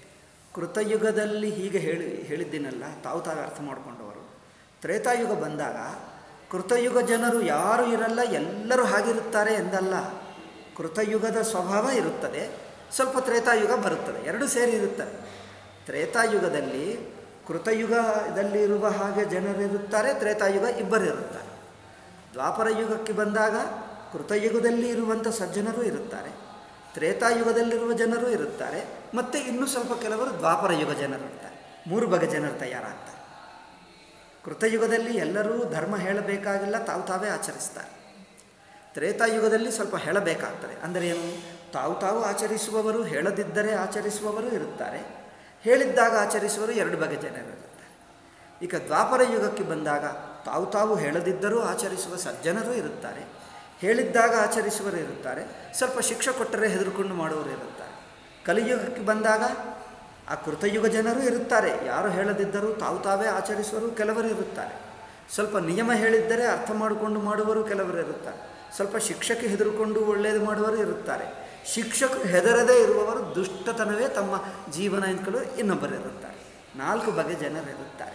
ಕೃತಯುಗದಲ್ಲಿ ಹೀಗೆ ಹೇಳಿ ಹೇಳಿದ್ದೀನಲ್ಲ ತಾವು ತಾವೇ ಅರ್ಥ ಮಾಡಿಕೊಂಡವರು ತ್ರೇತಾಯುಗ ಬಂದಾಗ ಕೃತಯುಗ ಜನರು ಯಾರು ಇರಲ್ಲ ಎಲ್ಲರೂ ಹಾಗಿರುತ್ತಾರೆ ಎಂದಲ್ಲ ಕೃತಯುಗದ ಸ್ವಭಾವ ಇರುತ್ತದೆ ಸ್ವಲ್ಪ ತ್ರೇತಾಯುಗ ಬರುತ್ತದೆ ಎರಡು ಸೇರಿ ಇರುತ್ತದೆ ತ್ರೇತಾಯುಗದಲ್ಲಿ ಕೃತಯುಗದಲ್ಲಿರುವ ಹಾಗೆ ಜನರಿರುತ್ತಾರೆ ತ್ರೇತಾಯುಗ ಇಬ್ಬರಿರುತ್ತಾರೆ ದ್ವಾಪರ ಯುಗಕ್ಕೆ ಬಂದಾಗ ಕೃತಯುಗದಲ್ಲಿ ಇರುವಂಥ ಸಜ್ಜನರು ಇರುತ್ತಾರೆ ತ್ರೇತಾಯುಗದಲ್ಲಿರುವ ಜನರು ಇರುತ್ತಾರೆ ಮತ್ತು ಇನ್ನೂ ಸ್ವಲ್ಪ ಕೆಲವರು ದ್ವಾಪರ ಯುಗ ಜನರು ಇರ್ತಾರೆ ಮೂರು ಬಗೆ ಜನರು ತಯಾರಾಗ್ತಾರೆ ಕೃತಯುಗದಲ್ಲಿ ಎಲ್ಲರೂ ಧರ್ಮ ಹೇಳಬೇಕಾಗಿಲ್ಲ ತಾವು ತಾವೇ ಆಚರಿಸ್ತಾರೆ ತ್ರೇತಾಯುಗದಲ್ಲಿ ಸ್ವಲ್ಪ ಹೇಳಬೇಕಾಗ್ತದೆ ಅಂದರೆ ಏನು ತಾವು ತಾವು ಆಚರಿಸುವವರು ಹೇಳದಿದ್ದರೆ ಆಚರಿಸುವವರು ಇರುತ್ತಾರೆ ಹೇಳಿದ್ದಾಗ ಆಚರಿಸುವರು ಎರಡು ಬಗೆ ಜನರಿರುತ್ತಾರೆ ಈಗ ದ್ವಾಪರ ಯುಗಕ್ಕೆ ಬಂದಾಗ ತಾವು ತಾವು ಹೇಳದಿದ್ದರೂ ಆಚರಿಸುವ ಸಜ್ಜನರು ಇರುತ್ತಾರೆ ಹೇಳಿದ್ದಾಗ ಆಚರಿಸುವರು ಇರುತ್ತಾರೆ ಸ್ವಲ್ಪ ಶಿಕ್ಷೆ ಕೊಟ್ಟರೆ ಹೆದರುಕೊಂಡು ಮಾಡುವವರು ಇರುತ್ತಾರೆ ಕಲಿಯುಗಕ್ಕೆ ಬಂದಾಗ ಆ ಕೃತಯುಗ ಜನರು ಇರುತ್ತಾರೆ ಯಾರು ಹೇಳದಿದ್ದರೂ ತಾವು ತಾವೇ ಆಚರಿಸುವರು ಕೆಲವರು ಇರುತ್ತಾರೆ ಸ್ವಲ್ಪ ನಿಯಮ ಹೇಳಿದ್ದರೆ ಅರ್ಥ ಮಾಡಿಕೊಂಡು ಮಾಡುವರು ಕೆಲವರು ಇರುತ್ತಾರೆ ಸ್ವಲ್ಪ ಶಿಕ್ಷಕ್ಕೆ ಹೆದರುಕೊಂಡು ಒಳ್ಳೆಯದು ಮಾಡುವರು ಇರುತ್ತಾರೆ ಶಿಕ್ಷಕರು ಹೆದರದೇ ಇರುವವರು ದುಷ್ಟತನವೇ ತಮ್ಮ ಜೀವನ ಎಂದ್ಕೊಂಡು ಇನ್ನೊಬ್ಬರು ಇರುತ್ತಾರೆ ನಾಲ್ಕು ಬಗೆ ಜನರು ಇರುತ್ತಾರೆ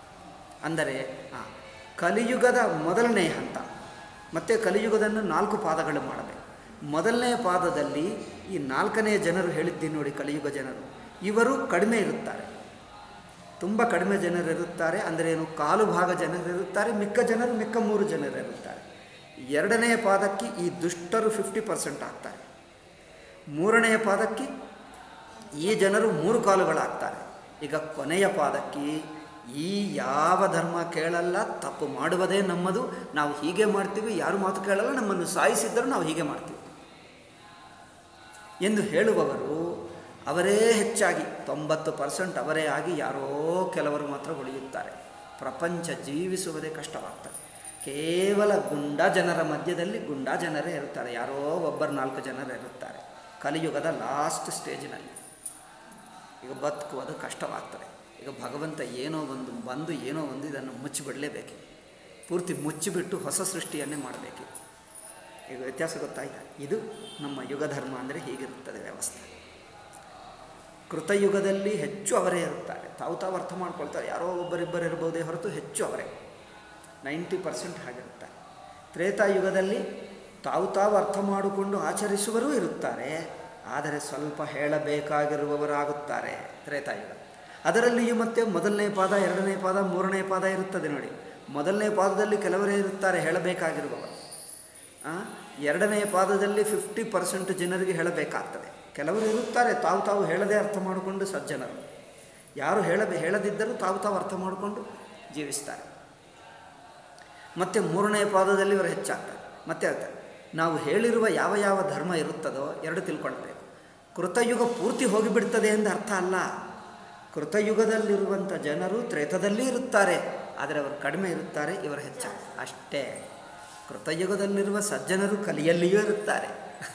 ಅಂದರೆ ಆ, ಕಲಿಯುಗದ ಮೊದಲನೇ ಹಂತ ಮತ್ತು ಕಲಿಯುಗದನ್ನು ನಾಲ್ಕು ಪಾದಗಳು ಮಾಡಬೇಕು ಮೊದಲನೇ ಪಾದದಲ್ಲಿ ಈ ನಾಲ್ಕನೆಯ ಜನರು ಹೇಳಿದ್ದೀನಿ ನೋಡಿ ಕಲಿಯುಗ ಜನರು ಇವರು ಕಡಿಮೆ ಇರುತ್ತಾರೆ ತುಂಬ ಕಡಿಮೆ ಜನರಿರುತ್ತಾರೆ ಅಂದರೆ ಏನು ಕಾಲು ಭಾಗ ಜನರಿರುತ್ತಾರೆ ಮಿಕ್ಕ ಜನರು ಮಿಕ್ಕ ಮೂರು ಜನರಿರುತ್ತಾರೆ ಎರಡನೆಯ ಪಾದಕ್ಕೆ ಈ ದುಷ್ಟರು ಫಿಫ್ಟಿ ಪರ್ಸೆಂಟ್ ಆಗ್ತಾರೆ ಮೂರನೆಯ ಪಾದಕ್ಕೆ ಈ ಜನರು ಮೂರು ಕಾಲುಗಳಾಗ್ತಾರೆ ಈಗ ಕೊನೆಯ ಪಾದಕ್ಕೆ ಈ ಯಾವ ಧರ್ಮ ಕೇಳಲ್ಲ ತಪ್ಪು ಮಾಡುವುದೇ ನಮ್ಮದು ನಾವು ಹೀಗೆ ಮಾಡ್ತೀವಿ ಯಾರು ಮಾತು ಕೇಳಲ್ಲ ನಮ್ಮನ್ನು ಸಾಯಿಸಿದ್ದರೂ ನಾವು ಹೀಗೆ ಮಾಡ್ತೀವಿ ಎಂದು ಹೇಳುವವರು ಅವರೇ ಹೆಚ್ಚಾಗಿ ತೊಂಬತ್ತು ಪರ್ಸೆಂಟ್ ಅವರೇ ಆಗಿ ಯಾರೋ ಕೆಲವರು ಮಾತ್ರ ಉಳಿಯುತ್ತಾರೆ ಪ್ರಪಂಚ ಜೀವಿಸುವುದೇ ಕಷ್ಟವಾಗ್ತದೆ ಕೇವಲ ಗುಂಡಾ ಜನರ ಮಧ್ಯದಲ್ಲಿ ಗುಂಡಾ ಜನರೇ ಇರುತ್ತಾರೆ ಯಾರೋ ಒಬ್ಬರು ನಾಲ್ಕು ಜನರು ಇರುತ್ತಾರೆ ಕಲಿಯುಗದ ಲಾಸ್ಟ್ ಸ್ಟೇಜಿನಲ್ಲಿ ಈಗ ಬದುಕುವುದು ಕಷ್ಟವಾಗ್ತದೆ ಈಗ ಭಗವಂತ ಏನೋ ಒಂದು ಬಂದು ಏನೋ ಒಂದು ಇದನ್ನು ಮುಚ್ಚಿಬಿಡಲೇಬೇಕು ಪೂರ್ತಿ ಮುಚ್ಚಿಬಿಟ್ಟು ಹೊಸ ಸೃಷ್ಟಿಯನ್ನೇ ಮಾಡಬೇಕು ಈಗ ವ್ಯತ್ಯಾಸ ಗೊತ್ತಾಯ್ತಾ ಇದು ನಮ್ಮ ಯುಗ ಧರ್ಮ ಅಂದರೆ ಹೀಗಿರುತ್ತದೆ ವ್ಯವಸ್ಥೆ ಕೃತಯುಗದಲ್ಲಿ ಹೆಚ್ಚು ಅವರೇ ಇರುತ್ತಾರೆ ತಾವು ತಾವು ಅರ್ಥ ಮಾಡ್ಕೊಳ್ತಾರೆ ಯಾರೋ ಒಬ್ಬರಿಬ್ಬರು ಇರ್ಬೋದೇ ಹೊರತು ಹೆಚ್ಚು ಅವರೇ ನೈಂಟಿ ಪರ್ಸೆಂಟ್ ಹಾಗಿರುತ್ತಾರೆ ತ್ರೇತಾಯುಗದಲ್ಲಿ ತಾವು ತಾವು ಅರ್ಥ ಮಾಡಿಕೊಂಡು ಆಚರಿಸುವರೂ ಇರುತ್ತಾರೆ ಆದರೆ ಸ್ವಲ್ಪ ಹೇಳಬೇಕಾಗಿರುವವರಾಗುತ್ತಾರೆ ತ್ರೇತಾಯುಗ ಅದರಲ್ಲಿಯೂ ಮತ್ತೆ ಮೊದಲನೇ ಪಾದ ಎರಡನೇ ಪಾದ ಮೂರನೇ ಪಾದ ಇರುತ್ತದೆ ನೋಡಿ ಮೊದಲನೇ ಪಾದದಲ್ಲಿ ಕೆಲವರೇ ಇರುತ್ತಾರೆ ಹೇಳಬೇಕಾಗಿರುವವರು ಆ, ಎರಡನೆಯ ಪಾದದಲ್ಲಿ ಫಿಫ್ಟಿ ಪರ್ಸೆಂಟ್ ಜನರಿಗೆ ಹೇಳಬೇಕಾಗ್ತದೆ ಕೆಲವರು ಇರುತ್ತಾರೆ ತಾವು ತಾವು ಹೇಳದೇ ಅರ್ಥ ಮಾಡಿಕೊಂಡು ಸಜ್ಜನರು ಯಾರು ಹೇಳಬೇ ಹೇಳದಿದ್ದರೂ ತಾವು ತಾವು ಅರ್ಥ ಮಾಡಿಕೊಂಡು ಜೀವಿಸ್ತಾರೆ ಮತ್ತು ಮೂರನೆಯ ಪಾದದಲ್ಲಿ ಇವರು ಹೆಚ್ಚಾಗ್ತಾರೆ ಮತ್ತೆ ಹೇಳ್ತಾರೆ ನಾವು ಹೇಳಿರುವ ಯಾವ ಯಾವ ಧರ್ಮ ಇರುತ್ತದೋ ಎರಡು ತಿಳ್ಕೊಳ್ಬೇಕು ಕೃತಯುಗ ಪೂರ್ತಿ ಹೋಗಿಬಿಡ್ತದೆ ಎಂದು ಅರ್ಥ ಅಲ್ಲ ಕೃತಯುಗದಲ್ಲಿರುವಂಥ ಜನರು ತ್ರೇತದಲ್ಲಿ ಇರುತ್ತಾರೆ ಆದರೆ ಅವರು ಕಡಿಮೆ ಇರುತ್ತಾರೆ ಇವರು ಹೆಚ್ಚ ಅಷ್ಟೇ ಕೃತಯುಗದಲ್ಲಿರುವ ಸಜ್ಜನರು ಕಲಿಯಲ್ಲಿಯೂ ಇರುತ್ತಾರೆ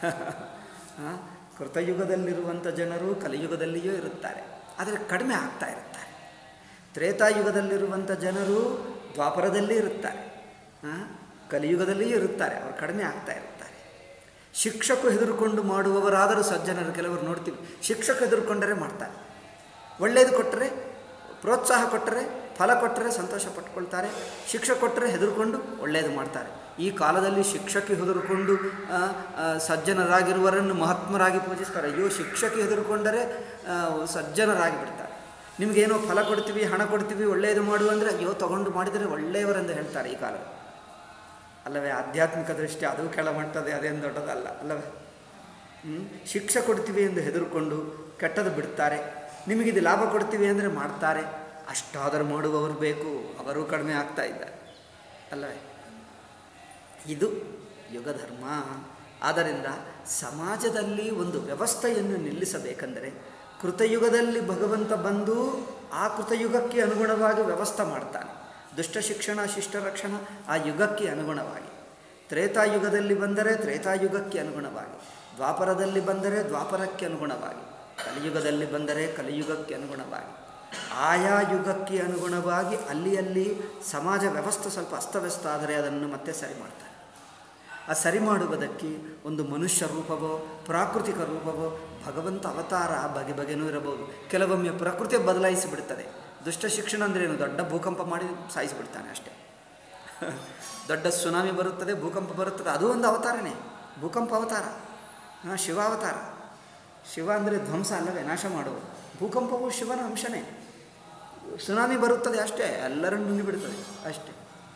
ಆ, ಕೃತಯುಗದಲ್ಲಿರುವಂಥ ಜನರು ಕಲಿಯುಗದಲ್ಲಿಯೂ ಇರುತ್ತಾರೆ ಆದರೆ ಕಡಿಮೆ ಆಗ್ತಾ ಇರುತ್ತಾರೆ ತ್ರೇತಾಯುಗದಲ್ಲಿರುವಂಥ ಜನರು ದ್ವಾಪರದಲ್ಲಿ ಇರುತ್ತಾರೆ ಆ, ಕಲಿಯುಗದಲ್ಲಿಯೂ ಇರುತ್ತಾರೆ ಅವರು ಕಡಿಮೆ ಆಗ್ತಾ ಇರುತ್ತಾರೆ ಶಿಕ್ಷಕು ಹೆದರುಕೊಂಡು ಮಾಡುವವರಾದರೂ ಸಜ್ಜನರು ಕೆಲವರು ನೋಡ್ತೀವಿ ಶಿಕ್ಷಕ ಹೆದರುಕೊಂಡರೆ ಮಾಡ್ತಾರೆ ಒಳ್ಳೆಯದು ಕೊಟ್ಟರೆ ಪ್ರೋತ್ಸಾಹ ಕೊಟ್ಟರೆ ಫಲ ಕೊಟ್ಟರೆ ಸಂತೋಷ ಪಟ್ಕೊಳ್ತಾರೆ ಶಿಕ್ಷಕ ಕೊಟ್ಟರೆ ಹೆದರುಕೊಂಡು ಒಳ್ಳೆಯದು ಮಾಡ್ತಾರೆ ಈ ಕಾಲದಲ್ಲಿ ಶಿಕ್ಷಕಿ ಹೆದರುಕೊಂಡು ಆ, ಆ, ಸಜ್ಜನರಾಗಿರುವರನ್ನು ಮಹಾತ್ಮರಾಗಿ ಪೂಜಿಸ್ತಾರೆ ಅಯ್ಯೋ ಶಿಕ್ಷಕಿ ಹೆದರುಕೊಂಡರೆ ಆ, ಸಜ್ಜನರಾಗಿ ಬಿಡ್ತಾರೆ ನಿಮಗೇನೋ ಫಲ ಕೊಡ್ತೀವಿ ಹಣ ಕೊಡ್ತೀವಿ ಒಳ್ಳೆಯದು ಮಾಡು ಅಂದರೆ ಅಯ್ಯೋ ತಗೊಂಡು ಮಾಡಿದರೆ ಒಳ್ಳೆಯವರೆಂದು ಹೇಳ್ತಾರೆ ಈ ಕಾಲದಲ್ಲಿ ಅಲ್ಲವೇ ಆಧ್ಯಾತ್ಮಿಕ ದೃಷ್ಟಿ ಅದು ಕೆಳಮಟ್ಟದೆ ಅದೇನು ದೊಡ್ಡದಲ್ಲ ಅಲ್ಲವೇ ಹ್ಮ್? ಶಿಕ್ಷೆ ಕೊಡ್ತೀವಿ ಎಂದು ಹೆದರುಕೊಂಡು ಕೆಟ್ಟದ್ದು ಬಿಡ್ತಾರೆ ನಿಮಗಿದು ಲಾಭ ಕೊಡ್ತೀವಿ ಅಂದರೆ ಮಾಡ್ತಾರೆ ಅಷ್ಟಾದರೂ ಮಾಡುವವರು ಬೇಕು ಅವರು ಕಡಿಮೆ ಆಗ್ತಾ ಇದ್ದಾರೆ ಅಲ್ಲವೇ ಇದು ಯುಗಧರ್ಮ ಆದ್ದರಿಂದ ಸಮಾಜದಲ್ಲಿ ಒಂದು ವ್ಯವಸ್ಥೆಯನ್ನು ನಿಲ್ಲಿಸಬೇಕೆಂದರೆ ಕೃತಯುಗದಲ್ಲಿ ಭಗವಂತ ಬಂದು ಆ ಕೃತಯುಗಕ್ಕೆ ಅನುಗುಣವಾಗಿ ವ್ಯವಸ್ಥೆ ಮಾಡ್ತಾನೆ ದುಷ್ಟ ಶಿಕ್ಷಣ ಶಿಷ್ಟ ರಕ್ಷಣ ಆ ಯುಗಕ್ಕೆ ಅನುಗುಣವಾಗಿ ತ್ರೇತಾಯುಗದಲ್ಲಿ ಬಂದರೆ ತ್ರೇತಾಯುಗಕ್ಕೆ ಅನುಗುಣವಾಗಿ ದ್ವಾಪರದಲ್ಲಿ ಬಂದರೆ ದ್ವಾಪರಕ್ಕೆ ಅನುಗುಣವಾಗಿ ಕಲಿಯುಗದಲ್ಲಿ ಬಂದರೆ ಕಲಿಯುಗಕ್ಕೆ ಅನುಗುಣವಾಗಿ ಆಯಾ ಯುಗಕ್ಕೆ ಅನುಗುಣವಾಗಿ ಅಲ್ಲಿ ಅಲ್ಲಿ ಸಮಾಜ ವ್ಯವಸ್ಥೆ ಸ್ವಲ್ಪ ಅಸ್ತವ್ಯಸ್ತ ಆದರೆ ಅದನ್ನು ಮತ್ತೆ ಸರಿ ಮಾಡ್ತಾರೆ ಆ ಸರಿ ಮಾಡುವುದಕ್ಕೆ ಒಂದು ಮನುಷ್ಯ ರೂಪವೋ ಪ್ರಾಕೃತಿಕ ರೂಪವೋ ಭಗವಂತ ಅವತಾರ ಬಗೆ ಬಗೆನೂ ಇರಬಹುದು ಕೆಲವೊಮ್ಮೆ ಪ್ರಕೃತಿ ಬದಲಾಯಿಸಿ ಬಿಡುತ್ತದೆ ದುಷ್ಟ ಶಿಕ್ಷಣ ಅಂದ್ರೇನು ದೊಡ್ಡ ಭೂಕಂಪ ಮಾಡಿ ಸಾಯಿಸಿಬಿಡ್ತಾನೆ ಅಷ್ಟೇ ದೊಡ್ಡ ಸುನಾಮಿ ಬರುತ್ತದೆ ಭೂಕಂಪ ಬರುತ್ತದೆ ಅದು ಒಂದು ಅವತಾರನೇ ಭೂಕಂಪ ಅವತಾರ ಹಾಂ ಶಿವಾವತಾರ ಶಿವ ಅಂದರೆ ಧ್ವಂಸ ಅಲ್ಲವೇ ನಾಶ ಮಾಡುವುದು ಭೂಕಂಪವು ಶಿವನ ಅಂಶನೇ ಸುನಾಮಿ ಬರುತ್ತದೆ ಅಷ್ಟೇ ಎಲ್ಲರನ್ನು ನುಂಗಿಬಿಡುತ್ತದೆ ಅಷ್ಟೇ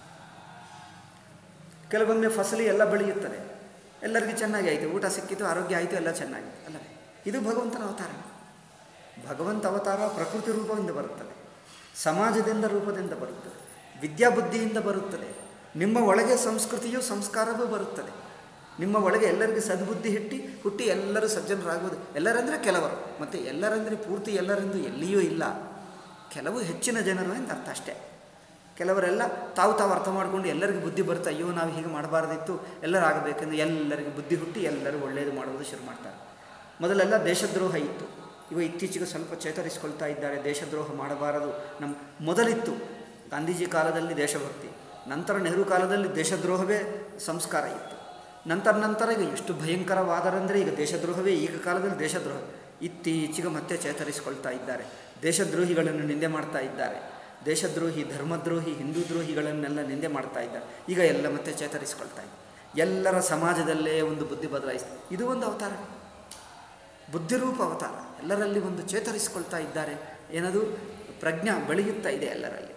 ಕೆಲವೊಮ್ಮೆ ಫಸಲಿ ಎಲ್ಲ ಬೆಳೆಯುತ್ತದೆ ಎಲ್ಲರಿಗೂ ಚೆನ್ನಾಗಿ ಆಯಿತು ಊಟ ಸಿಕ್ಕಿತು ಆರೋಗ್ಯ ಆಯಿತು ಎಲ್ಲ ಚೆನ್ನಾಗಿತ್ತು ಅಲ್ಲವೇ ಇದು ಭಗವಂತನ ಅವತಾರ ಭಗವಂತ ಅವತಾರ ಪ್ರಕೃತಿ ರೂಪದಿಂದ ಬರುತ್ತದೆ ಸಮಾಜದಿಂದ ರೂಪದಿಂದ ಬರುತ್ತದೆ ವಿದ್ಯಾಬುದ್ಧಿಯಿಂದ ಬರುತ್ತದೆ ನಿಮ್ಮ ಒಳಗೆ ಸಂಸ್ಕೃತಿಯು ಸಂಸ್ಕಾರವೂ ಬರುತ್ತದೆ ನಿಮ್ಮ ಒಳಗೆ ಎಲ್ಲರಿಗೂ ಸದ್ಬುದ್ಧಿ ಹಿಟ್ಟಿ ಹುಟ್ಟಿ ಎಲ್ಲರೂ ಸಜ್ಜನರಾಗುವುದು ಎಲ್ಲರಂದರೆ ಕೆಲವರು ಮತ್ತು ಎಲ್ಲರಂದರೆ ಪೂರ್ತಿ ಎಲ್ಲರೆಂದು ಎಲ್ಲಿಯೂ ಇಲ್ಲ ಕೆಲವು ಹೆಚ್ಚಿನ ಜನರು ಅಂತ ಅರ್ಥ ಅಷ್ಟೇ ಕೆಲವರೆಲ್ಲ ತಾವು ತಾವು ಅರ್ಥ ಮಾಡಿಕೊಂಡು ಎಲ್ಲರಿಗೂ ಬುದ್ಧಿ ಬರುತ್ತೆ ಅಯ್ಯೋ ನಾವು ಹೀಗೆ ಮಾಡಬಾರ್ದಿತ್ತು ಎಲ್ಲರೂ ಆಗಬೇಕೆಂದು ಎಲ್ಲರಿಗೂ ಬುದ್ಧಿ ಹುಟ್ಟಿ ಎಲ್ಲರೂ ಒಳ್ಳೆಯದು ಮಾಡುವುದು ಶುರು ಮಾಡ್ತಾರೆ ಮೊದಲೆಲ್ಲ ದೇಶದ್ರೋಹ ಇತ್ತು ಇವ ಇತ್ತೀಚೆಗೆ ಸ್ವಲ್ಪ ಚೇತರಿಸಿಕೊಳ್ತಾ ಇದ್ದಾರೆ ದೇಶದ್ರೋಹ ಮಾಡಬಾರದು ನಮ್ಮ ಮೊದಲಿತ್ತು ಗಾಂಧೀಜಿ ಕಾಲದಲ್ಲಿ ದೇಶಭಕ್ತಿ ನಂತರ ನೆಹರು ಕಾಲದಲ್ಲಿ ದೇಶದ್ರೋಹವೇ ಸಂಸ್ಕಾರ ಇತ್ತು ನಂತರ ನಂತರ ಈಗ ಎಷ್ಟು ಭಯಂಕರವಾದರಂದರೆ ಈಗ ದೇಶದ್ರೋಹವೇ ಈಗ ಕಾಲದಲ್ಲಿ ದೇಶದ್ರೋಹ ಇತ್ತೀಚೆಗೆ ಮತ್ತೆ ಚೇತರಿಸಿಕೊಳ್ತಾ ಇದ್ದಾರೆ ದೇಶದ್ರೋಹಿಗಳನ್ನು ನಿಂದೆ ಮಾಡ್ತಾ ಇದ್ದಾರೆ ದೇಶದ್ರೋಹಿ ಧರ್ಮದ್ರೋಹಿ ಹಿಂದೂ ದ್ರೋಹಿಗಳನ್ನೆಲ್ಲ ನಿಂದೆ ಮಾಡ್ತಾ ಇದ್ದಾರೆ ಈಗ ಎಲ್ಲ ಮತ್ತೆ ಚೇತರಿಸಿಕೊಳ್ತಾ ಇದ್ದಾರೆ ಎಲ್ಲರ ಸಮಾಜದಲ್ಲೇ ಒಂದು ಬುದ್ಧಿ ಬದಲಾಯಿಸ್ತಾರೆ ಇದು ಒಂದು ಅವತಾರ ಬುದ್ಧಿರೂಪ ಅವತಾರ ಎಲ್ಲರಲ್ಲಿ ಒಂದು ಚೇತರಿಸಿಕೊಳ್ತಾ ಇದ್ದಾರೆ ಏನದು ಪ್ರಜ್ಞಾ ಬೆಳೆಯುತ್ತಾ ಇದೆ ಎಲ್ಲರಲ್ಲಿ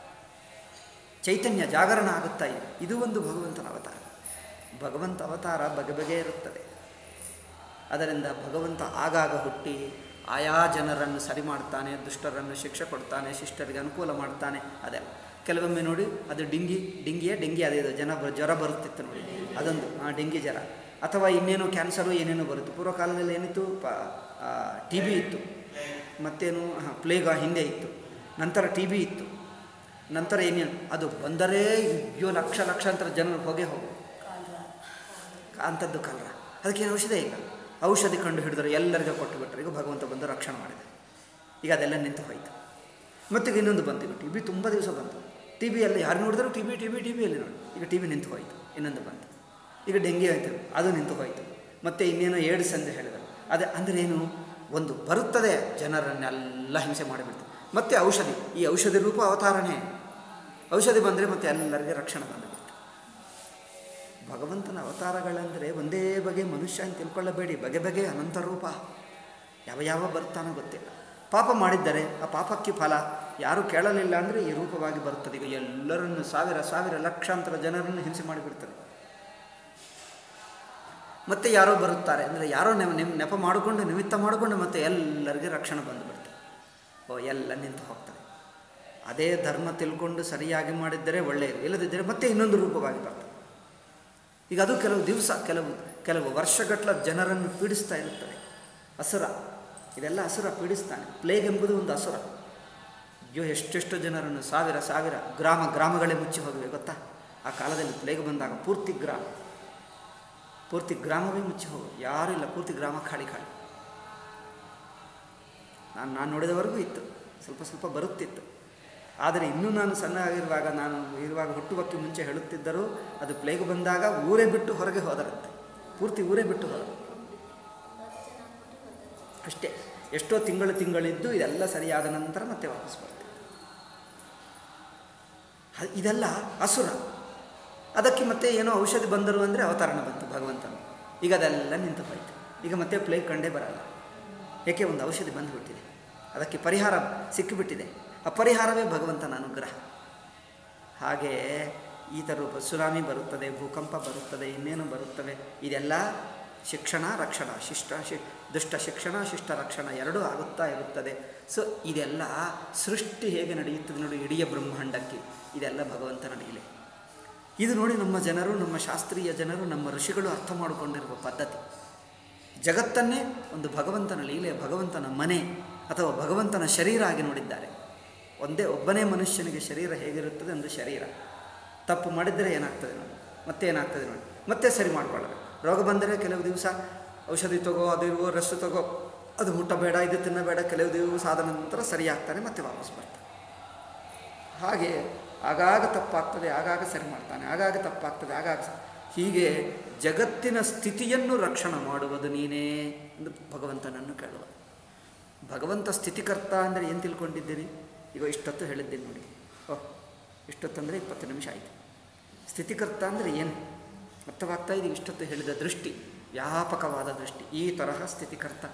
ಚೈತನ್ಯ ಜಾಗರಣ ಆಗುತ್ತಾ ಇದೆ ಇದು ಒಂದು ಭಗವಂತನ ಅವತಾರ ಭಗವಂತ ಅವತಾರ ಬಗೆ ಬಗೆ ಇರುತ್ತದೆ ಅದರಿಂದ ಭಗವಂತ ಆಗಾಗ ಹುಟ್ಟಿ ಆಯಾ ಜನರನ್ನು ಸರಿ ಮಾಡ್ತಾನೆ ದುಷ್ಟರನ್ನು ಶಿಕ್ಷೆ ಕೊಡ್ತಾನೆ ಶಿಷ್ಟರಿಗೆ ಅನುಕೂಲ ಮಾಡ್ತಾನೆ ಅದೆಲ್ಲ ಕೆಲವೊಮ್ಮೆ ನೋಡಿ ಅದು ಡಿಂಗಿ ಡಿಂಗಿಯೇ ಡಿಂಗಿ ಅದೇ ಇದು ಜನ ಬ- ಜ್ವರ ಬರುತ್ತಿತ್ತು ನೋಡಿ ಅದೊಂದು ಆ ಡಿಂಗಿ ಜ್ವರ ಅಥವಾ ಇನ್ನೇನೋ ಕ್ಯಾನ್ಸರು ಏನೇನೋ ಬರುತ್ತೆ ಪೂರ್ವಕಾಲದಲ್ಲಿ ಏನಿತ್ತು ಪ ಟಿ ಬಿ ಇತ್ತು ಮತ್ತೇನು ಹಾಂ ಪ್ಲೇಗ ಹಿಂದೆ ಇತ್ತು ನಂತರ ಟಿ ಬಿ ಇತ್ತು ನಂತರ ಏನೇನು ಅದು ಬಂದರೆ ಅಯ್ಯೋ ಲಕ್ಷ ಲಕ್ಷಾಂತರ ಜನರು ಹೋಗೇ ಹೋಗು ಅಂಥದ್ದು ಕಲರ ಅದಕ್ಕೇನು ಔಷಧ ಇಲ್ಲ ಔಷಧಿ ಕಂಡು ಹಿಡಿದ್ರೆ ಎಲ್ಲರಿಗೂ ಕೊಟ್ಟು ಬಿಟ್ಟರೆ ಈಗ ಭಗವಂತ ಬಂದು ರಕ್ಷಣೆ ಮಾಡಿದೆ ಈಗ ಅದೆಲ್ಲ ನಿಂತು ಹೋಯಿತು ಮತ್ತೀಗ ಇನ್ನೊಂದು ಬಂತು ಈಗ ಟಿ ಬಿ ತುಂಬ ದಿವಸ ಬಂತು ಟಿ ವಿಯಲ್ಲಿ ಯಾರು ನೋಡಿದ್ರು T B T B T ವಿಯಲ್ಲಿ ನೋಡಿ ಈಗ ಟಿ ವಿ ನಿಂತು ಹೋಯಿತು ಇನ್ನೊಂದು ಬಂತು ಈಗ ಡೆಂಗಿ ಆಯಿತು ಅದು ನಿಂತು ಹೋಯಿತು ಮತ್ತು ಇನ್ನೇನೋ ಏಡ್ಸ್ ಅಂತ ಹೇಳಿದರು ಅದೇ ಅಂದರೆ ಏನು ಒಂದು ಬರುತ್ತದೆ ಜನರನ್ನೆಲ್ಲ ಹಿಂಸೆ ಮಾಡಿಬಿಡ್ತು ಮತ್ತು ಔಷಧಿ ಈ ಔಷಧಿ ರೂಪ ಅವತಾರನೇ ಔಷಧಿ ಬಂದರೆ ಮತ್ತೆ ಎಲ್ಲರಿಗೆ ರಕ್ಷಣೆ ಬಂದುಬಿಡ್ತು ಭಗವಂತನ ಅವತಾರಗಳೆಂದರೆ ಒಂದೇ ಬಗೆ ಮನುಷ್ಯ ಅಂತ ತಿಳ್ಕೊಳ್ಳಬೇಡಿ ಬಗೆ ಬಗೆ ಅನಂತ ರೂಪ ಯಾವ ಯಾವ ಬರ್ತಾನೋ ಗೊತ್ತಿಲ್ಲ ಪಾಪ ಮಾಡಿದ್ದರೆ ಆ ಪಾಪಕ್ಕೆ ಫಲ ಯಾರೂ ಕೇಳಲಿಲ್ಲ ಅಂದರೆ ಈ ರೂಪವಾಗಿ ಬರುತ್ತದೆ ಈಗ ಎಲ್ಲರನ್ನು ಸಾವಿರ ಸಾವಿರ ಲಕ್ಷಾಂತರ ಜನರನ್ನು ಹಿಂಸೆ ಮಾಡಿಬಿಡ್ತದೆ ಮತ್ತೆ ಯಾರೋ ಬರುತ್ತಾರೆ ಅಂದರೆ ಯಾರೋ ನೆಪ ನಿಮ್ ನೆಪ ಮಾಡಿಕೊಂಡು ನಿಮಿತ್ತ ಮಾಡಿಕೊಂಡು ಮತ್ತೆ ಎಲ್ಲರಿಗೆ ರಕ್ಷಣೆ ಬಂದುಬಿಡ್ತಾರೆ ಓ ಎಲ್ಲ ನಿಂತು ಹೋಗ್ತದೆ ಅದೇ ಧರ್ಮ ತಿಳ್ಕೊಂಡು ಸರಿಯಾಗಿ ಮಾಡಿದ್ದರೆ ಒಳ್ಳೆಯದು ಇಲ್ಲದಿದ್ದರೆ ಮತ್ತೆ ಇನ್ನೊಂದು ರೂಪವಾಗಿ ಬರ್ತದೆ ಈಗ ಅದು ಕೆಲವು ದಿವಸ ಕೆಲವು ಕೆಲವು ವರ್ಷಗಟ್ಟಲ ಜನರನ್ನು ಪೀಡಿಸ್ತಾ ಇರುತ್ತದೆ ಅಸುರ ಇದೆಲ್ಲ ಅಸುರ ಪೀಡಿಸ್ತಾನೆ ಪ್ಲೇಗ್ ಎಂಬುದು ಒಂದು ಅಸುರ ಅಯ್ಯೋ ಎಷ್ಟೆಷ್ಟು ಜನರನ್ನು ಸಾವಿರ ಸಾವಿರ ಗ್ರಾಮ ಗ್ರಾಮಗಳೇ ಮುಚ್ಚಿ ಹೋಗಿವೆ ಗೊತ್ತಾ ಆ ಕಾಲದಲ್ಲಿ ಪ್ಲೇಗ್ ಬಂದಾಗ ಪೂರ್ತಿ ಗ್ರಾಮ ಪೂರ್ತಿ ಗ್ರಾಮವೇ ಮುಚ್ಚಿ ಹೋಗು ಯಾರೂ ಇಲ್ಲ ಪೂರ್ತಿ ಗ್ರಾಮ ಖಾಲಿ ಖಾಲಿ ನಾನು ನಾನು ನೋಡಿದವರೆಗೂ ಇತ್ತು ಸ್ವಲ್ಪ ಸ್ವಲ್ಪ ಬರುತ್ತಿತ್ತು ಆದರೆ ಇನ್ನೂ ನಾನು ಸಣ್ಣ ಆಗಿರುವಾಗ ನಾನು ಇರುವಾಗ ಹುಟ್ಟುವಕ್ಕೆ ಮುಂಚೆ ಹೇಳುತ್ತಿದ್ದರೂ ಅದು ಪ್ಲೇಗ್ ಬಂದಾಗ ಊರೇ ಬಿಟ್ಟು ಹೊರಗೆ ಹೋದರಂತೆ ಪೂರ್ತಿ ಊರೇ ಬಿಟ್ಟು ಹೋದರು ಅಷ್ಟೇ ಎಷ್ಟೋ ತಿಂಗಳು ತಿಂಗಳಿದ್ದು ಇದೆಲ್ಲ ಸರಿಯಾದ ನಂತರ ಮತ್ತೆ ವಾಪಸ್ ಬರ್ತದೆ ಹ- ಇದೆಲ್ಲ ಅಸುರ ಅದಕ್ಕೆ ಮತ್ತೆ ಏನೋ ಔಷಧಿ ಬಂದರು ಅಂದರೆ ಅವತರಣ ಬಂತು ಭಗವಂತನು ಈಗ ಅದೆಲ್ಲ ನಿಂತು ಹೋಯಿತು ಈಗ ಮತ್ತೆ ಪ್ಲೇಗ್ ಕಂಡೇ ಬರಲ್ಲ ಏಕೆ ಒಂದು ಔಷಧಿ ಬಂದುಬಿಟ್ಟಿದೆ ಅದಕ್ಕೆ ಪರಿಹಾರ ಸಿಕ್ಕಿಬಿಟ್ಟಿದೆ ಆ ಪರಿಹಾರವೇ ಭಗವಂತನ ಅನುಗ್ರಹ ಹಾಗೆ ಈ ಥರ ಸುನಾಮಿ ಬರುತ್ತದೆ ಭೂಕಂಪ ಬರುತ್ತದೆ ಇನ್ನೇನು ಬರುತ್ತವೆ ಇದೆಲ್ಲ ಶಿಕ್ಷಣ ರಕ್ಷಣ ಶಿಷ್ಟ ಶಿ ದುಷ್ಟ ಶಿಕ್ಷಣ ಶಿಷ್ಟ ರಕ್ಷಣ ಎರಡೂ ಆಗುತ್ತಾ ಇರುತ್ತದೆ ಸೊ ಇದೆಲ್ಲ ಸೃಷ್ಟಿ ಹೇಗೆ ನಡೆಯುತ್ತದೆ ನೋಡಿ ಇಡೀ ಬ್ರಹ್ಮಾಂಡಕ್ಕೆ ಇದೆಲ್ಲ ಭಗವಂತನ ಲೀಲೆ ಇದು ನೋಡಿ ನಮ್ಮ ಜನರು ನಮ್ಮ ಶಾಸ್ತ್ರೀಯ ಜನರು ನಮ್ಮ ಋಷಿಗಳು ಅರ್ಥ ಮಾಡಿಕೊಂಡಿರುವ ಪದ್ಧತಿ ಜಗತ್ತನ್ನೇ ಒಂದು ಭಗವಂತನ ಲೀಲೆ ಭಗವಂತನ ಮನೆ ಅಥವಾ ಭಗವಂತನ ಶರೀರ ಆಗಿ ನೋಡಿದ್ದಾರೆ ಒಂದೇ ಒಬ್ಬನೇ ಮನುಷ್ಯನಿಗೆ ಶರೀರ ಹೇಗಿರುತ್ತದೆ ಒಂದು ಶರೀರ ತಪ್ಪು ಮಾಡಿದರೆ ಏನಾಗ್ತದೆ ನೋಡಿ ಮತ್ತೆ ಏನಾಗ್ತದೆ ನೋಡಿ ಮತ್ತೆ ಸರಿ ಮಾಡ್ಕೊಳ್ಳಬೇಕು ರೋಗ ಬಂದರೆ ಕೆಲವು ದಿವಸ ಔಷಧಿ ತಗೋ ಅದು ಇರುವ ರೆಸ್ಟ್ ತಗೋ ಅದು ಊಟ ಬೇಡ ಇದು ತಿನ್ನಬೇಡ ಕೆಲವು ದಿವಸ ಆದ ನಂತರ ಸರಿ ಆಗ್ತಾನೆ ಮತ್ತೆ ವಾಪಸ್ ಬರ್ತಾನೆ ಹಾಗೆ ಆಗಾಗ ತಪ್ಪಾಗ್ತದೆ ಆಗಾಗ ಸರಿ ಮಾಡ್ತಾನೆ ಆಗಾಗ ತಪ್ಪಾಗ್ತದೆ ಆಗಾಗ ಸ- ಹೀಗೆ ಜಗತ್ತಿನ ಸ್ಥಿತಿಯನ್ನು ರಕ್ಷಣೆ ಮಾಡುವುದು ನೀನೇ ಎಂದು ಭಗವಂತನನ್ನು ಕೇಳುವ ಭಗವಂತ ಸ್ಥಿತಿಕರ್ತ ಅಂದರೆ ಏನು ತಿಳ್ಕೊಂಡಿದ್ದೀರಿ ಈಗ ಇಷ್ಟೊತ್ತು ಹೇಳಿದ್ದೀನಿ ನೋಡಿ ಓಹ್ ಇಷ್ಟೊತ್ತಂದರೆ ಇಪ್ಪತ್ತು ನಿಮಿಷ ಆಯಿತು ಸ್ಥಿತಿಕರ್ತ ಅಂದರೆ ಏನು ಅರ್ಥವಾಗ್ತಾ ಇದೆ ಇಷ್ಟೊತ್ತು ಹೇಳಿದ ದೃಷ್ಟಿ ವ್ಯಾಪಕವಾದ ದೃಷ್ಟಿ ಈ ತರಹ ಸ್ಥಿತಿಕರ್ತ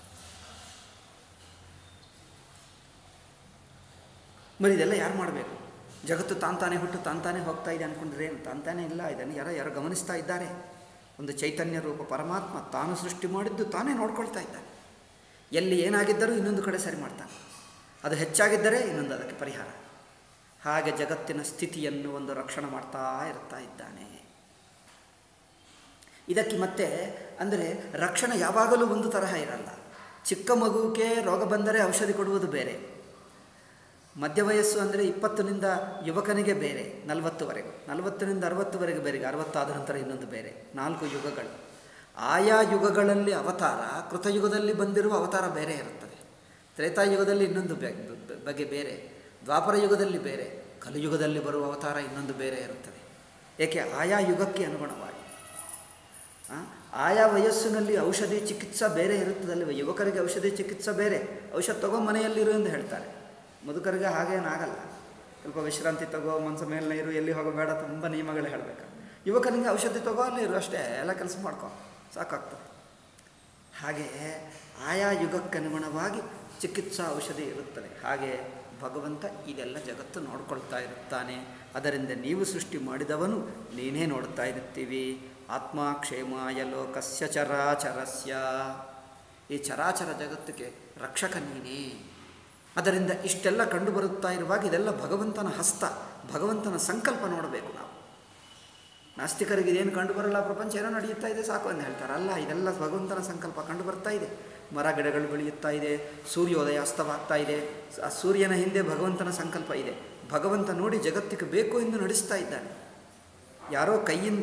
మరి ಇದೆಲ್ಲ ಯಾರು ಮಾಡಬೇಕು ಜಗತ್ತು ತಾಂತಾನೆ ಹುಟ್ಟು ತಾಂತಾನೆ ಹೋಗ್ತಾ ಇದೆ ಅಂದ್ಕೊಂಡ್ರೆ ಏನು ತಾಂತಾನೆ ಇಲ್ಲ ಇದನ್ನು ಯಾರೋ ಯಾರೋ ಗಮನಿಸ್ತಾ ಇದ್ದಾರೆ ಒಂದು ಚೈತನ್ಯ ರೂಪ ಪರಮಾತ್ಮ ತಾನು ಸೃಷ್ಟಿ ಮಾಡಿದ್ದು ತಾನೇ ನೋಡ್ಕೊಳ್ತಾ ಇದ್ದಾನೆ ಎಲ್ಲಿ ಏನಾಗಿದ್ದರೂ ಇನ್ನೊಂದು ಕಡೆ ಸರಿ ಮಾಡ್ತಾನೆ ಅದು ಹೆಚ್ಚಾಗಿದ್ದರೆ ಇನ್ನೊಂದು ಅದಕ್ಕೆ ಪರಿಹಾರ ಹಾಗೆ ಜಗತ್ತಿನ ಸ್ಥಿತಿಯನ್ನು ಒಂದು ರಕ್ಷಣೆ ಮಾಡ್ತಾ ಇರ್ತಾ ಇದ್ದಾನೆ ಇದಕ್ಕೆ ಮತ್ತೆ ಅಂದರೆ ರಕ್ಷಣೆ ಯಾವಾಗಲೂ ಒಂದು ತರಹ ಇರಲ್ಲ ಚಿಕ್ಕ ಮಗುವಿಗೆ ರೋಗ ಬಂದರೆ ಔಷಧಿ ಕೊಡುವುದು ಬೇರೆ ಮಧ್ಯ ವಯಸ್ಸು ಅಂದರೆ ಇಪ್ಪತ್ತರಿಂದ ಯುವಕನಿಗೆ ಬೇರೆ ನಲವತ್ತುವರೆಗೂ ನಲವತ್ತರಿಂದ ಅರವತ್ತುವರೆಗೆ ಬೇರೆ ಅರವತ್ತಾದ ನಂತರ ಇನ್ನೊಂದು ಬೇರೆ ನಾಲ್ಕು ಯುಗಗಳು ಆಯಾ ಯುಗಗಳಲ್ಲಿ ಅವತಾರ ಕೃತಯುಗದಲ್ಲಿ ಬಂದಿರುವ ಅವತಾರ ಬೇರೆ ಇರುತ್ತದೆ ತ್ರೇತಾಯುಗದಲ್ಲಿ ಇನ್ನೊಂದು ಬೆ- ಬೆ- ಬಗೆ ಬೇರೆ ದ್ವಾಪರ ಯುಗದಲ್ಲಿ ಬೇರೆ ಕಲಿಯುಗದಲ್ಲಿ ಬರುವ ಅವತಾರ ಇನ್ನೊಂದು ಬೇರೆ ಇರುತ್ತದೆ ಏಕೆ ಆಯಾ ಯುಗಕ್ಕೆ ಅನುಗುಣವಾಗಿ ಆ, ಆಯಾ ವಯಸ್ಸಿನಲ್ಲಿ ಔಷಧಿ ಚಿಕಿತ್ಸಾ ಬೇರೆ ಇರುತ್ತದಲ್ವ ಯುವಕರಿಗೆ ಔಷಧಿ ಚಿಕಿತ್ಸಾ ಬೇರೆ ಔಷಧ ತಗೋ ಮನೆಯಲ್ಲಿರು ಎಂದು ಹೇಳ್ತಾರೆ ಮುದುಕರಿಗೆ ಹಾಗೇನಾಗಲ್ಲ ಸ್ವಲ್ಪ ವಿಶ್ರಾಂತಿ ತಗೋ ಮನಸ್ಸು ಮೇಲೆ ಇರು ಎಲ್ಲಿ ಹೋಗಬೇಡ ತುಂಬ ನಿಯಮಗಳು ಹೇಳಬೇಕು ಯುವಕನಿಗೆ ಔಷಧಿ ತಗೋ ಅಲ್ಲಿ ಇರು ಅಷ್ಟೇ ಎಲ್ಲ ಕೆಲಸ ಮಾಡ್ಕೊ ಸಾಕಾಗ್ತದೆ ಹಾಗೆ ಆಯಾ ಯುಗಕ್ಕನುಗುಣವಾಗಿ ಚಿಕಿತ್ಸಾ ಔಷಧಿ ಇರುತ್ತದೆ ಹಾಗೆ ಭಗವಂತ ಇದೆಲ್ಲ ಜಗತ್ತು ನೋಡ್ಕೊಳ್ತಾ ಇರುತ್ತಾನೆ ಅದರಿಂದ ನೀವು ಸೃಷ್ಟಿ ಮಾಡಿದವನು ನೀನೇ ನೋಡ್ತಾ ಇರುತ್ತೀವಿ ಆತ್ಮ ಕ್ಷೇಮಾಯ ಲೋಕಸ್ಯ ಚರಾಚರಸ್ಯ ಈ ಚರಾಚರ ಜಗತ್ತಿಗೆ ರಕ್ಷಕ ನೀನೇ ಅದರಿಂದ ಇಷ್ಟೆಲ್ಲ ಕಂಡು ಬರುತ್ತಾ ಇರುವಾಗ ಇದೆಲ್ಲ ಭಗವಂತನ ಹಸ್ತ ಭಗವಂತನ ಸಂಕಲ್ಪ ನೋಡಬೇಕು ನಾವು ನಾಸ್ತಿಕರಿಗೆ ಇದೇನು ಕಂಡು ಬರಲ್ಲ ಪ್ರಪಂಚ ಏನೋ ನಡೆಯುತ್ತಾ ಇದೆ ಸಾಕು ಅಂತ ಹೇಳ್ತಾರೆ ಅಲ್ಲ ಇದೆಲ್ಲ ಭಗವಂತನ ಸಂಕಲ್ಪ ಕಂಡು ಬರ್ತಾ ಇದೆ ಮರ ಗಿಡಗಳು ಬೆಳೆಯುತ್ತಾ ಇದೆ ಸೂರ್ಯೋದಯ ಅಸ್ತವಾಗ್ತಾ ಇದೆ ಆ ಸೂರ್ಯನ ಹಿಂದೆ ಭಗವಂತನ ಸಂಕಲ್ಪ ಇದೆ ಭಗವಂತ ನೋಡಿ ಜಗತ್ತಿಗೆ ಬೇಕು ಎಂದು ನಡೆಸ್ತಾ ಇದ್ದಾನೆ ಯಾರೋ ಕೈಯಿಂದ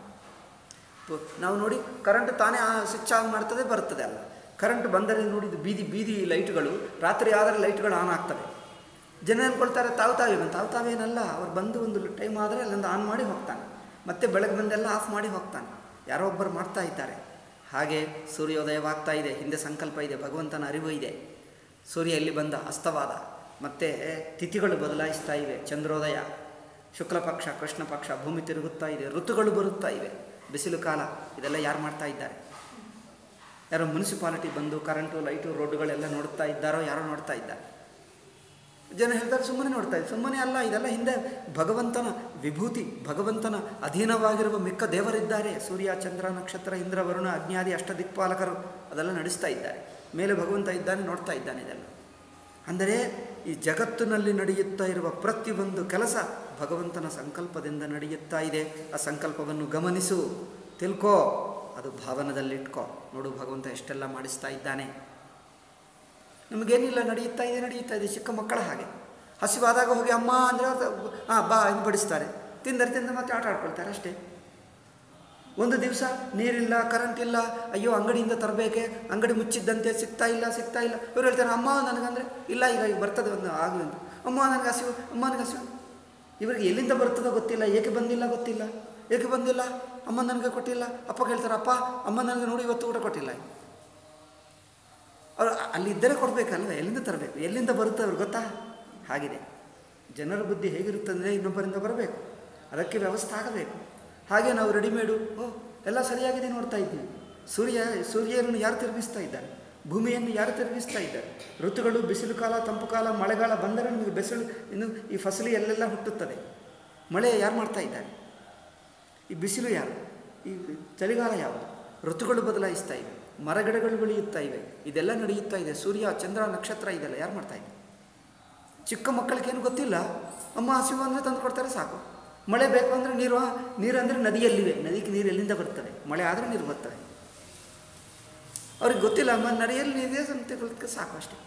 ಪ- ನಾವು ನೋಡಿ ಕರೆಂಟ್ ತಾನೇ ಸ್ವಿಚ್ ಆನ್ ಮಾಡ್ತದೆ ಬರ್ತದೆ ಅಲ್ಲ ಕರೆಂಟ್ ಬಂದರೆ ನೋಡಿದ್ದು ಬೀದಿ ಬೀದಿ ಲೈಟ್ಗಳು ರಾತ್ರಿ ಆದರೆ ಲೈಟ್ಗಳು ಆನ್ ಆಗ್ತವೆ ಜನ ಅನ್ಕೊಳ್ತಾರೆ ತಾವು ತಾವೇ ಬಂದು ತಾವು ತಾವೇನಲ್ಲ ಅವ್ರು ಬಂದು ಒಂದು ಟೈಮ್ ಆದರೆ ಅಲ್ಲಿಂದ ಆನ್ ಮಾಡಿ ಹೋಗ್ತಾನೆ ಮತ್ತೆ ಬೆಳಗ್ಗೆ ಬಂದೆಲ್ಲ ಆಫ್ ಮಾಡಿ ಹೋಗ್ತಾನೆ ಯಾರೋ ಒಬ್ಬರು ಮಾಡ್ತಾ ಇದ್ದಾರೆ ಹಾಗೆ ಸೂರ್ಯೋದಯವಾಗ್ತಾ ಇದೆ ಹಿಂದೆ ಸಂಕಲ್ಪ ಇದೆ ಭಗವಂತನ ಅರಿವು ಇದೆ ಸೂರ್ಯ ಎಲ್ಲಿ ಬಂದ ಅಸ್ತವಾದ ಮತ್ತು ತಿಥಿಗಳು ಬದಲಾಯಿಸ್ತಾ ಇವೆ ಚಂದ್ರೋದಯ ಶುಕ್ಲ ಪಕ್ಷ ಕೃಷ್ಣ ಪಕ್ಷ ಭೂಮಿ ತಿರುಗುತ್ತಾ ಇದೆ ಋತುಗಳು ಬರುತ್ತಾ ಇವೆ ಬಿಸಿಲು ಕಾಲ ಇದೆಲ್ಲ ಯಾರು ಮಾಡ್ತಾ ಇದ್ದಾರೆ ಯಾರೋ ಮುನ್ಸಿಪಾಲಿಟಿ ಬಂದು ಕರೆಂಟು ಲೈಟು ರೋಡ್ಗಳೆಲ್ಲ ನೋಡ್ತಾ ಇದ್ದಾರೋ ಯಾರೋ ನೋಡ್ತಾ ಇದ್ದಾರೆ ಜನ ಹೇಳ್ತಾರೆ ಸುಮ್ಮನೆ ನೋಡ್ತಾ ಇದ್ದಾರೆ ಸುಮ್ಮನೆ ಅಲ್ಲ ಇದೆಲ್ಲ ಹಿಂದೆ ಭಗವಂತನ ವಿಭೂತಿ ಭಗವಂತನ ಅಧೀನವಾಗಿರುವ ಮಿಕ್ಕ ದೇವರಿದ್ದಾರೆ ಸೂರ್ಯ ಚಂದ್ರ ನಕ್ಷತ್ರ ಇಂದ್ರ ವರುಣ ಅಗ್ನಿಯಾದಿ ಅಷ್ಟದಿಕ್ಪಾಲಕರು ಅದೆಲ್ಲ ನಡೆಸ್ತಾ ಇದ್ದಾರೆ ಮೇಲೆ ಭಗವಂತ ಇದ್ದಾನೆ ನೋಡ್ತಾ ಇದ್ದಾನೆ ಇದೆಲ್ಲ ಅಂದರೆ ಈ ಜಗತ್ತಿನಲ್ಲಿ ನಡೆಯುತ್ತಾ ಇರುವ ಪ್ರತಿಯೊಂದು ಕೆಲಸ ಭಗವಂತನ ಸಂಕಲ್ಪದಿಂದ ನಡೆಯುತ್ತಾ ಇದೆ ಆ ಸಂಕಲ್ಪವನ್ನು ಗಮನಿಸು ತಿಳ್ಕೋ ಅದು ಭಾವನದಲ್ಲಿಟ್ಕೋ ನೋಡು ಭಗವಂತ ಎಷ್ಟೆಲ್ಲ ಮಾಡಿಸ್ತಾ ಇದ್ದಾನೆ ನಮಗೇನಿಲ್ಲ ನಡೆಯುತ್ತಾ ಇದೆ ನಡೆಯುತ್ತಾ ಇದೆ ಚಿಕ್ಕ ಮಕ್ಕಳ ಹಾಗೆ ಹಸಿವಾದಾಗ ಹೋಗಿ ಅಮ್ಮ ಅಂದರೆ ಹಾಂ ಬಾ ಎಂದು ಬಡಿಸ್ತಾರೆ ತಿಂದರೆ ತಿಂದ ಮತ್ತೆ ಆಟ ಆಡ್ಕೊಳ್ತಾರೆ ಅಷ್ಟೇ ಒಂದು ದಿವಸ ನೀರಿಲ್ಲ ಕರೆಂಟ್ ಇಲ್ಲ ಅಯ್ಯೋ ಅಂಗಡಿಯಿಂದ ತರಬೇಕೆ ಅಂಗಡಿ ಮುಚ್ಚಿದ್ದಂತೆ ಸಿಗ್ತಾ ಇಲ್ಲ ಸಿಗ್ತಾ ಇಲ್ಲ ಇವ್ರು ಹೇಳ್ತಾರೆ ಅಮ್ಮ ನನಗಂದರೆ ಇಲ್ಲ ಈಗ ಈಗ ಬರ್ತದೆ ಒಂದು ಆಗಲಿ ಅಂತ ಅಮ್ಮ ನನಗೆ ಹಸಿವು ಅಮ್ಮ ನನಗೆ ಹಸಿವು ಇವರಿಗೆ ಎಲ್ಲಿಂದ ಬರ್ತದೋ ಗೊತ್ತಿಲ್ಲ ಏಕೆ ಬಂದಿಲ್ಲ ಗೊತ್ತಿಲ್ಲ ಏಕೆ ಬಂದಿಲ್ಲ ಅಮ್ಮ ನನಗೆ ಕೊಟ್ಟಿಲ್ಲ ಅಪ್ಪ ಕೇಳ್ತಾರೆ ಅಪ್ಪ ಅಮ್ಮ ನನಗೆ ನೋಡಿ ಇವತ್ತು ಊಟ ಕೊಟ್ಟಿಲ್ಲ ಅವರು ಅಲ್ಲಿದ್ದರೆ ಕೊಡಬೇಕಲ್ವ ಎಲ್ಲಿಂದ ತರಬೇಕು ಎಲ್ಲಿಂದ ಬರುತ್ತೆ ಅವ್ರಿಗೆ ಗೊತ್ತಾ ಹಾಗಿದೆ ಜನರ ಬುದ್ಧಿ ಹೇಗಿರುತ್ತಂದರೆ ಇನ್ನೊಬ್ಬರಿಂದ ಬರಬೇಕು ಅದಕ್ಕೆ ವ್ಯವಸ್ಥೆ ಆಗಬೇಕು ಹಾಗೆ ನಾವು ರೆಡಿಮೇಡು ಓ ಎಲ್ಲ ಸರಿಯಾಗಿದೆ ನೋಡ್ತಾ ಇದ್ದೀವಿ ಸೂರ್ಯ ಸೂರ್ಯನನ್ನು ಯಾರು ತಿರುಗಿಸ್ತಾ ಇದ್ದಾರೆ ಭೂಮಿಯನ್ನು ಯಾರು ತಿರುಗಿಸ್ತಾ ಇದ್ದಾರೆ ಋತುಗಳು ಬಿಸಿಲು ಕಾಲ ತಂಪು ಕಾಲ ಮಳೆಗಾಲ ಬಂದರೆ ನಿಮಗೆ ಬಿಸಿಲು ಇನ್ನು ಈ ಫಸಲು ಎಲ್ಲೆಲ್ಲ ಹುಟ್ಟುತ್ತದೆ ಮಳೆ ಯಾರು ಮಾಡ್ತಾ ಇದ್ದಾರೆ ಈ ಬಿಸಿಲು ಯಾರು ಈ ಚಳಿಗಾಲ ಯಾವುದು ಋತುಗಳು ಬದಲಾಯಿಸ್ತಾ ಇವೆ ಮರಗಿಡಗಳು ಬೆಳೆಯುತ್ತಾ ಇವೆ ಇದೆಲ್ಲ ನಡೆಯುತ್ತಾ ಇದೆ ಸೂರ್ಯ ಚಂದ್ರ ನಕ್ಷತ್ರ ಇದೆಲ್ಲ ಯಾರು ಮಾಡ್ತಾ ಇದ್ದಾರೆ ಚಿಕ್ಕ ಮಕ್ಕಳಿಗೇನು ಗೊತ್ತಿಲ್ಲ ಅಮ್ಮ ಹಸಿವು ಅಂದರೆ ತಂದು ಕೊಡ್ತಾರೆ ಸಾಕು ಮಳೆ ಬೇಕು ಅಂದರೆ ನೀರು ನೀರು ಅಂದರೆ ನದಿಯಲ್ಲಿವೆ ನದಿಗೆ ನೀರು ಎಲ್ಲಿಂದ ಬರ್ತದೆ ಮಳೆ ಆದರೆ ನೀರು ಬರ್ತದೆ ಅವ್ರಿಗೆ ಗೊತ್ತಿಲ್ಲ ಅಮ್ಮ ನದಿಯಲ್ಲಿ ನೀರಿದೆ ಅಂತ ಸಾಕು ಅಷ್ಟೇ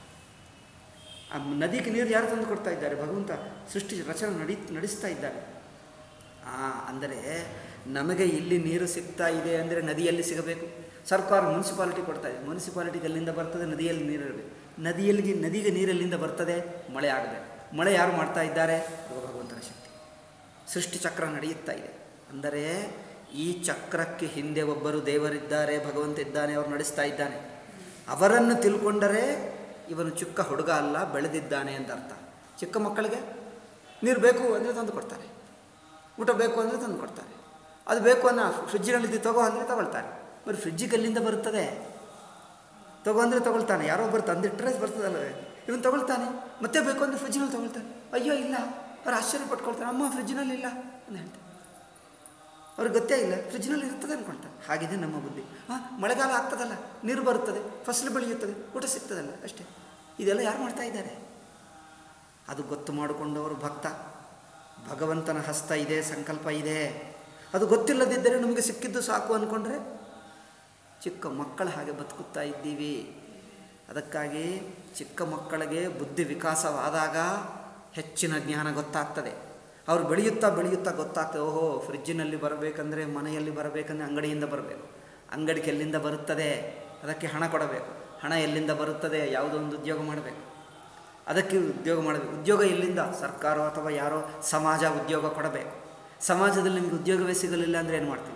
ಆ ನದಿಗೆ ನೀರು ಯಾರು ತಂದು ಕೊಡ್ತಾ ಇದ್ದಾರೆ ಭಗವಂತ ಸೃಷ್ಟಿ ರಚನೆ ನಡಿ ನಡೆಸ್ತಾ ಇದ್ದಾರೆ ಆ ಅಂದರೆ ನಮಗೆ ಇಲ್ಲಿ ನೀರು ಸಿಗ್ತಾ ಇದೆ ಅಂದರೆ ನದಿಯಲ್ಲಿ ಸಿಗಬೇಕು ಸರ್ಕಾರ ಮುನ್ಸಿಪಾಲಿಟಿ ಕೊಡ್ತಾ ಇದೆ ಮುನ್ಸಿಪಾಲಿಟಿಗೆ ಎಲ್ಲಿಂದ ಬರ್ತದೆ ನದಿಯಲ್ಲಿ ನೀರು ಇರಬೇಕು ನದಿಯಲ್ಲಿ ನದಿಗೆ ನೀರೆಲ್ಲಿಂದ ಬರ್ತದೆ ಮಳೆ ಆಗಬೇಕು ಮಳೆ ಯಾರು ಮಾಡ್ತಾ ಇದ್ದಾರೆ ಅದು ಭಗವಂತನ ಶಕ್ತಿ ಸೃಷ್ಟಿ ಚಕ್ರ ನಡೆಯುತ್ತಾ ಇದೆ ಅಂದರೆ ಈ ಚಕ್ರಕ್ಕೆ ಹಿಂದೆ ಒಬ್ಬರು ದೇವರಿದ್ದಾರೆ ಭಗವಂತ ಇದ್ದಾನೆ ಅವರು ನಡೆಸ್ತಾ ಇದ್ದಾನೆ ಅವರನ್ನು ತಿಳ್ಕೊಂಡರೆ ಇವನು ಚಿಕ್ಕ ಹುಡುಗ ಅಲ್ಲ ಬೆಳೆದಿದ್ದಾನೆ ಅಂತ ಅರ್ಥ ಚಿಕ್ಕ ಮಕ್ಕಳಿಗೆ ನೀರು ಬೇಕು ಅಂದರೆ ತಂದು ಕೊಡ್ತಾರೆ ಊಟ ಬೇಕು ಅಂದರೆ ತಂದು ಕೊಡ್ತಾರೆ ಅದು ಬೇಕು ಅನ್ನೋ ಫ್ರಿಜ್ಜಿನಲ್ಲಿ ತಗೋ ಅಂದರೆ ತಗೊಳ್ತಾರೆ మరి ಫ್ರಿಜ್ಜಿಗೆ ಎಲ್ಲಿಂದ ಬರುತ್ತದೆ ತಗೋ ಅಂದರೆ ತಗೊಳ್ತಾನೆ ಯಾರೋ ಒಬ್ಬರು ತಂದಿಟ್ಟರೆ ಬರ್ತದಲ್ಲವೇ ಇವನು ತಗೊಳ್ತಾನೆ ಮತ್ತೆ ಬೇಕು ಅಂದರೆ ಫ್ರಿಜ್ಜಿನಲ್ಲಿ ತಗೊಳ್ತಾನೆ ಅಯ್ಯೋ ಇಲ್ಲ ಅವ್ರು ಆಶ್ಚರ್ಯ ಪಟ್ಕೊಳ್ತಾರೆ ಅಮ್ಮ ಫ್ರಿಜ್ಜಿನಲ್ಲಿ ಇಲ್ಲ ಅಂತ ಹೇಳ್ತಾರೆ ಅವ್ರಿಗೆ ಗೊತ್ತೇ ಇಲ್ಲ ಫ್ರಿಜ್ನಲ್ಲಿ ಇರ್ತದೆ ಅಂದ್ಕೊಳ್ತಾರೆ ಹಾಗಿದೆ ನಮ್ಮ ಬುದ್ಧಿ ಹಾಂ ಮಳೆಗಾಲ ಆಗ್ತದಲ್ಲ ನೀರು ಬರುತ್ತದೆ ಫಸಲು ಬೆಳೆಯುತ್ತದೆ ಊಟ ಸಿಗ್ತದಲ್ಲ ಅಷ್ಟೇ ಇದೆಲ್ಲ ಯಾರು ಮಾಡ್ತಾ ಇದ್ದಾರೆ ಅದು ಗೊತ್ತು ಮಾಡಿಕೊಂಡವರು ಭಕ್ತ ಭಗವಂತನ ಹಸ್ತ ಇದೆ ಸಂಕಲ್ಪ ಇದೆ ಅದು ಗೊತ್ತಿಲ್ಲದಿದ್ದರೆ ನಮಗೆ ಸಿಕ್ಕಿದ್ದು ಸಾಕು ಅಂದ್ಕೊಂಡ್ರೆ ಚಿಕ್ಕ ಮಕ್ಕಳ ಹಾಗೆ ಬದುಕುತ್ತಾ ಇದ್ದೀವಿ ಅದಕ್ಕಾಗಿ ಚಿಕ್ಕ ಮಕ್ಕಳಿಗೆ ಬುದ್ಧಿ ವಿಕಾಸವಾದಾಗ ಹೆಚ್ಚಿನ ಜ್ಞಾನ ಗೊತ್ತಾಗ್ತದೆ ಅವ್ರು ಬೆಳೆಯುತ್ತಾ ಬೆಳೆಯುತ್ತಾ ಗೊತ್ತಾಗ್ತದೆ ಓಹೋ ಫ್ರಿಜ್ಜಿನಲ್ಲಿ ಬರಬೇಕಂದ್ರೆ ಮನೆಯಲ್ಲಿ ಬರಬೇಕಂದ್ರೆ ಅಂಗಡಿಯಿಂದ ಬರಬೇಕು ಅಂಗಡಿಗೆ ಎಲ್ಲಿಂದ ಬರುತ್ತದೆ ಅದಕ್ಕೆ ಹಣ ಕೊಡಬೇಕು ಹಣ ಎಲ್ಲಿಂದ ಬರುತ್ತದೆ ಯಾವುದೋ ಒಂದು ಉದ್ಯೋಗ ಮಾಡಬೇಕು ಅದಕ್ಕೆ ಉದ್ಯೋಗ ಮಾಡಬೇಕು ಉದ್ಯೋಗ ಎಲ್ಲಿಂದ ಸರ್ಕಾರ ಅಥವಾ ಯಾರೋ ಸಮಾಜ ಉದ್ಯೋಗ ಕೊಡಬೇಕು ಸಮಾಜದಲ್ಲಿ ನಿಮಗೆ ಉದ್ಯೋಗವೇ ಸಿಗಲಿಲ್ಲ ಅಂದರೆ ಏನು ಮಾಡ್ತೀವಿ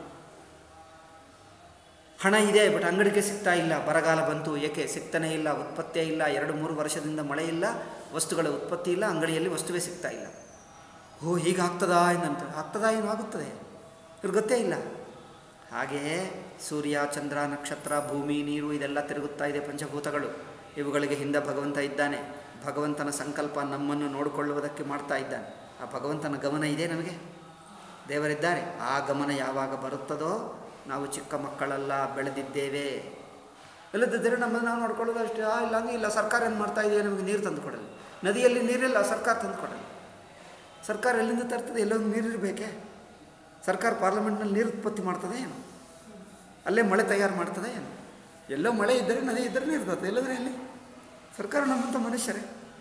ಹಣ ಇದೆ ಬಟ್ ಅಂಗಡಿಗೆ ಸಿಗ್ತಾ ಇಲ್ಲ ಬರಗಾಲ ಬಂತು ಏಕೆ ಸಿಗ್ತಾನೇ ಇಲ್ಲ ಉತ್ಪತ್ತಿಯೇ ಇಲ್ಲ ಎರಡು ಮೂರು ವರ್ಷದಿಂದ ಮಳೆ ಇಲ್ಲ ವಸ್ತುಗಳ ಉತ್ಪತ್ತಿ ಇಲ್ಲ ಅಂಗಡಿಯಲ್ಲಿ ವಸ್ತುವೇ ಸಿಗ್ತಾ ಇಲ್ಲ ಓ ಹೀಗಾಗ್ತದಾ ಏನಂತ ಆಗ್ತದಾ ಏನು ಆಗುತ್ತದೆ ಇವ್ರಿಗೆ ಗೊತ್ತೇ ಇಲ್ಲ ಹಾಗೆಯೇ ಸೂರ್ಯ ಚಂದ್ರ ನಕ್ಷತ್ರ ಭೂಮಿ ನೀರು ಇದೆಲ್ಲ ತಿರುಗುತ್ತಾ ಇದೆ ಪಂಚಭೂತಗಳು ಇವುಗಳಿಗೆ ಹಿಂದೆ ಭಗವಂತ ಇದ್ದಾನೆ ಭಗವಂತನ ಸಂಕಲ್ಪ ನಮ್ಮನ್ನು ನೋಡಿಕೊಳ್ಳುವುದಕ್ಕೆ ಮಾಡ್ತಾ ಇದ್ದಾನೆ ಆ ಭಗವಂತನ ಗಮನ ಇದೆ ನಮಗೆ ದೇವರಿದ್ದಾರೆ ಆ ಗಮನ ಯಾವಾಗ ಬರುತ್ತದೋ ನಾವು ಚಿಕ್ಕ ಮಕ್ಕಳೆಲ್ಲ ಬೆಳೆದಿದ್ದೇವೆ ಇಲ್ಲದಿದ್ದರೆ ನಮ್ಮನ್ನು ನಾವು ನೋಡ್ಕೊಳ್ಳೋದು ಅಷ್ಟೇ ಆ ಇಲ್ಲ ಅಂದರೆ ಇಲ್ಲ ಸರ್ಕಾರ ಏನು ಮಾಡ್ತಾ ಇದೆ ನಮಗೆ ನೀರು ತಂದು ಕೊಡಲ್ಲ ನದಿಯಲ್ಲಿ ನೀರಿಲ್ಲ ಸರ್ಕಾರ ತಂದು ಕೊಡಲ್ಲ ಸರ್ಕಾರ ಎಲ್ಲಿಂದ ತರ್ತದೆ ಎಲ್ಲೊಂದು ನೀರು ಇರಬೇಕೆ ಸರ್ಕಾರ ಪಾರ್ಲಿಮೆಂಟ್ನಲ್ಲಿ ನೀರು ಉತ್ಪತ್ತಿ ಮಾಡ್ತದೆ ಏನು ಅಲ್ಲೇ ಮಳೆ ತಯಾರು ಮಾಡ್ತದೆ ಏನು ಎಲ್ಲೋ ಮಳೆ ಇದ್ದರೆ ನದಿ ಇದ್ದರೆ ನೀರು ತರ್ತದೆ ಎಲ್ಲದ್ರೆ ಎಲ್ಲಿ ಸರ್ಕಾರ ನಮ್ಮಂಥ ಮನುಷ್ಯರೇ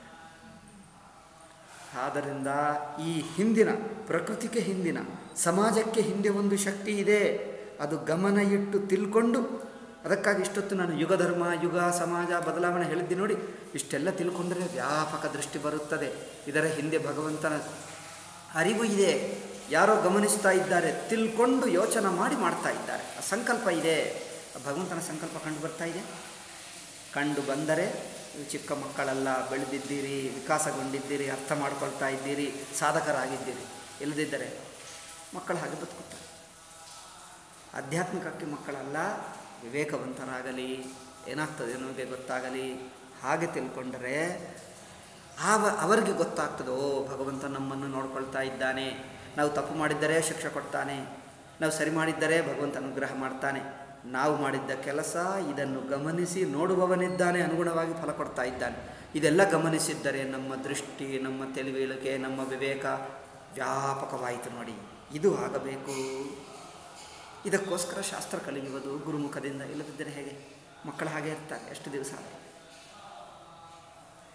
ಆದ್ದರಿಂದ ಈ ಹಿಂದಿನ ಪ್ರಕೃತಿಗೆ ಹಿಂದಿನ ಸಮಾಜಕ್ಕೆ ಹಿಂದೆ ಒಂದು ಶಕ್ತಿ ಇದೆ ಅದು ಗಮನ ಇಟ್ಟು ತಿಳ್ಕೊಂಡು ಅದಕ್ಕಾಗಿ ಇಷ್ಟೊತ್ತು ನಾನು ಯುಗ ಧರ್ಮ ಯುಗ ಸಮಾಜ ಬದಲಾವಣೆ ಹೇಳಿದ್ದೆ ನೋಡಿ ಇಷ್ಟೆಲ್ಲ ತಿಳ್ಕೊಂಡ್ರೆ ವ್ಯಾಪಕ ದೃಷ್ಟಿ ಬರುತ್ತದೆ ಇದರ ಹಿಂದೆ ಭಗವಂತನ ಅರಿವು ಇದೆ ಯಾರೋ ಗಮನಿಸ್ತಾ ಇದ್ದಾರೆ ತಿಳ್ಕೊಂಡು ಯೋಚನೆ ಮಾಡಿ ಮಾಡ್ತಾ ಇದ್ದಾರೆ ಆ ಸಂಕಲ್ಪ ಇದೆ ಆ ಭಗವಂತನ ಸಂಕಲ್ಪ ಕಂಡು ಬರ್ತಾ ಇದೆ ಕಂಡು ಬಂದರೆ ನೀವು ಚಿಕ್ಕ ಮಕ್ಕಳೆಲ್ಲ ಬೆಳೆದಿದ್ದೀರಿ ವಿಕಾಸಗೊಂಡಿದ್ದೀರಿ ಅರ್ಥ ಮಾಡ್ಕೊಳ್ತಾ ಇದ್ದೀರಿ ಸಾಧಕರಾಗಿದ್ದೀರಿ ಇಲ್ಲದಿದ್ದರೆ ಮಕ್ಕಳ ಹಾಗೆ ಬದುಕುತ್ತಾರೆ ಆಧ್ಯಾತ್ಮಿಕಕ್ಕೆ ಮಕ್ಕಳಲ್ಲ ವಿವೇಕವಂತರಾಗಲಿ ಏನಾಗ್ತದೆ ಅನ್ನೋದೇ ಗೊತ್ತಾಗಲಿ ಹಾಗೆ ತಿಳ್ಕೊಂಡರೆ ಆವ ಅವರಿಗೆ ಗೊತ್ತಾಗ್ತದೆ ಓ ಭಗವಂತ ನಮ್ಮನ್ನು ನೋಡ್ಕೊಳ್ತಾ ಇದ್ದಾನೆ ನಾವು ತಪ್ಪು ಮಾಡಿದ್ದರೆ ಶಿಕ್ಷೆ ಕೊಡ್ತಾನೆ ನಾವು ಸರಿ ಮಾಡಿದ್ದರೆ ಭಗವಂತ ಅನುಗ್ರಹ ಮಾಡ್ತಾನೆ ನಾವು ಮಾಡಿದ್ದ ಕೆಲಸ ಇದನ್ನು ಗಮನಿಸಿ ನೋಡುವವನಿದ್ದಾನೆ ಅನುಗುಣವಾಗಿ ಫಲ ಕೊಡ್ತಾ ಇದ್ದಾನೆ ಇದೆಲ್ಲ ಗಮನಿಸಿದ್ದರೆ ನಮ್ಮ ದೃಷ್ಟಿ ನಮ್ಮ ತಿಳಿವಳಿಕೆ ನಮ್ಮ ವಿವೇಕ ವ್ಯಾಪಕವಾಯಿತು ನೋಡಿ ಇದು ಆಗಬೇಕು ಇದಕ್ಕೋಸ್ಕರ ಶಾಸ್ತ್ರ ಕಲಿಯುವುದು ಗುರುಮುಖದಿಂದ ಇಲ್ಲದಿದ್ದರೆ ಹೇಗೆ ಮಕ್ಕಳು ಹಾಗೆ ಇರ್ತಾರೆ ಎಷ್ಟು ದಿವಸ ಆದರೂ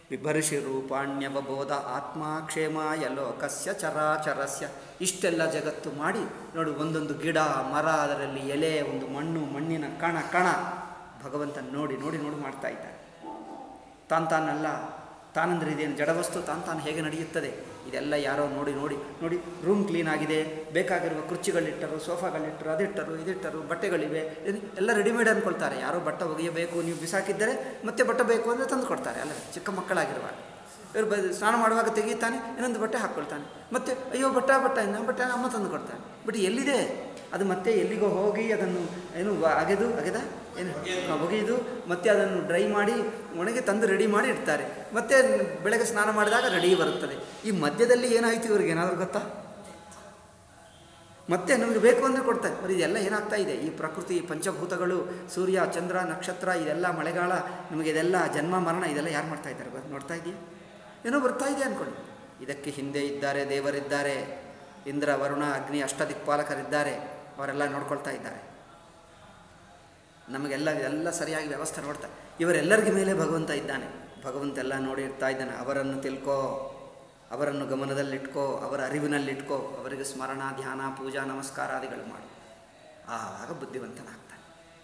ಬಿಭರ್ಷಿ ರೂಪಾಣ್ಯವಬೋಧ ಆತ್ಮಾಕ್ಷೇಮಾಯ ಲೋಕಸ್ಯ ಚರಾಚರಸ್ಯ ಇಷ್ಟೆಲ್ಲ ಜಗತ್ತು ಮಾಡಿ ನೋಡು ಒಂದೊಂದು ಗಿಡ ಮರ ಅದರಲ್ಲಿ ಎಲೆ ಒಂದು ಮಣ್ಣು ಮಣ್ಣಿನ ಕಣ ಕಣ ಭಗವಂತನ ನೋಡಿ ನೋಡಿ ನೋಡಿ ಮಾಡ್ತಾ ಇದ್ದಾನೆ ತಾನು ತಾನಲ್ಲ ತಾನಂದ್ರೆ ಇದೇನು ಜಡವಸ್ತು ತಾನು ತಾನು ಹೇಗೆ ನಡೆಯುತ್ತದೆ ಇದೆಲ್ಲ ಯಾರೋ ನೋಡಿ ನೋಡಿ ನೋಡಿ ರೂಮ್ ಕ್ಲೀನ್ ಆಗಿದೆ ಬೇಕಾಗಿರುವ ಕುರ್ಚಿಗಳಿಟ್ಟರು ಸೋಫಾಗಳಿಟ್ಟರು ಅದಿಟ್ಟರು ಇದಿಟ್ಟರು ಬಟ್ಟೆಗಳಿವೆ ಇದು ಎಲ್ಲ ರೆಡಿಮೇಡ್ ಅಂದ್ಕೊಳ್ತಾರೆ ಯಾರೋ ಬಟ್ಟೆ ಒಗೆಯಬೇಕು ನೀವು ಬಿಸಾಕಿದ್ದರೆ ಮತ್ತೆ ಬಟ್ಟೆ ಬೇಕು ಅಂದರೆ ತಂದು ಕೊಡ್ತಾರೆ ಅಲ್ಲ ಚಿಕ್ಕ ಮಕ್ಕಳಾಗಿರುವಾಗ ಇವರು ಬ ಸ್ನಾನ ಮಾಡುವಾಗ ತೆಗೀತಾನೆ ಇನ್ನೊಂದು ಬಟ್ಟೆ ಹಾಕ್ಕೊಳ್ತಾನೆ ಮತ್ತೆ ಅಯ್ಯೋ ಬಟ್ಟೆ ಬಟ್ಟೆ ಇನ್ನ ಬಟ್ಟೆ ಅಮ್ಮ ತಂದು ಕೊಡ್ತಾನೆ ಬಟ್ ಎಲ್ಲಿದೆ ಅದು ಮತ್ತೆ ಎಲ್ಲಿಗೋ ಹೋಗಿ ಅದನ್ನು ಏನು ವ- ಅಗೆದು ಅಗೆದ ಏನು ಆ, ಒಗೆದು ಮತ್ತೆ ಅದನ್ನು ಡ್ರೈ ಮಾಡಿ ಒಣಗಿ ತಂದು ರೆಡಿ ಮಾಡಿ ಇಡ್ತಾರೆ ಮತ್ತೆ ಬೆಳಗ್ಗೆ ಸ್ನಾನ ಮಾಡಿದಾಗ ರೆಡಿ ಬರುತ್ತದೆ ಈ ಮಧ್ಯದಲ್ಲಿ ಏನಾಯಿತು ಇವ್ರಿಗೆ ಏನಾದರೂ ಗೊತ್ತಾ ಮತ್ತೆ ನಮಗೆ ಬೇಕು ಅಂದರೆ ಕೊಡ್ತಾರೆ ಬರೀ ಇದೆಲ್ಲ ಏನಾಗ್ತಾ ಇದೆ ಈ ಪ್ರಕೃತಿ ಈ ಪಂಚಭೂತಗಳು ಸೂರ್ಯ ಚಂದ್ರ ನಕ್ಷತ್ರ ಇದೆಲ್ಲ ಮಳೆಗಾಲ ನಮಗೆ ಇದೆಲ್ಲ ಜನ್ಮ ಮರಣ ಇದೆಲ್ಲ ಯಾರು ಮಾಡ್ತಾ ಇದ್ದಾರೆ ಗೊತ್ತಾ? ನೋಡ್ತಾ ಇದೆಯಾ ಏನೋ ಬರ್ತಾ ಇದೆ ಅಂದ್ಕೊಳ್ಳಿ ಇದಕ್ಕೆ ಹಿಂದೆ ಇದ್ದಾರೆ ದೇವರಿದ್ದಾರೆ ಇಂದ್ರ ವರುಣ ಅಗ್ನಿ ಅಷ್ಟದಿಕ್ಪಾಲಕರಿದ್ದಾರೆ ಅವರೆಲ್ಲ ನೋಡ್ಕೊಳ್ತಾ ಇದ್ದಾರೆ ನಮಗೆಲ್ಲ ಇದೆಲ್ಲ ಸರಿಯಾಗಿ ವ್ಯವಸ್ಥೆ ನೋಡ್ತಾ ಇವರೆಲ್ಲರಿಗ ಮೇಲೆ ಭಗವಂತ ಇದ್ದಾನೆ ಭಗವಂತ ಎಲ್ಲ ನೋಡಿ ಇರ್ತಾ ಇದ್ದಾನೆ ಅವರನ್ನು ತಿಳ್ಕೋ ಅವರನ್ನು ಗಮನದಲ್ಲಿಟ್ಕೋ ಅವರ ಅರಿವಿನಲ್ಲಿಟ್ಕೋ ಅವರಿಗೆ ಸ್ಮರಣ ಧ್ಯಾನ ಪೂಜಾ ನಮಸ್ಕಾರಾದಿಗಳು ಮಾಡು ಆವಾಗ ಬುದ್ಧಿವಂತನಾಗ್ತಾನೆ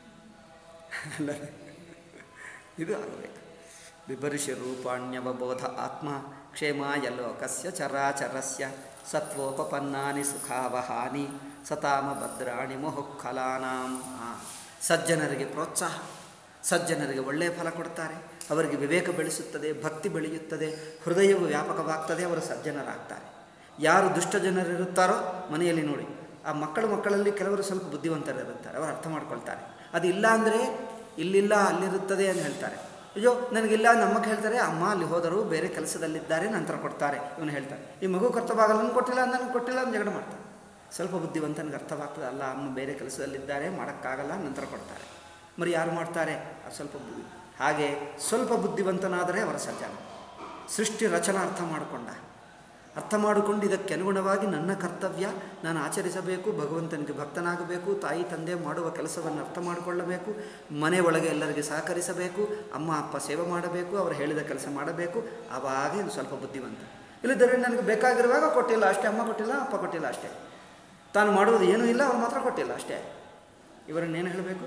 ಅಲ್ಲವೇ? ಇದು ಆಗಬೇಕು ಬಿಭರ್ಷಿ ರೂಪಾಣ್ಯವಬೋಧ ಆತ್ಮ ಕ್ಷೇಮಾಯ ಲೋಕಸ್ಯ ಚರಾಚರಸ್ಯ ಸತ್ವೋಪಪನ್ನಾನಿ ಸುಖಾವಹಾನಿ ಸತಾಮ ಭದ್ರಾಣಿ ಮೊಹುಕ್ಕಲಾನಾಂ ಆ, ಸಜ್ಜನರಿಗೆ ಪ್ರೋತ್ಸಾಹ ಸಜ್ಜನರಿಗೆ ಒಳ್ಳೆಯ ಫಲ ಕೊಡ್ತಾರೆ ಅವರಿಗೆ ವಿವೇಕ ಬೆಳೆಸುತ್ತದೆ ಭಕ್ತಿ ಬೆಳೆಯುತ್ತದೆ ಹೃದಯವು ವ್ಯಾಪಕವಾಗ್ತದೆ ಅವರು ಸಜ್ಜನರಾಗ್ತಾರೆ ಯಾರು ದುಷ್ಟ ಜನರಿರುತ್ತಾರೋ ಮನೆಯಲ್ಲಿ ನೋಡಿ ಆ ಮಕ್ಕಳು ಮಕ್ಕಳಲ್ಲಿ ಕೆಲವರು ಸ್ವಲ್ಪ ಬುದ್ಧಿವಂತರಿರುತ್ತಾರೆ ಅವರು ಅರ್ಥ ಮಾಡ್ಕೊಳ್ತಾರೆ ಅದು ಇಲ್ಲ ಅಂದರೆ ಇಲ್ಲಿಲ್ಲ ಅಲ್ಲಿರುತ್ತದೆ ಅಂತ ಹೇಳ್ತಾರೆ ಅಯ್ಯೋ ನನಗಿಲ್ಲ ನಮಗೆ ಹೇಳ್ತಾರೆ ಅಮ್ಮ ಅಲ್ಲಿ ಹೋದರು ಬೇರೆ ಕೆಲಸದಲ್ಲಿದ್ದಾರೆ ನಂತರ ಕೊಡ್ತಾರೆ ಇವನು ಹೇಳ್ತಾರೆ ಈ ಮಗು ಕರ್ತವಾಗಲ್ಲ ನನಗೆ ಕೊಟ್ಟಿಲ್ಲ ನನಗೆ ಕೊಟ್ಟಿಲ್ಲ ಅಂತ ಜಗಳ ಮಾಡ್ತಾರೆ ಸ್ವಲ್ಪ ಬುದ್ಧಿವಂತನಿಗೆ ಅರ್ಥವಾಗ್ತದೆ ಅಲ್ಲ ಅಮ್ಮ ಬೇರೆ ಕೆಲಸದಲ್ಲಿದ್ದಾರೆ ಮಾಡೋಕ್ಕಾಗಲ್ಲ ನಂತರ ಕೊಡ್ತಾರೆ మరి ಯಾರು ಮಾಡ್ತಾರೆ ಅದು ಸ್ವಲ್ಪ ಬುದ್ಧಿ ಹಾಗೆ ಸ್ವಲ್ಪ ಬುದ್ಧಿವಂತನಾದರೆ ಅವರ ಸಜ್ಜನ ಸೃಷ್ಟಿ ರಚನಾ ಅರ್ಥ ಮಾಡಿಕೊಂಡ ಅರ್ಥ ಮಾಡಿಕೊಂಡು ಇದಕ್ಕೆ ಅನುಗುಣವಾಗಿ ನನ್ನ ಕರ್ತವ್ಯ ನಾನು ಆಚರಿಸಬೇಕು ಭಗವಂತನಿಗೆ ಭಕ್ತನಾಗಬೇಕು ತಾಯಿ ತಂದೆ ಮಾಡುವ ಕೆಲಸವನ್ನು ಅರ್ಥ ಮಾಡಿಕೊಳ್ಳಬೇಕು ಮನೆ ಒಳಗೆ ಎಲ್ಲರಿಗೆ ಸಹಕರಿಸಬೇಕು ಅಮ್ಮ ಅಪ್ಪ ಸೇವೆ ಮಾಡಬೇಕು ಅವರು ಹೇಳಿದ ಕೆಲಸ ಮಾಡಬೇಕು ಆವಾಗ ಇದು ಸ್ವಲ್ಪ ಬುದ್ಧಿವಂತ ಇಲ್ಲದಿದ್ದರೆ ನನಗೆ ಬೇಕಾಗಿರುವಾಗ ಕೊಟ್ಟಿಲ್ಲ ಅಷ್ಟೇ ಅಮ್ಮ ಕೊಟ್ಟಿಲ್ಲ ಅಪ್ಪ ಕೊಟ್ಟಿಲ್ಲ ಅಷ್ಟೇ ತಾನು ಮಾಡುವುದು ಏನೂ ಇಲ್ಲ ಅವ್ರು ಮಾತ್ರ ಕೊಟ್ಟಿಲ್ಲ ಅಷ್ಟೇ ಇವರನ್ನೇನು ಹೇಳಬೇಕು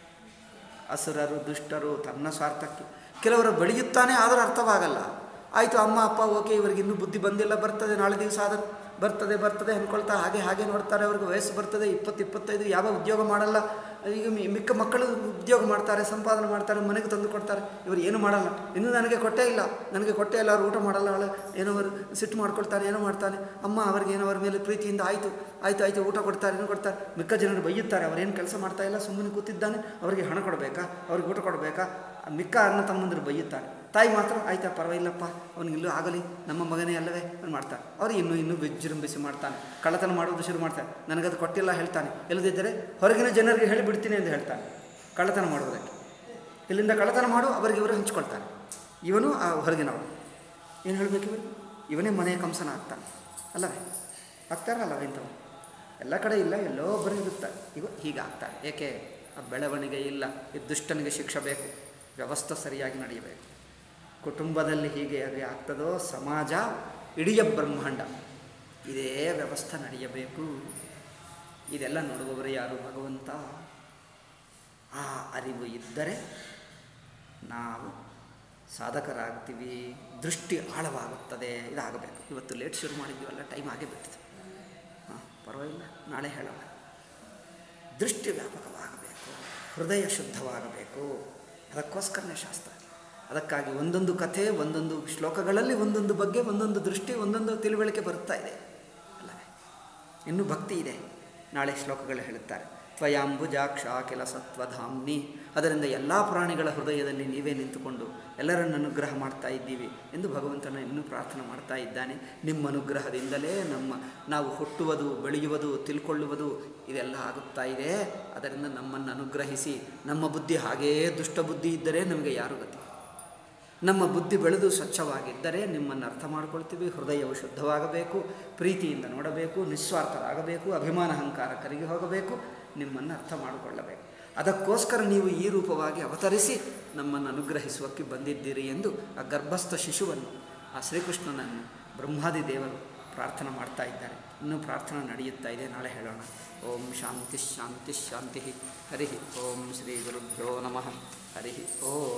ಅಸುರರು ದುಷ್ಟರು ತನ್ನ ಸ್ವಾರ್ಥಕ್ಕೆ ಕೆಲವರು ಬೆಳೆಯುತ್ತಾನೆ ಆದರೂ ಅರ್ಥವಾಗಲ್ಲ ಆಯಿತು ಅಮ್ಮ ಅಪ್ಪ ಓಕೆ ಇವರಿಗೆ ಇನ್ನೂ ಬುದ್ಧಿ ಬಂದಿಲ್ಲ ಬರ್ತದೆ ನಾಳೆ ದಿವಸ ಆದ ಬರ್ತದೆ ಬರ್ತದೆ ಅಂದ್ಕೊಳ್ತಾ ಹಾಗೆ ಹಾಗೆ ನೋಡ್ತಾರೆ ಅವ್ರಿಗೆ ವಯಸ್ಸು ಬರ್ತದೆ ಇಪ್ಪತ್ತು ಇಪ್ಪತ್ತೈದು ಯಾವ ಉದ್ಯೋಗ ಮಾಡಲ್ಲ ಈಗ ಮಿ- ಮಿಕ್ಕ ಮಕ್ಕಳು ಉದ್ಯೋಗ ಮಾಡ್ತಾರೆ ಸಂಪಾದನೆ ಮಾಡ್ತಾರೆ ಮನೆಗೆ ತಂದು ಕೊಡ್ತಾರೆ ಇವರು ಏನು ಮಾಡಲ್ಲ ಇನ್ನೂ ನನಗೆ ಕೊಟ್ಟೇ ಇಲ್ಲ ನನಗೆ ಕೊಟ್ಟೇ ಇಲ್ಲ ಅವ್ರು ಊಟ ಮಾಡಲ್ಲ ಅವಳು ಏನೋ ಅವರು ಸಿಟ್ಟು ಮಾಡ್ಕೊಳ್ತಾರೆ ಏನೋ ಮಾಡ್ತಾನೆ ಅಮ್ಮ ಅವ್ರಿಗೆ ಏನೋ ಅವ್ರ ಮೇಲೆ ಪ್ರೀತಿಯಿಂದ ಆಯಿತು ಆಯಿತು ಆಯಿತು ಊಟ ಕೊಡ್ತಾರೆ ಏನೋ ಕೊಡ್ತಾರೆ ಮಿಕ್ಕ ಜನರು ಬೈಯುತ್ತಾರೆ ಅವರೇನು ಕೆಲಸ ಮಾಡ್ತಾ ಇಲ್ಲ ಸುಮ್ಮನೆ ಕೂತಿದ್ದಾನೆ ಅವರಿಗೆ ಹಣ ಕೊಡಬೇಕಾ ಅವ್ರಿಗೆ ಊಟ ಕೊಡಬೇಕಾ ಆ ಮಿಕ್ಕ ಅಣ್ಣ ತಮ್ಮಂದರು ಬೈಯುತ್ತಾರೆ ತಾಯಿ ಮಾತ್ರ ಆಯ್ತಾ ಪರವಾಗಿಲ್ಲಪ್ಪ ಅವನಿಗಿಲ್ಲೂ ಆಗಲಿ ನಮ್ಮ ಮಗನೇ ಅಲ್ಲವೇ ಅವ್ನು ಮಾಡ್ತಾನೆ ಅವ್ರು ಇನ್ನೂ ಇನ್ನೂ ವಿಜೃಂಭಿಸಿ ಮಾಡ್ತಾನೆ ಕಳ್ಳತನ ಮಾಡೋದು ಶುರು ಮಾಡ್ತಾನೆ ನನಗದು ಕೊಟ್ಟಿಲ್ಲ ಹೇಳ್ತಾನೆ ಇಲ್ಲದಿದ್ದರೆ ಹೊರಗಿನ ಜನರಿಗೆ ಹೇಳಿಬಿಡ್ತೀನಿ ಅಂತ ಹೇಳ್ತಾನೆ ಕಳ್ಳತನ ಮಾಡುವುದಕ್ಕೆ ಇಲ್ಲಿಂದ ಕಳ್ಳತನ ಮಾಡು ಅವರಿಗೆ ಇವರು ಹಂಚ್ಕೊಳ್ತಾನೆ ಇವನು ಆ ಹೊರಗಿನವನು ಏನು ಹೇಳಬೇಕು ಇವರು ಇವನೇ ಮನೆಯ ಕಂಸನ ಆಗ್ತಾನೆ ಅಲ್ಲವೇ ಆಗ್ತಾರಲ್ಲ ಇಂಥವ್ರು ಎಲ್ಲ ಕಡೆ ಇಲ್ಲ ಎಲ್ಲೋ ಒಬ್ಬರು ಇರುತ್ತಾರೆ ಇವ ಹೀಗೆ ಆಗ್ತಾರೆ ಏಕೆ ಆ ಬೆಳವಣಿಗೆ ಇಲ್ಲ ಈ ದುಷ್ಟನಿಗೆ ಶಿಕ್ಷೆ ಬೇಕು ವ್ಯವಸ್ಥೆ ಸರಿಯಾಗಿ ನಡೆಯಬೇಕು ಕುಟುಂಬದಲ್ಲಿ ಹೀಗೆ ಹಾಗೆ ಆಗ್ತದೋ ಸಮಾಜ ಇಡೀ ಬ್ರಹ್ಮಾಂಡ ಇದೇ ವ್ಯವಸ್ಥೆ ನಡೆಯಬೇಕು ಇದೆಲ್ಲ ನೋಡುವವರು ಯಾರು ಭಗವಂತ ಆ ಅರಿವು ಇದ್ದರೆ ನಾವು ಸಾಧಕರಾಗ್ತೀವಿ ದೃಷ್ಟಿ ಆಳವಾಗುತ್ತದೆ ಇದಾಗಬೇಕು ಇವತ್ತು ಲೇಟ್ ಶುರು ಮಾಡಿದ್ದೀವಲ್ಲ ಟೈಮ್ ಆಗೇ ಬಿಟ್ಟಿದೆ ಹಾಂ ಪರವಾಗಿಲ್ಲ ನಾಳೆ ಹೇಳೋಣ ದೃಷ್ಟಿ ವ್ಯಾಪಕವಾಗಬೇಕು ಹೃದಯ ಶುದ್ಧವಾಗಬೇಕು ಅದಕ್ಕೋಸ್ಕರನೇ ಶಾಸ್ತ್ರ ಅದಕ್ಕಾಗಿ ಒಂದೊಂದು ಕಥೆ ಒಂದೊಂದು ಶ್ಲೋಕಗಳಲ್ಲಿ ಒಂದೊಂದು ಬಗ್ಗೆ ಒಂದೊಂದು ದೃಷ್ಟಿ ಒಂದೊಂದು ತಿಳುವಳಿಕೆ ಬರುತ್ತಾ ಇದೆ ಅಲ್ಲವೇ ಇನ್ನೂ ಭಕ್ತಿ ಇದೆ ನಾಳೆ ಶ್ಲೋಕಗಳು ಹೇಳುತ್ತಾರೆ ತ್ವಯಾಂಬುಜಾಕ್ಷ ಕೆಲ ಸತ್ವಧಾಮ್ನಿ ಅದರಿಂದ ಎಲ್ಲ ಪ್ರಾಣಿಗಳ ಹೃದಯದಲ್ಲಿ ನೀವೇ ನಿಂತುಕೊಂಡು ಎಲ್ಲರನ್ನು ಅನುಗ್ರಹ ಮಾಡ್ತಾ ಇದ್ದೀವಿ ಎಂದು ಭಗವಂತನ ಇನ್ನೂ ಪ್ರಾರ್ಥನೆ ಮಾಡ್ತಾ ಇದ್ದಾನೆ ನಿಮ್ಮ ಅನುಗ್ರಹದಿಂದಲೇ ನಮ್ಮ ನಾವು ಹುಟ್ಟುವುದು ಬೆಳೆಯುವುದು ತಿಳ್ಕೊಳ್ಳುವುದು ಇದೆಲ್ಲ ಆಗುತ್ತಾ ಇದೆ ಅದರಿಂದ ನಮ್ಮನ್ನು ಅನುಗ್ರಹಿಸಿ ನಮ್ಮ ಬುದ್ಧಿ ಹಾಗೇ ದುಷ್ಟ ಬುದ್ಧಿ ಇದ್ದರೆ ನಮಗೆ ಯಾರು ಗತಿ ನಮ್ಮ ಬುದ್ಧಿ ಬೆಳೆದು ಸ್ವಚ್ಛವಾಗಿದ್ದರೆ ನಿಮ್ಮನ್ನು ಅರ್ಥ ಮಾಡ್ಕೊಳ್ತೀವಿ ಹೃದಯವು ಶುದ್ಧವಾಗಬೇಕು ಪ್ರೀತಿಯಿಂದ ನೋಡಬೇಕು ನಿಸ್ವಾರ್ಥರಾಗಬೇಕು ಅಭಿಮಾನ ಅಹಂಕಾರ ಕರಗಿ ಹೋಗಬೇಕು ನಿಮ್ಮನ್ನು ಅರ್ಥ ಮಾಡಿಕೊಳ್ಳಬೇಕು ಅದಕ್ಕೋಸ್ಕರ ನೀವು ಈ ರೂಪವಾಗಿ ಅವತರಿಸಿ ನಮ್ಮನ್ನು ಅನುಗ್ರಹಿಸುವಕ್ಕೆ ಬಂದಿದ್ದೀರಿ ಎಂದು ಆ ಗರ್ಭಸ್ಥ ಶಿಶುವನ್ನು ಆ ಶ್ರೀಕೃಷ್ಣನನ್ನು ಬ್ರಹ್ಮಾದಿ ದೇವರು ಪ್ರಾರ್ಥನೆ ಮಾಡ್ತಾ ಇದ್ದಾರೆ ಇನ್ನೂ ಪ್ರಾರ್ಥನೆ ನಡೆಯುತ್ತಾ ಇದೆ ನಾಳೆ ಹೇಳೋಣ ಓಂ ಶಾಂತಿ ಶಾಂತಿ ಶಾಂತಿ ಹರಿ ಓಂ ಶ್ರೀ ಗುರುಭ್ಯೋ ನಮಃ ಹರಿ ಓಂ